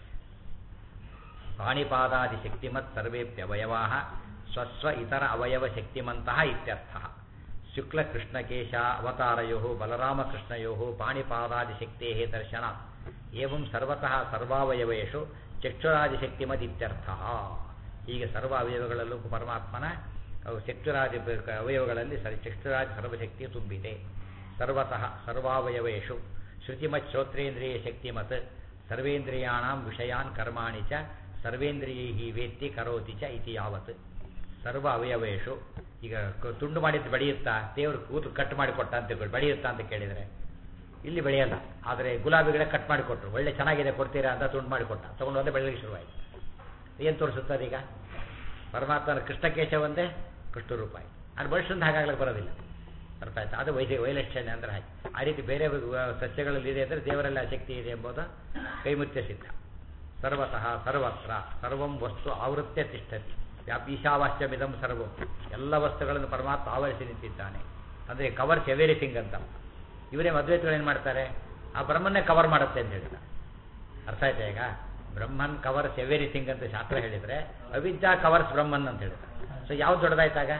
ಪಾಣಿಪಾದಾದಿ ಶಕ್ತಿಮತ್ ಸರ್ವೇಪ್ಯವಯವಾ ಸ್ವಸ್ವ ಇತರ ಅವಯವ ಶಕ್ತಿಮಂತಹ ಇತ್ಯರ್ಥ ಶುಕ್ಲಕೃಷ್ಣಕೇಶ ಅವತಾರಯೋ ಬಲರಾಮಕೃಷ್ಣಯೋ ಪಾಣಿಪಾದಾದಿ ಶಕ್ತೇ ದರ್ಶನ ಏವಂ ಸರ್ವತಃ ಸರ್ವಾವಯವಯೇಷು ಚಕ್ಷುರಾದಿ ಶಕ್ತಿ ಮದಿತ್ಯರ್ಥ ಹೀಗೆ ಸರ್ವ ಅವಯವಗಳಲ್ಲೂ ಪರಮಾತ್ಮನ ಅವು ಚಕ್ಷುರಾದಿ ಬ- ಅವಯವಗಳಲ್ಲಿ ಸರಿ ಚಕ್ಷುರಾದಿ ಸರ್ವಶಕ್ತಿ ತುಂಬಿದೆ ಸರ್ವತಃ ಸರ್ವಾವಯವೇಶು ಶ್ರುತಿಮತ್ ಶ್ರೋತ್ರೇಂದ್ರಿಯ ಶಕ್ತಿಮತ್ ಸರ್ವೇಂದ್ರಿಯಾಣಾಂ ವಿಷಯಾನ್ ಕರ್ಮಾಣಿ ಚ ಸರ್ವೇಂದ್ರಿಯೈ ವೇತ್ತಿ ಕರೋತಿ ಚ ಇತಿ ಯಾವತ್ ಸರ್ವ ಅವಯವೇಶು ಈಗ ಕ- ತುಂಡು ಮಾಡಿದ್ದು ಬೆಳೆಯುತ್ತಾ ದೇವರು ಕೂತು ಕಟ್ ಮಾಡಿ ಕೊಟ್ಟ ಅಂತ ತಿಳ್ಕೊಳ್ಳಿ ಬೆಳೆಯುತ್ತಾ ಅಂತ ಕೇಳಿದರೆ ಇಲ್ಲಿ ಬೆಳೆಯಲ್ಲ ಆದರೆ ಗುಲಾಬಿ ಗಿಡ ಕಟ್ ಮಾಡಿ ಕೊಟ್ಟರು ಒಳ್ಳೆ ಚೆನ್ನಾಗಿದೆ ಕೊಡ್ತೀರಾ ಅಂತ ತುಂಡು ಮಾಡಿ ಕೊಟ್ಟ ತೊಗೊಂಡು ಹೋದ್ರೆ ಬೆಳೆಯಲಿಕ್ಕೆ ಶುರುವಾಯಿತು ಏನು ತೋರಿಸುತ್ತದೆ ಈಗ ಪರಮಾತ್ಮನ ಕೃಷ್ಣಕೇಶ ಒಂದೇ ಕೃಷ್ಣ ರೂಪಾಯಿ ಅದು ಮನುಷ್ಯಂದು ಹಾಗಾಗ್ಲಿಕ್ಕೆ ಬರೋದಿಲ್ಲ ಅರ್ಥ ಆಯ್ತಾ ಅದು ವೈದ್ಯ ವೈಲಕ್ಷಣ್ಯ ಅಂದ್ರೆ ಹಾಗೆ ಆ ರೀತಿ ಬೇರೆ ವ- ಸಸ್ಯಗಳಲ್ಲಿ ಇದೆ ಅಂದರೆ ದೇವರಲ್ಲಿ ಆ ಶಕ್ತಿ ಇದೆ ಎಂಬುದು ಕೈಮುತ್ಯ ಸಿದ್ಧ ಸರ್ವತಃ ಸರ್ವತ್ರ ಸರ್ವಂ ವಸ್ತು ಆವೃತ್ಯ ತಿಷ್ಠತಿ ವ್ಯಾಪ್ ಈಶಾವಾಸ್ಯಮಿದಂ ಸರ್ವಂ ಎಲ್ಲ ವಸ್ತುಗಳನ್ನು ಪರಮಾತ್ಮ ಆವರಿಸಿ ನಿಂತಿದ್ದಾನೆ ಅಂದರೆ ಕವರ್ಸ್ ಎವ್ರಿಥಿಂಗ್ ಅಂತ ಇವರೇ ಮದ್ವೈತಗಳು ಏನು ಮಾಡ್ತಾರೆ ಆ ಬ್ರಹ್ಮನ್ನೇ ಕವರ್ ಮಾಡುತ್ತೆ ಅಂತ ಹೇಳಿದ್ದಾರೆ ಅರ್ಥ ಆಯ್ತಾ ಈಗ ಬ್ರಹ್ಮನ್ ಕವರ್ಸ್ ಎವ್ರಿಥಿಂಗ್ ಅಂತ ಶಾಸ್ತ್ರ ಹೇಳಿದರೆ ಅವಿದ್ಯಾ ಕವರ್ಸ್ ಬ್ರಹ್ಮನ್ ಅಂತ ಹೇಳಿದ್ದಾರೆ ಸೊ ಯಾವ್ದು ದೊಡ್ಡದಾಯ್ತಾಗ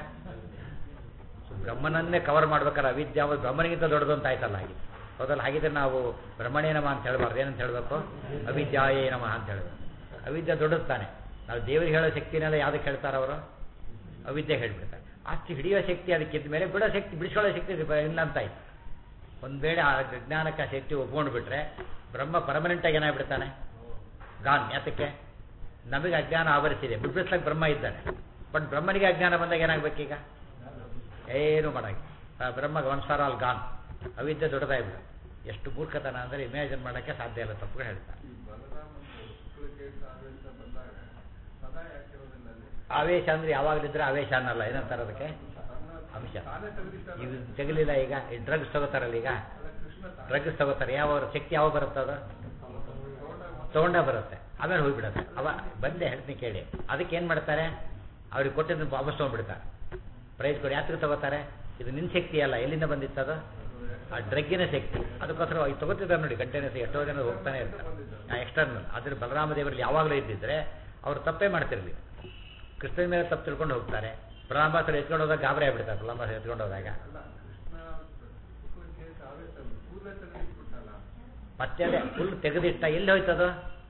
ಸೊ ಬ್ರಹ್ಮನನ್ನೇ ಕವರ್ ಮಾಡ್ಬೇಕಾದ್ರೆ ಅವಿದ್ಯೆ ಯಾವುದು ಬ್ರಹ್ಮನಿಗಿಂತ ದೊಡ್ಡದು ಅಂತ ಆಯ್ತಲ್ಲ ಹಾಗೆ ಹೌದಲ್ಲ ಹಾಗಿದ್ರೆ ನಾವು ಬ್ರಹ್ಮಣೇ ನಮ ಅಂತ ಹೇಳಬಾರ್ದು ಏನಂತ ಹೇಳಬೇಕು ಅವಿದ್ಯಾಯೇ ನಮಃ ಅಂತ ಹೇಳಬೇಕು ಅವಿದ್ಯೆ ದೊಡ್ಡದಾನೆ ನಾವು ದೇವರಿಗೆ ಹೇಳೋ ಶಕ್ತಿನೆಲ್ಲ ಯಾವುದಕ್ಕೆ ಹೇಳ್ತಾರೆ ಅವರು ಅವಿದ್ಯೆ ಹೇಳ್ಬಿಡ್ತಾರೆ ಅಷ್ಟು ಹಿಡಿಯೋ ಶಕ್ತಿ ಅದಕ್ಕಿದ್ದ ಮೇಲೆ ಬಿಡೋ ಶಕ್ತಿ ಬಿಡಿಸ್ಕೊಳ್ಳೋ ಶಕ್ತಿ ಇದು ಇಲ್ಲ ಅಂತ ಆಯ್ತು ಒಂದು ವೇಳೆ ಆ ಜ್ಞಾನಕ್ಕೆ ಆ ಶಕ್ತಿ ಒಪ್ಕೊಂಡು ಬಿಟ್ರೆ ಬ್ರಹ್ಮ ಪರ್ಮನೆಂಟಾಗಿ ಏನಾಗ್ಬಿಡ್ತಾನೆ ಗಾನ್ ಯಾತಕ್ಕೆ ನಮಗೆ ಅಜ್ಞಾನ ಆವರಿಸಿದೆ ಬಿಡಿಸ್ಲಕ್ಕೆ ಬ್ರಹ್ಮ ಇದ್ದಾನೆ ಬಟ್ ಬ್ರಹ್ಮನಿಗೆ ಅಜ್ಞಾನ ಬಂದಾಗ ಏನಾಗಬೇಕೀಗ ಏನು ಮಾಡಾಗಿ ಬ್ರಹ್ಮ ಒನ್ ಫಾರ್ ಆಲ್ ಗಾನ್ ಅವಿದ್ಯೆ ದೊಡ್ಡದಾಗ್ಬಿಡ ಎಷ್ಟು ಮೂರ್ಖತನ ಅಂದರೆ ಇಮ್ಯಾಜಿನ್ ಮಾಡೋಕ್ಕೆ ಸಾಧ್ಯ ಇಲ್ಲ ತಪ್ಪು ಹೇಳ್ತಾರೆ ಈ ಬಲರಾಮ ಶುಕ್ಲಕ್ಕೆ ಆವೇಶ ಬಂದಾಗ ಸದಾ ಯಾಕಿರೋದಿಲ್ಲ ಅಲ್ಲಿ ಆವೇಶ ಅಂದ್ರೆ ಯಾವಾಗಲಿದ್ರೆ ಆವೇಶ ಅನ್ನಲ್ಲ ಏನಂತಾರೆ ಅದಕ್ಕೆ ತನ್ನ ಅಂಶ ತಾನೇ ತೆಗೆದಿಟ್ಟಾನೆ. ಇದು ತೆಗಲಿಲ್ಲ ಈಗ ಈ ಡ್ರಗ್ಸ್ ತಗೋತಾರಲ್ಲ ಈಗ ಅಲ್ಲ ಕೃಷ್ಣ ತಾನೇ ಡ್ರಗ್ಸ್ ತಗೋತಾರೆ ಯಾವ ಶಕ್ತಿ ಯಾವ ಬರುತ್ತೆ ಅದು ತಗೊಂಡಾಗ ತಗೊಂಡೇ ಬರುತ್ತೆ ಆಮೇಲೆ ಹೋಗ್ಬಿಡುತ್ತೆ ಅವ ಬಂದೆ ಹೇಳ್ತೀನಿ ಕೇಳಿ ಅದಕ್ಕೆ ಏನು ಮಾಡ್ತಾರೆ ಅವ್ರಿಗೆ ಕೊಟ್ಟಿದ್ದು ವಾಪಸ್ ತೊಗೊಂಡ್ಬಿಡ್ತಾರೆ ಪ್ರೈಸ್ ಕೊಡಿ ಯಾತ್ರೆ ತಗೋತಾರೆ ಇದು ನಿನ್ನ ಶಕ್ತಿ ಅಲ್ಲ ಎಲ್ಲಿಂದ ಬಂದಿತ್ತು ಅದು ಆ ಡ್ರಗ್ಗಿನ ಶಕ್ತಿ ಅದಕ್ಕೋಸ್ಕರ ಈಗ ತಗೋತಿದ್ದಾರೆ ನೋಡಿ ಕಂಟೈನರ್ಸ್ ಎಷ್ಟೋ ಜನ ಹೋಗ್ತಾನೆ ಇರ್ತಾರೆ ಎಕ್ಸ್ಟರ್ನಲ್ ಅದ್ರ ಬಲರಾಮ ದೇವರಲ್ಲಿ ಯಾವಾಗಲೂ ಇದ್ದಿದ್ರೆ ಅವ್ರು ತಪ್ಪೇ ಮಾಡ್ತಿರ್ಲಿ ಕೃಷ್ಣನ ಮೇಲೆ ತಪ್ಪು ತಿಳ್ಕೊಂಡು ಹೋಗ್ತಾರೆ ಬಲರಾಮಾಸರು ಎತ್ಕೊಂಡು ಹೋದಾಗ ಗಾಬರಿ ಆಗ್ಬಿಡ್ತಾರೆ ಬಲರಾಮಾಸರು ಎತ್ಕೊಂಡು ಹೋದಾಗ ಅಲ್ಲ ಕೃಷ್ಣ ಶುಕ್ಲಕ್ಕೆ ಆವೇಶ ಪೂರ್ವ ತೆಗೆದಿಟ್ಬಿಟ್ಟಲ್ಲ ಮತ್ತೆ ಅದೇ ಫುಲ್ ತೆಗೆದಿಟ್ಟ ಎಲ್ಲಿ ಹೋಯ್ತದು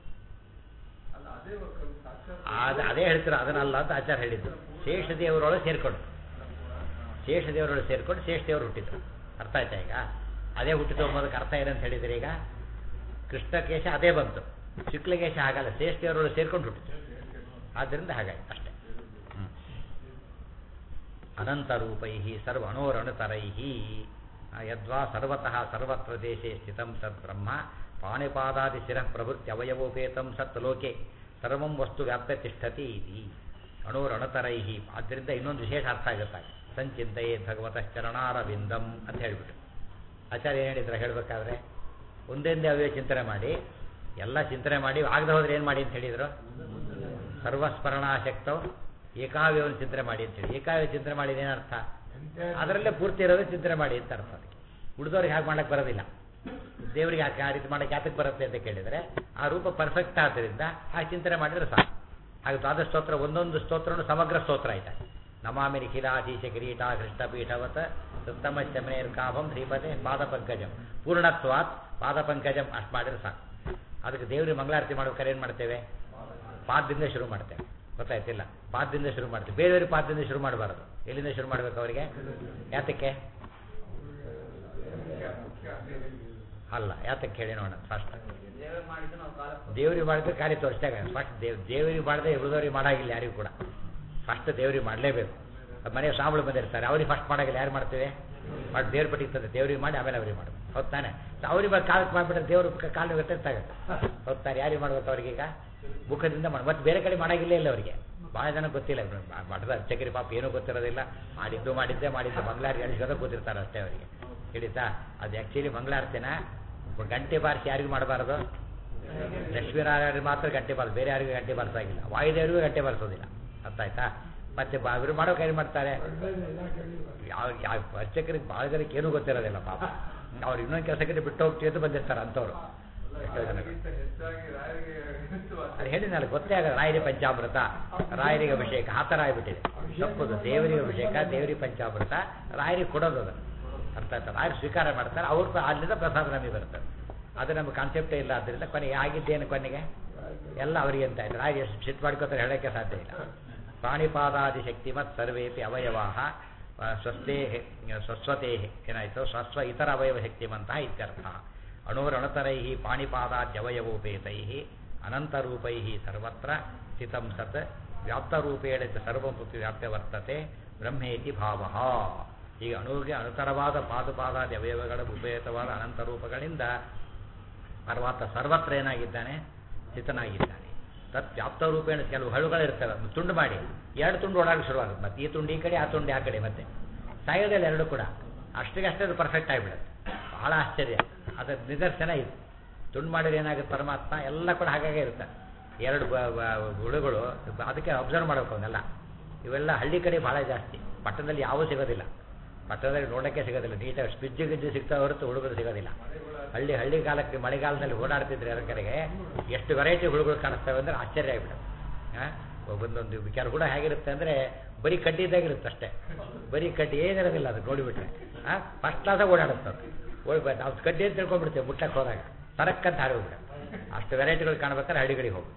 ಅಲ್ಲ ಅದೇ ಒಂದು ಸಾಕ್ಷಾತ್ ಅದ ಅದೇ ಹೇಳ್ತಾರೆ ಅದನ್ನಲ್ಲ ಅಂತ ಆಚಾರ ಹೇಳಿದ್ದು ಶೇಷ ದೇವರೊಳಗೆ ಸೇರ್ಕೊಂಡು ಶೇಷ ದೇವರೊಳಗೆ ಸೇರ್ಕೊಂಡು ಶೇಷ ದೇವರು ಹುಟ್ಟಿದ್ರು ಅರ್ಥ ಆಯ್ತಾ ಈಗ ಅದೇ ಹುಟ್ಟಿತು ಅನ್ನೋದಕ್ಕೆ ಅರ್ಥ ಏನಂತ ಹೇಳಿದ್ರೆ ಈಗ ಕೃಷ್ಣಕೇಶ ಅದೇ ಬಂತು ಶುಕ್ಲಕೇಶ ಹಾಗಲ್ಲ ಶೇಷ ದೇವರೊಳಗೆ ಸೇರ್ಕೊಂಡು ಹುಟ್ಟಿತು ಆದ್ದರಿಂದ ಹಾಗಾಯ್ತು ಅಷ್ಟೇ ಹ್ಮ್. ಅನಂತರೂಪೈ ಸರ್ವ ಅಣೋರಣತರೈ ಯದ್ವಾ ಸರ್ವತಃ ಸರ್ವತ್ರ ದೇಶೇ ಸ್ಥಿತಂ ತದ್ ಬ್ರಹ್ಮ ಪಾಣಿಪಾದಾದಿ ಶಿರಃ ಪ್ರಭೃತ್ಯ ಅವಯವೋಪೇತಂ ಸತ್ ಲೋಕೆ ಸರ್ವಂ ವಸ್ತು ವ್ಯಾಪ್ತ ತಿಷ್ಠತಿ ಇತಿ ಅಣೋರಣತರೈ ಆದ್ದರಿಂದ ಇನ್ನೊಂದು ವಿಶೇಷ ಅರ್ಥ ಆಗುತ್ತೆ ಸಂಚಿಂತೆಯೇ ಭಗವತಃ ಚರಣಾರವಿಂದಂ ಅಂತ ಹೇಳಿಬಿಟ್ಟು ಆಚಾರ್ಯ ಏನು ಹೇಳಿದ್ರೆ ಹೇಳಬೇಕಾದ್ರೆ ಒಂದೊಂದೇ ಅವಯವ ಚಿಂತನೆ ಮಾಡಿ ಎಲ್ಲ ಚಿಂತನೆ ಮಾಡಿ ಆಗದೆ ಹೋದ್ರೆ ಏನು ಮಾಡಿ ಅಂತ ಹೇಳಿದ್ರು ಸರ್ವಸ್ಮರಣಾಶಕ್ತವ್ ಏಕಾವ್ಯವನ್ನು ಚಿಂತನೆ ಮಾಡಿ ಅಂತೇಳಿ ಏಕಾವ್ಯ ಚಿಂತನೆ ಮಾಡಿದ ಏನರ್ಥ ಅದರಲ್ಲೇ ಪೂರ್ತಿ ಇರೋದು ಚಿಂತನೆ ಮಾಡಿ ಅಂತ ಅರ್ಥ ಅದಕ್ಕೆ ಉಳಿದವ್ರಿಗೆ ಹಾಗೆ ಮಾಡಕ್ಕೆ ಬರೋದಿಲ್ಲ ದೇವರಿಗೆ ಹಾಗೆ ಆ ರೀತಿ ಮಾಡಕ್ಕೆ ಯಾತಕ್ಕೆ ಬರುತ್ತೆ ಅಂತ ಕೇಳಿದರೆ ಆ ರೂಪ ಪರ್ಫೆಕ್ಟ್ ಆದ್ದರಿಂದ ಆ ಚಿಂತನೆ ಮಾಡಿದ್ರೆ ಸಾಕು ಹಾಗೆ ದ್ವಾದಶ ಸ್ತೋತ್ರ ಒಂದೊಂದು ಸ್ತೋತ್ರನು ಸಮಗ್ರ ಸ್ತೋತ್ರ ಆಯ್ತಾ ನಮಾಮಿ ನಿಖಿಲಾಧೀಶ ಕಿರೀಟ ಕೃಷ್ಣಪೀಠವತ್ ಉತ್ತಮ ಚಮನೇರ್ಕಾಭಂ ಶ್ರೀಪದೆ ಪಾದಪಂಕಜಂ ಪೂರ್ಣತ್ವಾತ್ ಪಾದಪಂಕಜಂ ಅಷ್ಟು ಮಾಡಿದ್ರೆ ಸಾಕು ಅದಕ್ಕೆ ದೇವರಿಗೆ ಮಂಗಳಾರತಿ ಮಾಡ್ಬೇಕಾದ್ರೆ ಏನು ಮಾಡ್ತೇವೆ ಪಾದದಿಂದ ಶುರು ಮಾಡ್ತೇವೆ ಗೊತ್ತಾಯ್ತಿಲ್ಲ ಪಾದದಿಂದ ಶುರು ಮಾಡ್ತೇವೆ ಬೇರೆಯವ್ರಿಗೆ ಪಾದದಿಂದ ಶುರು ಮಾಡಬಾರದು ಎಲ್ಲಿಂದ ಶುರು ಮಾಡಬೇಕು ಅವರಿಗೆ ಯಾತಕ್ಕೆ ಅಲ್ಲ ಯಾತಕ್ಕೆ ಹೇಳಿ ನೋಡೋಣ ಫಸ್ಟ್ ದೇವ್ರಿಗೆ ಮಾಡಿದ್ರೆ ಕಾರ್ಯ ತೋರಿಸಿದಾಗ ಫಸ್ಟ್ ದೇವ್ ದೇವರಿಗೆ ಮಾಡದೆ ಉಳಿದವ್ರಿಗೆ ಮಾಡಾಗಿಲ್ಲ ಯಾರಿಗೂ ಕೂಡ ಫಸ್ಟ್ ದೇವ್ರಿಗೆ ಮಾಡಲೇಬೇಕು ಮನೆ ಸಾಂಬಳು ಬಂದಿರ್ತಾರೆ ಅವ್ರಿಗೆ ಫಸ್ಟ್ ಮಾಡಾಗಿಲ್ಲ ಯಾರು ಮಾಡ್ತೇವೆ ಮಾಡಿ ದೇವ್ರ ಪಟ್ಟಿರ್ತದೆ ದೇವ್ರಿಗೆ ಮಾಡಿ ಆಮೇಲೆ ಅವ್ರಿಗೆ ಮಾಡೋದು ಹೌದು ತಾನೆ ಸೊ ಅವ್ರಿಗೆ ಮಾಡಿ ಕಾಲಕ್ಕೆ ಮಾಡಿಬಿಟ್ರೆ ದೇವ್ರ ಕಾಲು ಗೊತ್ತಾಗುತ್ತೆ ಹೌದು ತಾನೆ ಯಾರಿಗೆ ಮಾಡ್ಬೇಕು ಅವ್ರಿಗೆ ಈಗ ಮುಖದಿಂದ ಮಾಡಿ ಮತ್ತೆ ಬೇರೆ ಕಡೆ ಮಾಡಾಗಿಲ್ಲ ಇಲ್ಲ ಅವರಿಗೆ ಭಾಳ ಜನ ಗೊತ್ತಿಲ್ಲ ಮ- ಮಠದ ಅರ್ಚಕರಿ ಪಾಪ ಏನೂ ಗೊತ್ತಿರೋದಿಲ್ಲ ಮಾಡಿದ್ದು ಮಾಡಿದ್ದೆ ಮಾಡಿದ್ದು ಮಂಗಳಾರತಿ ಅಡಿಸೋದ ಕೂತಿರ್ತಾರೆ ಅಷ್ಟೇ ಅವರಿಗೆ ಹಿಡಿತಾ ಅದು ಆ್ಯಕ್ಚುಲಿ ಮಂಗಳಾರತಿನ ಗಂಟೆ ಬಾರಿಸಿ ಯಾರಿಗೂ ಮಾಡಬಾರ್ದು ಲಕ್ಷ್ಮೀನಾರಾಯಣ ಮಾತ್ರ ಗಂಟೆ ಬಾರಿಸ್ ಬೇರೆ ಯಾರಿಗೂ ಗಂಟೆ ಬಾರಿಸಾಗಿಲ್ಲ ವಾಯುದೇವರಿಗೂ ಗಂಟೆ ಬಾರಿಸೋದಿಲ್ಲ ಅರ್ಥ ಆಯ್ತಾ ಮತ್ತೆ ಬಾ- ಇವರು ಮಾಡೋ ಕೈ ಮಾಡ್ತಾರೆ ಯಾವ ಯಾವ ಅರ್ಚಕರಿಗೆ ಭಾಳ ಜನಕ್ಕೆ ಏನೂ ಗೊತ್ತಿರೋದಿಲ್ಲ ಪಾಪ ಅವ್ರು ಇನ್ನೊಂದು ಕೆಲಸಕ್ಕೆ ಬಿಟ್ಟು ಹೋಗ್ತೀವಿ ಅಂತ ಬಂದಿರ್ತಾರೆ ಅಂಥವ್ರು ಎಷ್ಟೋ ಜನ ಅದಕ್ಕಿಂತ ಹೆಚ್ಚಾಗಿ ರಾಯರಿಗೆ ಹೆಚ್ಚು ಅದು ಹೇಳಿದ್ನಲ್ಲ ಗೊತ್ತೇ ಆಗಲ್ಲ ರಾಯರಿ ಪಂಚಾಮೃತ ರಾಯರಿಗೆ ಅಭಿಷೇಕ ಆ ಥರ ಆಗಿಬಿಟ್ಟಿದೆ ತಪ್ಪದು ದೇವರಿಗೆ ಅಭಿಷೇಕ ದೇವರಿಗೆ ಪಂಚಾಮೃತ ರಾಯರಿಗೆ ಕೊಡೋದು ಅದು ಅರ್ಥ ಆಯ್ತಾ ರಾಯರು ಸ್ವೀಕಾರ ಮಾಡ್ತಾರೆ ಅವ್ರ ಅಲ್ಲಿಂದ ಪ್ರಸಾದ ನಮಗೆ ಬರ್ತದೆ ಅದು ನಮ್ಗೆ ಕಾನ್ಸೆಪ್ಟೇ ಇಲ್ಲ ಆದ್ದರಿಂದ ಕೊನೆಗೆ ಆಗಿದ್ದೇನು ಕೊನೆಗೆ ಎಲ್ಲ ಅವರಿಗೆ ಅಂತ ಇದ್ದಾರೆ ಹಾಗೆ ಎಷ್ಟು ಸಿಟ್ಟು ಮಾಡ್ಕೋತಾರೆ ಹೇಳೋಕ್ಕೆ ಸಾಧ್ಯ ಇಲ್ಲ ಪ್ರಾಣಿಪಾದಾದಿ ಶಕ್ತಿಮತ್ ಸರ್ವೇಪಿ ಅವಯವಾ ಸ್ವಸ್ಥೇ ಸ್ವಸ್ವತೆ ಏನಾಯಿತು ಸ್ವಸ್ವ ಇತರ ಅವಯವ ಶಕ್ತಿಮಂತಹ ಇತ್ಯರ್ಥ ಅಣುರಣತರೈ ಪಾಣಿಪಾದಾದ್ಯವಯವೋಪೇತೈ ಅನಂತರೂಪೈ ಸರ್ವತ್ರ ಸ್ಥಿತಂ ಸತ್ ವ್ಯಾಪ್ತರೂಪೇಣ ಚ ಸರ್ವಮೃತಿ ವ್ಯಾಪ್ಯ ವರ್ತತೆ ಬ್ರಹ್ಮೇತಿ ಭಾವ ಈ ಅಣುವಿಗೆ ಅನುತರವಾದ ಪಾದುಪಾದಾದಿ ಅವಯವಗಳ ಉಪೇತವಾದ ಅನಂತ ರೂಪಗಳಿಂದ ಪರಮಾತ್ಮ ಸರ್ವತ್ರ ಏನಾಗಿದ್ದಾನೆ ಸ್ಥಿತನಾಗಿದ್ದಾನೆ ತತ್ ವ್ಯಾಪ್ತ ರೂಪೇಣ ಕೆಲವು ಹಳುಗಳಿರ್ತವೆ ಅದನ್ನ ತುಂಡು ಮಾಡಿ ಎರಡು ತುಂಡು ಓಡಾಡಕ್ಕೆ ಶುರುವಾಗುತ್ತೆ ಮತ್ತೆ ಈ ತುಂಡು ಈ ಕಡೆ ಆ ತುಂಡು ಆ ಕಡೆ ಮತ್ತೆ ಸಾಯೋದಲ್ಲಿ ಎರಡು ಕೂಡ ಅಷ್ಟಿಗಷ್ಟೇ ಅದು ಪರ್ಫೆಕ್ಟ್ ಆಗಿಬಿಡುತ್ತೆ ಬಹಳ ಆಶ್ಚರ್ಯ ಅದರ ನಿದರ್ಶನ ಇದು ತುಂಡು ಮಾಡಿದ್ರೆ ಏನಾಗುತ್ತೆ ಪರಮಾತ್ಮ ಎಲ್ಲ ಕೂಡ ಹಾಗಾಗೆ ಇರುತ್ತೆ ಎರಡು ಬ- ಬ- ಹುಳುಗಳು ಅದಕ್ಕೆ ಅಬ್ಸರ್ವ್ ಮಾಡಬೇಕು ಅವನ್ನೆಲ್ಲ ಇವೆಲ್ಲ ಹಳ್ಳಿ ಕಡೆ ಭಾಳ ಜಾಸ್ತಿ ಪಟ್ಟಣದಲ್ಲಿ ಯಾವೂ ಸಿಗೋದಿಲ್ಲ ಪಟ್ಟಣದಲ್ಲಿ ನೋಡೋಕ್ಕೆ ಸಿಗೋದಿಲ್ಲ ನೀಟಾಗಿ ಸ್ಪಿಜ್ಜು ಗಿಜ್ಜು ಸಿಗ್ತಾ ಹೊರತು ಹುಡುಗರು ಸಿಗೋದಿಲ್ಲ ಹಳ್ಳಿ ಹಳ್ಳಿ ಕಾಲಕ್ಕೆ ಮಳೆಗಾಲದಲ್ಲಿ ಓಡಾಡ್ತಿದ್ರೆ ಅದರ ಕಡೆಗೆ ಎಷ್ಟು ವೆರೈಟಿ ಹುಳುಗಳು ಕಾಣಿಸ್ತವೆ ಅಂದರೆ ಆಶ್ಚರ್ಯ ಆಗಿಬಿಡುತ್ತೆ ಹಾಂ ಒಂದೊಂದು ಕೆಲವು ಹುಳ ಹೇಗಿರುತ್ತೆ ಅಂದರೆ ಬರೀ ಕಡ್ಡಿ ಇದ್ದಾಗಿರುತ್ತೆ ಅಷ್ಟೇ ಬರೀ ಕಡ್ಡಿ ಏನಿರೋದಿಲ್ಲ ಅದು ನೋಡಿಬಿಟ್ರೆ ಹಾಂ ಫಸ್ಟ್ ಕ್ಲಾಸಾಗಿ ಓಡಾಡುತ್ತೆ ಅದು ಓಡಿ ನಾವು ಕಡ್ಡಿ ಅಂತ ತಿಳ್ಕೊಂಡ್ಬಿಡ್ತೇವೆ ಮುಟ್ಟಕ್ಕೆ ಹೋದಾಗ ತರಕ್ಕಂತ ಹಾರೋಗ್ಬಿಡುತ್ತೆ ಅಷ್ಟು ವೆರೈಟಿಗಳು ಕಾಣ್ಬೇಕಾದ್ರೆ ಹಳ್ಳಿಗಳಿಗೆ ಹೋಗಿ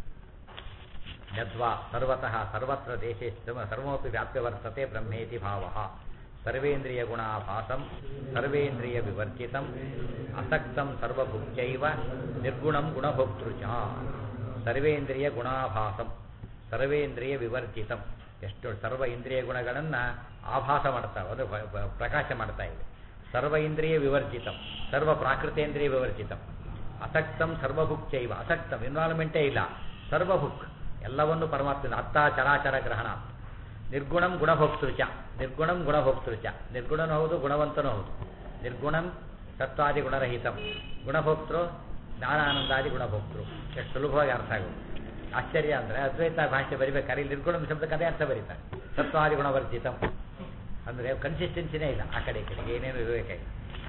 ಯದ್ವಾ ಸರ್ವತಃ ಸರ್ವತ್ರ ದೇಶೇ ಸ್ಥಿತಮ ಸರ್ವಮಪಿ ವ್ಯಾಪ್ಯ ವರ್ತತೆ ಬ್ರಹ್ಮೇತಿ ಭಾವ ಸರ್ವೇಂದ್ರಿಯ ಗುಣಾಭಾಸಂ ಸರ್ವೇಂದ್ರಿಯ ವಿವರ್ಜಿತಂ ಅಸಕ್ತಂ ಸರ್ವಭುಕ್ತೈವ ನಿರ್ಗುಣಂ ಗುಣಭೋಕ್ತೃ ಚ ಸರ್ವೇಂದ್ರಿಯ ಗುಣಾಭಾಸಂ ಸರ್ವೇಂದ್ರಿಯ ವಿವರ್ಜಿತಂ ಎಷ್ಟು ಸರ್ವ ಇಂದ್ರಿಯ ಗುಣಗಳನ್ನು ಆಭಾಸ ಮಾಡ್ತಾವೆ ಅದು ಪ- ಪ- ಪ್ರಕಾಶ ಮಾಡ್ತಾ ಇವೆ ಸರ್ವ ಇಂದ್ರಿಯ ವಿವರ್ಜಿತಂ ಸರ್ವ ಪ್ರಾಕೃತೇಂದ್ರಿಯ ವಿವರ್ಜಿತಂ ಅಸಕ್ತಂ ಸರ್ವಭುಕ್ತೈವ ಅಸಕ್ತಂ ಎನ್ವಾಲ್ಮೆಂಟೇ ಇಲ್ಲ ಸರ್ವಭುಕ್ ಎಲ್ಲವನ್ನು ಪರಮಾತ್ಮ ಅತ್ತ ಚರಾಚರ ಗ್ರಹಣ ನಿರ್ಗುಣಂ ಗುಣಭೋಕ್ತೃಚ ನಿರ್ಗುಣಂ ಗುಣಭೋಕ್ತೃಚ ನಿರ್ಗುಣನೂ ಹೌದು ಗುಣವಂತನೂ ಹೌದು ನಿರ್ಗುಣಂ ಸತ್ವಾದಿ ಗುಣರಹಿತಂ ಗುಣಭೋಕ್ತೃ ಜ್ಞಾನಾನಂದಾದಿ ಗುಣಭೋಕ್ತೃ ಎಷ್ಟು ಸುಲಭವಾಗಿ ಅರ್ಥ ಆಗೋದು ಆಶ್ಚರ್ಯ ಅಂದರೆ ಅದ್ವೈತ ಭಾಷೆ ಬರಿಬೇಕಾದ್ರೆ ಇಲ್ಲಿ ನಿರ್ಗುಣಂ ಶಬ್ದಕ್ಕೆ ಅದೇ ಅರ್ಥ ಬರೀತಾರೆ ಸತ್ವಾದಿ ಗುಣವರ್ಜಿತಂ ಅಂದರೆ ಕನ್ಸಿಸ್ಟೆನ್ಸಿನೇ ಇಲ್ಲ ಆ ಕಡೆ ಈ ಕಡೆಗೆ ಏನೇನು ಇರಬೇಕಾಗಿಲ್ಲ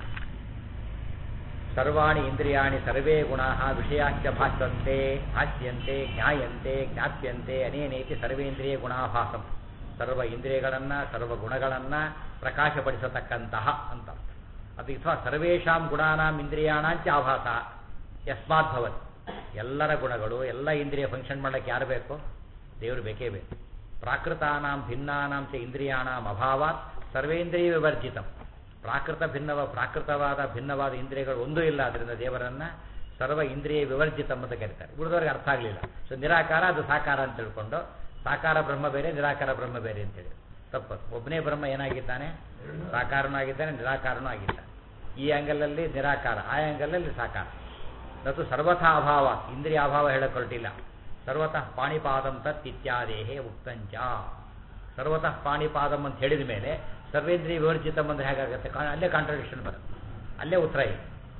ಸರ್ವಾಣಿ ಇಂದ್ರಿಯಾಣಿ ಸರ್ವೇ ಗುಣಾ ವಿಷಯಾಶ್ಚ ಭಾಷ್ಯಂತೆ ಭಾಷ್ಯಂತೆ ಜ್ಞಾಯಂತೆ ಜ್ಞಾಪ್ಯಂತೆ ಅನೇನೇತಿ ಸರ್ವೇಂದ್ರಿಯ ಗುಣಾಭಾಸಂ ಸರ್ವ ಇಂದ್ರಿಯಗಳನ್ನು ಸರ್ವ ಗುಣಗಳನ್ನು ಪ್ರಕಾಶಪಡಿಸತಕ್ಕಂತಹ ಅಂತ ಅದು ಅಥವಾ ಸರ್ವೇಷಾಂ ಗುಣಾನಾಂ ಇಂದ್ರಿಯಾಣಾಂಚ ಆಭಾಸ ಯಸ್ಮಾತ್ ಭವತ್ ಎಲ್ಲರ ಗುಣಗಳು ಎಲ್ಲ ಇಂದ್ರಿಯ ಫಂಕ್ಷನ್ ಮಾಡಕ್ಕೆ ಯಾರು ಬೇಕು ದೇವರು ಬೇಕೇ ಬೇಕು ಪ್ರಾಕೃತಾನಾಂ ಭಿನ್ನಾನಾಂ ಚ ಇಂದ್ರಿಯಾಣಾಂ ಅಭಾವಾತ್ ಸರ್ವೇಂದ್ರಿಯ ವಿವರ್ಜಿತಂ ಪ್ರಾಕೃತ ಭಿನ್ನವ ಪ್ರಾಕೃತವಾದ ಭಿನ್ನವಾದ ಇಂದ್ರಿಯಗಳು ಒಂದೂ ಇಲ್ಲ ಅದರಿಂದ ದೇವರನ್ನ ಸರ್ವ ಇಂದ್ರಿಯ ವಿವರ್ಜಿತಂ ಅಂತ ಕರೀತಾರೆ ಉಳಿದವ್ರಿಗೆ ಅರ್ಥ ಆಗಲಿಲ್ಲ ಸೊ ನಿರಾಕಾರ ಅದು ಸಾಕಾರ ಅಂತ ತಿಳ್ಕೊಂಡು ಸಾಕಾರ ಬ್ರಹ್ಮ ಬೇರೆ ನಿರಾಕಾರ ಬ್ರಹ್ಮ ಬೇರೆ ಅಂತೇಳಿ ತಪ್ಪು ಒಬ್ಬನೇ ಬ್ರಹ್ಮ ಏನಾಗಿದ್ದಾನೆ ಸಾಕಾರನೂ ಆಗಿದ್ದಾನೆ ನಿರಾಕಾರನೂ ಆಗಿದ್ದಾನೆ ಈ ಆ್ಯಂಗಲಲ್ಲಿ ನಿರಾಕಾರ ಆ ಆ್ಯಂಗಲಲ್ಲಿ ಸಾಕಾರ ಮತ್ತು ಸರ್ವಥಾ ಅಭಾವ ಇಂದ್ರಿಯ ಅಭಾವ ಹೇಳಕ್ ಹೊರಟಿಲ್ಲ ಸರ್ವತಃ ಪಾಣಿಪಾದಂ ತತ್ ಇತ್ಯಾದೇಹೇ ಉಕ್ತಂಚ ಸರ್ವತಃ ಪಾಣಿಪಾದಂ ಅಂತ ಹೇಳಿದ ಮೇಲೆ ಸರ್ವೇಂದ್ರಿಯ ವಿವರ್ಜಿತಂ ಅಂದ್ರೆ ಹೇಗಾಗುತ್ತೆ ಕಾ- ಅಲ್ಲೇ ಕಾಂಟ್ರಡಿಕ್ಷನ್ ಬರುತ್ತೆ ಅಲ್ಲೇ ಉತ್ತರ ಇದೆ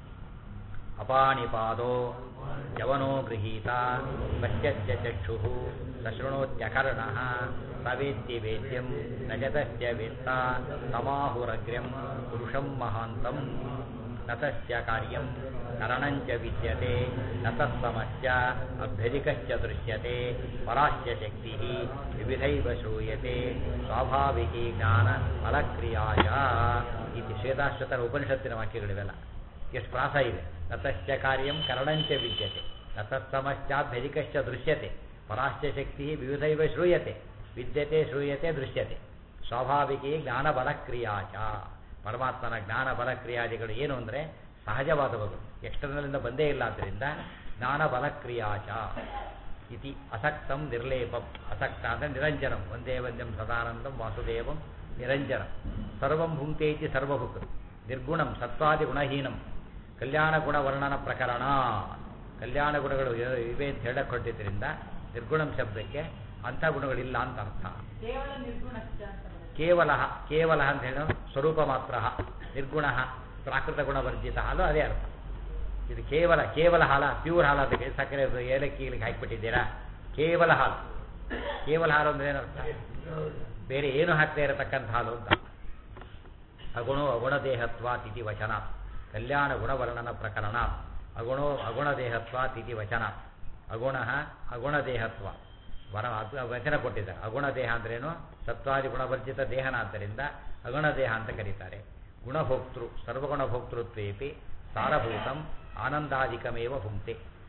ಅಪಾಣಿಪಾದೋ ಯವನೋ ಗೃಹೀತ ಪಶ್ಯತ್ಯ ಚಕ್ಷು ಸಶೃಣೋತ್ಯಕರ್ಣ ಸವೇತ್ತಿ ವೇದ್ಯಂ ನಜತಸ್ಯ ವೇತ್ತ ತಮಾಹುರಗ್ರ್ಯಂ ಪುರುಷಂ ಮಹಾಂತಂ ನತಸ್ಯ ಕಾರ್ಯಂ ಕರಣಂಚ ವಿದ್ಯತೆ ನತಸ್ತಮಶ್ಚ ಅಭ್ಯಧಿಕಶ್ಚ ದೃಶ್ಯತೆ ಪರಾಶ್ಯ ಶಕ್ತಿ ವಿವಿಧೈವ ಶ್ರೂಯತೆ ಸ್ವಾಭಾವಿಕಿ ಜ್ಞಾನ ಫಲಕ್ರಿಯಾಯ ಇತಿ ಶ್ವೇತಾಶ್ವತರ ಉಪನಿಷತ್ತಿನ ವಾಕ್ಯಗಳಿವೆಲ್ಲ ಎಷ್ಟು ಪ್ರಾಸ ಇದೆ ನತಶ್ಚ ಕಾರ್ಯಂ ಕರಣಂಚ ವಿದ್ಯತೆ ನತಸ್ತಮಶ್ಚಾಭ್ಯಧಿಕಶ್ಚ ದೃಶ್ಯತೆ ಪರಾಶ್ಯ ಶಕ್ತಿ ವಿವಿಧೈವ ಶ್ರೂಯತೆ ವಿದ್ಯತೆ ಶ್ರೂಯತೆ ದೃಶ್ಯತೆ ಸ್ವಾಭಾವಿಕಿ ಜ್ಞಾನ ಬಲಕ್ರಿಯಾಚ ಪರಮಾತ್ಮನ ಜ್ಞಾನ ಬಲಕ್ರಿಯಾದಿಗಳು ಏನು ಅಂದರೆ ಸಹಜವಾದವುಗಳು ಎಕ್ಸ್ಟರ್ನಲಿಂದ ಬಂದೇ ಇಲ್ಲ ಆದ್ದರಿಂದ ಜ್ಞಾನ ಬಲಕ್ರಿಯಾಚ ಇತಿ ಅಸಕ್ತಂ ನಿರ್ಲೇಪಂ ಅಸಕ್ತ ಅಂದರೆ ನಿರಂಜನಂ ಒಂದೇ ಒಂದಂ ಸದಾನಂದಂ ವಾಸುದೇವಂ ನಿರಂಜನಂ ಸರ್ವಂ ಭುಂಕ್ತೆ ಇತಿ ಸರ್ವಭುಕ್ ನಿರ್ಗುಣಂ ಸತ್ವಾದಿ ಗುಣಹೀನಂ ಕಲ್ಯಾಣ ಗುಣ ವರ್ಣನ ಪ್ರಕರಣ ಕಲ್ಯಾಣ ಗುಣಗಳು ಇವೆ- ಇವೆ ಅಂತ ಹೇಳಕ್ ಹೊರಟಿದ್ದರಿಂದ ನಿರ್ಗುಣಂ ಶಬ್ದಕ್ಕೆ ಅಂಥ ಗುಣಗಳಿಲ್ಲ ಅಂತ ಅರ್ಥ ಕೇವಲ ನಿರ್ಗುಣಶ್ಚ ಅಂತ ಬರುತ್ತೆ. ಕೇವಲ ಕೇವಲ ಅಂತ ಹೇಳೋ ಸ್ವರೂಪ ಮಾತ್ರ ನಿರ್ಗುಣ ಪ್ರಾಕೃತ ಗುಣವರ್ಜಿತ ಹಾಲು ಅದೇ ಅರ್ಥ ಇದು ಕೇವಲ ಕೇವಲ ಹಾಲ ಪ್ಯೂರ್ ಹಾಲು ಅದಕ್ಕೆ ಸಕ್ಕರೆ ಏಲಕ್ಕಿ ಇಲ್ಲಿಗೆ ಹಾಕಿಬಿಟ್ಟಿದ್ದೀರಾ ಕೇವಲ ಹಾಲು ಕೇವಲ ಹಾಲು ಅಂದ್ರೆ ಏನರ್ಥ ಬೇರೆ ಏನು ಹಾಕ್ತಾ ಇರತಕ್ಕಂಥ ಹಾಲು ಅಂತ ಅಗುಣೋ ಅಗುಣದೇಹತ್ವ ತಿಥಿ ವಚನ ಕಲ್ಯಾಣ ಗುಣವರ್ಣನ ಪ್ರಕರಣ ಅಗುಣೋ ಅಗುಣದೇಹತ್ವ ತಿಥಿ ವಚನ ಅಗುಣ ಅಗುಣದೇಹತ್ವ ವರ ಅದು ವಚನ ಕೊಟ್ಟಿದ್ದಾರೆ ಅಗುಣ ದೇಹ ಅಂದ್ರೇನು ಸತ್ವಾದಿ ಗುಣವರ್ಜಿತ ದೇಹನಾದ್ದರಿಂದ ಅಗುಣ ದೇಹ ಅಂತ ಕರೀತಾರೆ ಗುಣಭೋಕ್ತೃ ಸರ್ವಗುಣ ಭೋಕ್ತೃತ್ವೇಪಿ ಸಾರಭೂತಂ ಆನಂದಾಧಿಕಮೇವ ಭುಂಕ್ತೆ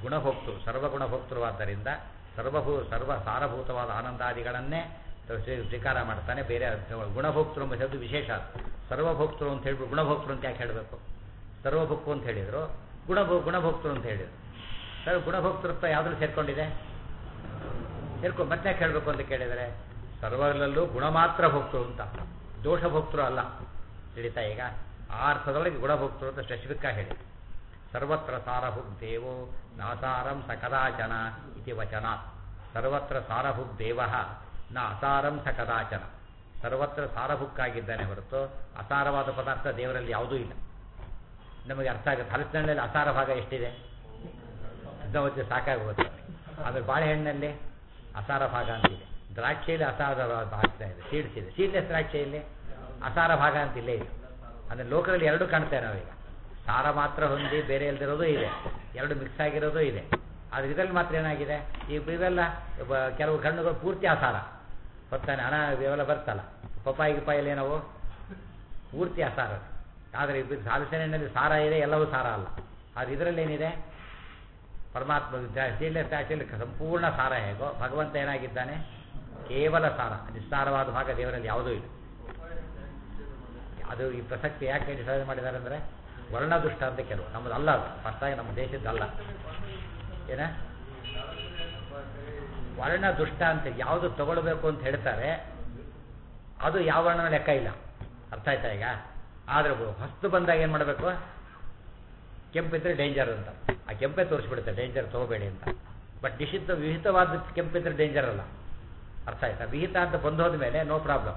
ಗುಣಭೋಕ್ತೃ ಸರ್ವಗುಣಭೋಕ್ತೃವಾದ್ದರಿಂದ ಸರ್ವಭೂ ಸರ್ವ ಸಾರಭೂತವಾದ ಆನಂದಾದಿಗಳನ್ನೇ ಸ್ವೀ- ಸ್ವೀಕಾರ ಮಾಡ್ತಾನೆ ಬೇರೆ ಗುಣಭೋಕ್ತೃ ಎಂಬ ಶಬ್ದ ವಿಶೇಷ ಸರ್ವಭೋಕ್ತೃ ಅಂತ ಹೇಳ್ಬಿಟ್ಟು ಗುಣಭೋಕ್ತೃ ಅಂತ ಯಾಕೆ ಹೇಳಬೇಕು ಸರ್ವಭೋಕ್ತು ಅಂತ ಹೇಳಿದರು ಗುಣಭೋ ಗುಣಭೋಕ್ತೃ ಅಂತ ಹೇಳಿದರು ಸರ್ ಗುಣಭೋಕ್ತೃತ್ವ ಯಾವ್ದ್ರಲ್ಲಿ ಸೇರ್ಕೊಂಡಿದೆ ಸೇರ್ಕೊಂಡು ಮತ್ತೆ ಯಾಕೆ ಹೇಳಬೇಕು ಅಂತ ಕೇಳಿದರೆ ಸರ್ವರಲ್ಲೂ ಗುಣ ಮಾತ್ರ ಭೋಕ್ತೃ ಅಂತ ದೋಷ ಭೋಕ್ತೃ ಅಲ್ಲ ತಿಳಿತಾ ಈಗ ಆ ಅರ್ಥದೊಳಗೆ ಗುಣಭೋಕ್ತೃ ಅಂತ ಸ್ಪೆಸಿಫಿಕ್ ಆಗಿ ಹೇಳಿ ಸರ್ವತ್ರ ಸಾರಭುಗ್ದೇವೋ ನಾಸಾರಂ ಸ ಕದಾಚನ ಇತಿ ವಚನ ಸರ್ವತ್ರ ಸಾರಭುಗ್ದೇವ ನ ಅಸಾರಂ ಸ ಕದಾಚನ ಸರ್ವತ್ರ ಸಾರಭುಕ್ಕಾಗಿದ್ದಾನೆ ಹೊರತು ಅಸಾರವಾದ ಪದಾರ್ಥ ದೇವರಲ್ಲಿ ಯಾವುದೂ ಇಲ್ಲ ನಮಗೆ ಅರ್ಥ ಆಗುತ್ತೆ ಹಲಸಿನಲ್ಲಿ ಅಸಾರ ಭಾಗ ಎಷ್ಟಿದೆ ಉದ್ದ ಸಾಕಾಗುತ್ತೆ ಆಮೇಲೆ ಬಾಳೆಹಣ್ಣಲ್ಲಿ ಅಸಾರ ಭಾಗ ಅಂತಿದೆ ದ್ರಾಕ್ಷಿಯಲ್ಲಿ ಅಸಾರ ಭಾಗ ಇದೆ ಸೀಡ್ಸ್ ಇದೆ ಸೀಡ್ಲೆಸ್ ದ್ರಾಕ್ಷಿಯಲ್ಲಿ ಅಸಾರ ಭಾಗ ಅಂತಿಲ್ಲ ಇದೆ ಅಂದರೆ ಲೋಕದಲ್ಲಿ ಎರಡು ಕಾಣ್ತೇವೆ ನಾವೀಗ ಸಾರ ಮಾತ್ರ ಹೊಂದಿ ಬೇರೆ ಇಲ್ದಿರೋದು ಇದೆ ಎರಡು ಮಿಕ್ಸ್ ಆಗಿರೋದು ಇದೆ ಆದರೆ ಇದರಲ್ಲಿ ಮಾತ್ರ ಏನಾಗಿದೆ ಈ ಇವೆಲ್ಲ ಬ- ಕೆಲವು ಹಣ್ಣುಗಳು ಪೂರ್ತಿ ಅಸಾರ ಹೊತ್ತಾನೆ ಹಣ ಇವೆಲ್ಲ ಬರ್ತಲ್ಲ ಪಪ್ಪಾಯಿ ಗಿಪ್ಪಾಯಲ್ಲಿ ಏನವು ಪೂರ್ತಿ ಅಸಾರ ಆದರೆ ಇದು ಸಾಲಿಸೆನಲ್ಲಿ ಸಾರ ಇದೆ ಎಲ್ಲವೂ ಸಾರ ಅಲ್ಲ ಆದರೆ ಇದರಲ್ಲಿ ಏನಿದೆ ಪರಮಾತ್ಮ ಸೀಡ್ಲೆಸ್ ದ್ರಾಕ್ಷಿಯಲ್ಲಿ ಸಂಪೂರ್ಣ ಸಾರ ಹೇಗೋ ಭಗವಂತ ಏನಾಗಿದ್ದಾನೆ ಕೇವಲ ಸಾರ ನಿಸ್ಸಾರವಾದ ಭಾಗ ದೇವರಲ್ಲಿ ಯಾವುದೂ ಇಲ್ಲ ಅದು ಈ ಪ್ರಸಕ್ತಿ ಯಾಕೆ ನಿಷೇಧ ಮಾಡಿದ್ದಾರೆ ಅಂದರೆ ವರ್ಣದುಷ್ಟ ಅಂತ ಕೆಲವು ನಮ್ಮದು ಅಲ್ಲ ಅದು ಫಸ್ಟಾಗಿ ನಮ್ಮ ದೇಶದ್ದು ಅಲ್ಲ ಏನ ವರ್ಣ ದುಷ್ಟ ಅಂತ ಯಾವುದು ತಗೊಳ್ಬೇಕು ಅಂತ ಹೇಳ್ತಾರೆ ಅದು ಯಾವ ವರ್ಣನ ಲೆಕ್ಕ ಇಲ್ಲ ಅರ್ಥ ಆಯ್ತಾ ಈಗ ಆದರೆ ಹೊಸ್ತು ಬಂದಾಗ ಏನು ಮಾಡಬೇಕು ಕೆಂಪಿದ್ರೆ ಡೇಂಜರ್ ಅಂತ ಆ ಕೆಂಪೇ ತೋರಿಸ್ಬಿಡುತ್ತೆ ಡೇಂಜರ್ ತಗೋಬೇಡಿ ಅಂತ ಬಟ್ ನಿಷಿದ್ಧ ವಿಹಿತವಾದ ಕೆಂಪಿದ್ರೆ ಡೇಂಜರ್ ಅಲ್ಲ ಅರ್ಥ ಆಯ್ತಾ ವಿಹಿತ ಅಂತ ಬಂದೋದ ಮೇಲೆ ನೋ ಪ್ರಾಬ್ಲಮ್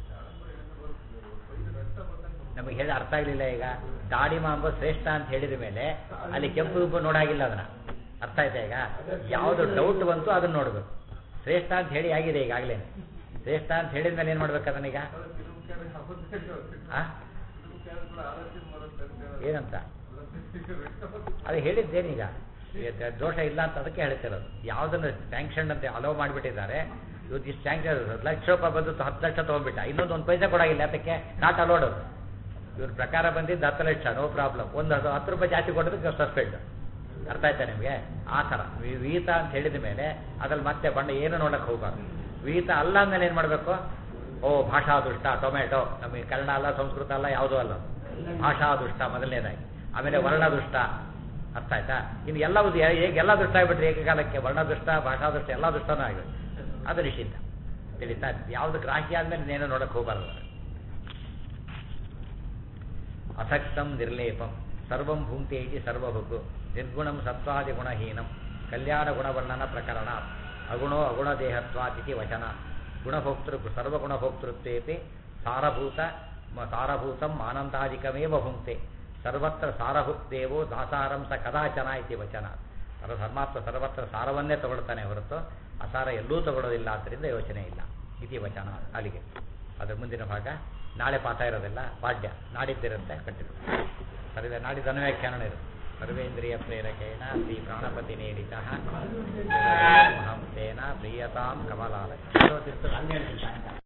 ನಮಗೆ ಹೇಳಿ ಅರ್ಥ ಆಗಲಿಲ್ಲ ಈಗ ದಾಡಿಮ ಎಂಬ ಶ್ರೇಷ್ಠ ಅಂತ ಹೇಳಿದ ಮೇಲೆ ಅಲ್ಲಿ ಕೆಂಪು ಉಬ್ಬು ನೋಡಾಗಿಲ್ಲ ಅದನ್ನ ಅರ್ಥ ಆಯ್ತಾ ಈಗ ಯಾವುದು ಡೌಟ್ ಬಂತು ಅದನ್ನ ನೋಡಬೇಕು ಶ್ರೇಷ್ಠ ಅಂತ ಹೇಳಿ ಆಗಿದೆ ಈಗಾಗಲೇ ಶ್ರೇಷ್ಠ ಅಂತ ಹೇಳಿದ ಮೇಲೆ ಏನು ಮಾಡ್ಬೇಕು ಅದನ್ನೀಗ ಆ? ಏನಂತ ಅದು ಹೇಳಿದ್ದೇನೀಗ ಇದು ದೋಷ ಇಲ್ಲ ಅಂತ ಅದಕ್ಕೆ ಹೇಳ್ತಿರೋದು ಯಾವುದನ್ನು ಸ್ಯಾಂಕ್ಷನ್ ಅಂತ ಅಲೋ ಮಾಡಿಬಿಟ್ಟಿದ್ದಾರೆ ಇವತ್ತು ಇಷ್ಟು ಸ್ಯಾಂಕ್ಷನ್ ಲಕ್ಷ ರೂಪಾಯಿ ಬಂದು ಹತ್ತು ಲಕ್ಷ ತೊಗೊಂಡ್ಬಿಟ್ಟ ಇನ್ನೊಂದು ಒಂದು ಪೈಸೆ ಕೊಡಾಗಿಲ್ಲ ಅದಕ್ಕೆ ನಾಟ್ ಅಲೋಡ್ ಇವ್ರ ಪ್ರಕಾರ ಬಂದಿದ್ದು ಹತ್ತು ಲಕ್ಷ ನೋ ಪ್ರಾಬ್ಲಮ್ ಒಂದು ಹತ್ತು ಹತ್ತು ರೂಪಾಯಿ ಜಾಸ್ತಿ ಕೊಡೋದಕ್ಕೆ ಸಸ್ಪೆಂಡ್ ಅರ್ಥ ಆಯ್ತಾ ನಿಮಗೆ ಆ ಥರ ವಿ- ವೀತ ಅಂತ ಹೇಳಿದ ಮೇಲೆ ಅದ್ರಲ್ಲಿ ಮತ್ತೆ ಬಣ್ಣ ಏನು ನೋಡಕ್ಕೆ ಹೋಗಬಾರ್ದು ವೀತ ಅಲ್ಲ ಅಂದಮೇಲೆ ಏನು ಮಾಡಬೇಕು ಓ ಭಾಷಾ ದುಷ್ಟ ಟೊಮೆಟೊ ನಮಗೆ ಕನ್ನಡ ಅಲ್ಲ ಸಂಸ್ಕೃತ ಅಲ್ಲ ಯಾವುದೂ ಅಲ್ಲ ಭಾಷಾ ದುಷ್ಟ ಮೊದಲನೇದಾಗಿ ಆಮೇಲೆ ವರ್ಣ ದುಷ್ಟ ಅರ್ಥ ಆಯ್ತಾ ಇನ್ನು ಎಲ್ಲವೂ ಹೇಗೆ ಎಲ್ಲ ದುಷ್ಟ ಆಗ್ಬಿಟ್ರೆ ಏಕಕಾಲಕ್ಕೆ ವರ್ಣ ದುಷ್ಟ ಭಾಷಾ ದುಷ್ಟ ಎಲ್ಲ ದುಷ್ಟನೂ ಆಗಿದೆ ಅದು ನಿಷಿದ್ಧ ತಿಳಿತಾ ಯಾವುದಕ್ಕೆ ರಾಶಿ ಆದ್ಮೇಲೆ ಏನು ನೋಡಕ್ಕೆ ಹೋಗಬಾರ್ದು ಅಸಕ್ತಂ ನಿರ್ಲೇಪಂ ಸರ್ವಂ ಭುಂಕ್ತೆ ಇತಿ ಸರ್ವಭುಕ್ ನಿರ್ಗುಣಂ ಸತ್ವಾದಿ ಗುಣಹೀನಂ ಕಲ್ಯಾಣ ಗುಣವರ್ಣನ ಪ್ರಕರಣ ಅಗುಣೋ ಅಗುಣದೇಹತ್ವಾತಿಥಿ ವಚನ ಗುಣಭೋಕ್ತೃ ಸರ್ವಗುಣಭೋಕ್ತೃತ್ವೇಪಿ ಸಾರಭೂತ ಮ- ಸಾರಭೂತಂ ಆನಂದಾಧಿಕಮೇವ ಭುಂಕ್ತೆ ಸರ್ವತ್ರ ಸಾರಭುಕ್ತೇವೋ ದಾಸಾರಂ ಸ ಕದಾಚನ ಇತಿ ವಚನ ಪರ ಧರ್ಮಾತ್ಮ ಸರ್ವತ್ರ ಸಾರವನ್ನೇ ತಗೊಳ್ತಾನೆ ಹೊರತು ಅಸಾರ ಎಲ್ಲೂ ತಗೊಳ್ಳೋದಿಲ್ಲ ಆದ್ದರಿಂದ ಯೋಚನೆ ಇಲ್ಲ ಇತಿ ವಚನ ಅಲ್ಲಿಗೆ ಅದರ ಮುಂದಿನ ಭಾಗ ನಾಳೆ ಪಾಠ ಇರೋದಿಲ್ಲ ಪಾಡ್ಯ ನಾಡಿದ್ದಿರುತ್ತೆ ಕಂಟಿನ್ಯೂ ಸರ್ವೇ ನಾಡಿದ್ದು ಅನ್ವ್ಯಾಖ್ಯಾನ ಇರುತ್ತೆ ಸರ್ವೇಂದ್ರಿಯ ಪ್ರೇರಕೇಣ ಶ್ರೀ ಪ್ರಾಣಪತಿ ನೇರಿತ ಹಂಸೇನ ಪ್ರಿಯತಾಂ ಕಮಲಾಲ ಅಲ್ಲಿ ಹೇಳ್ತೀನಿ ಸಾಯಂಕಾಲ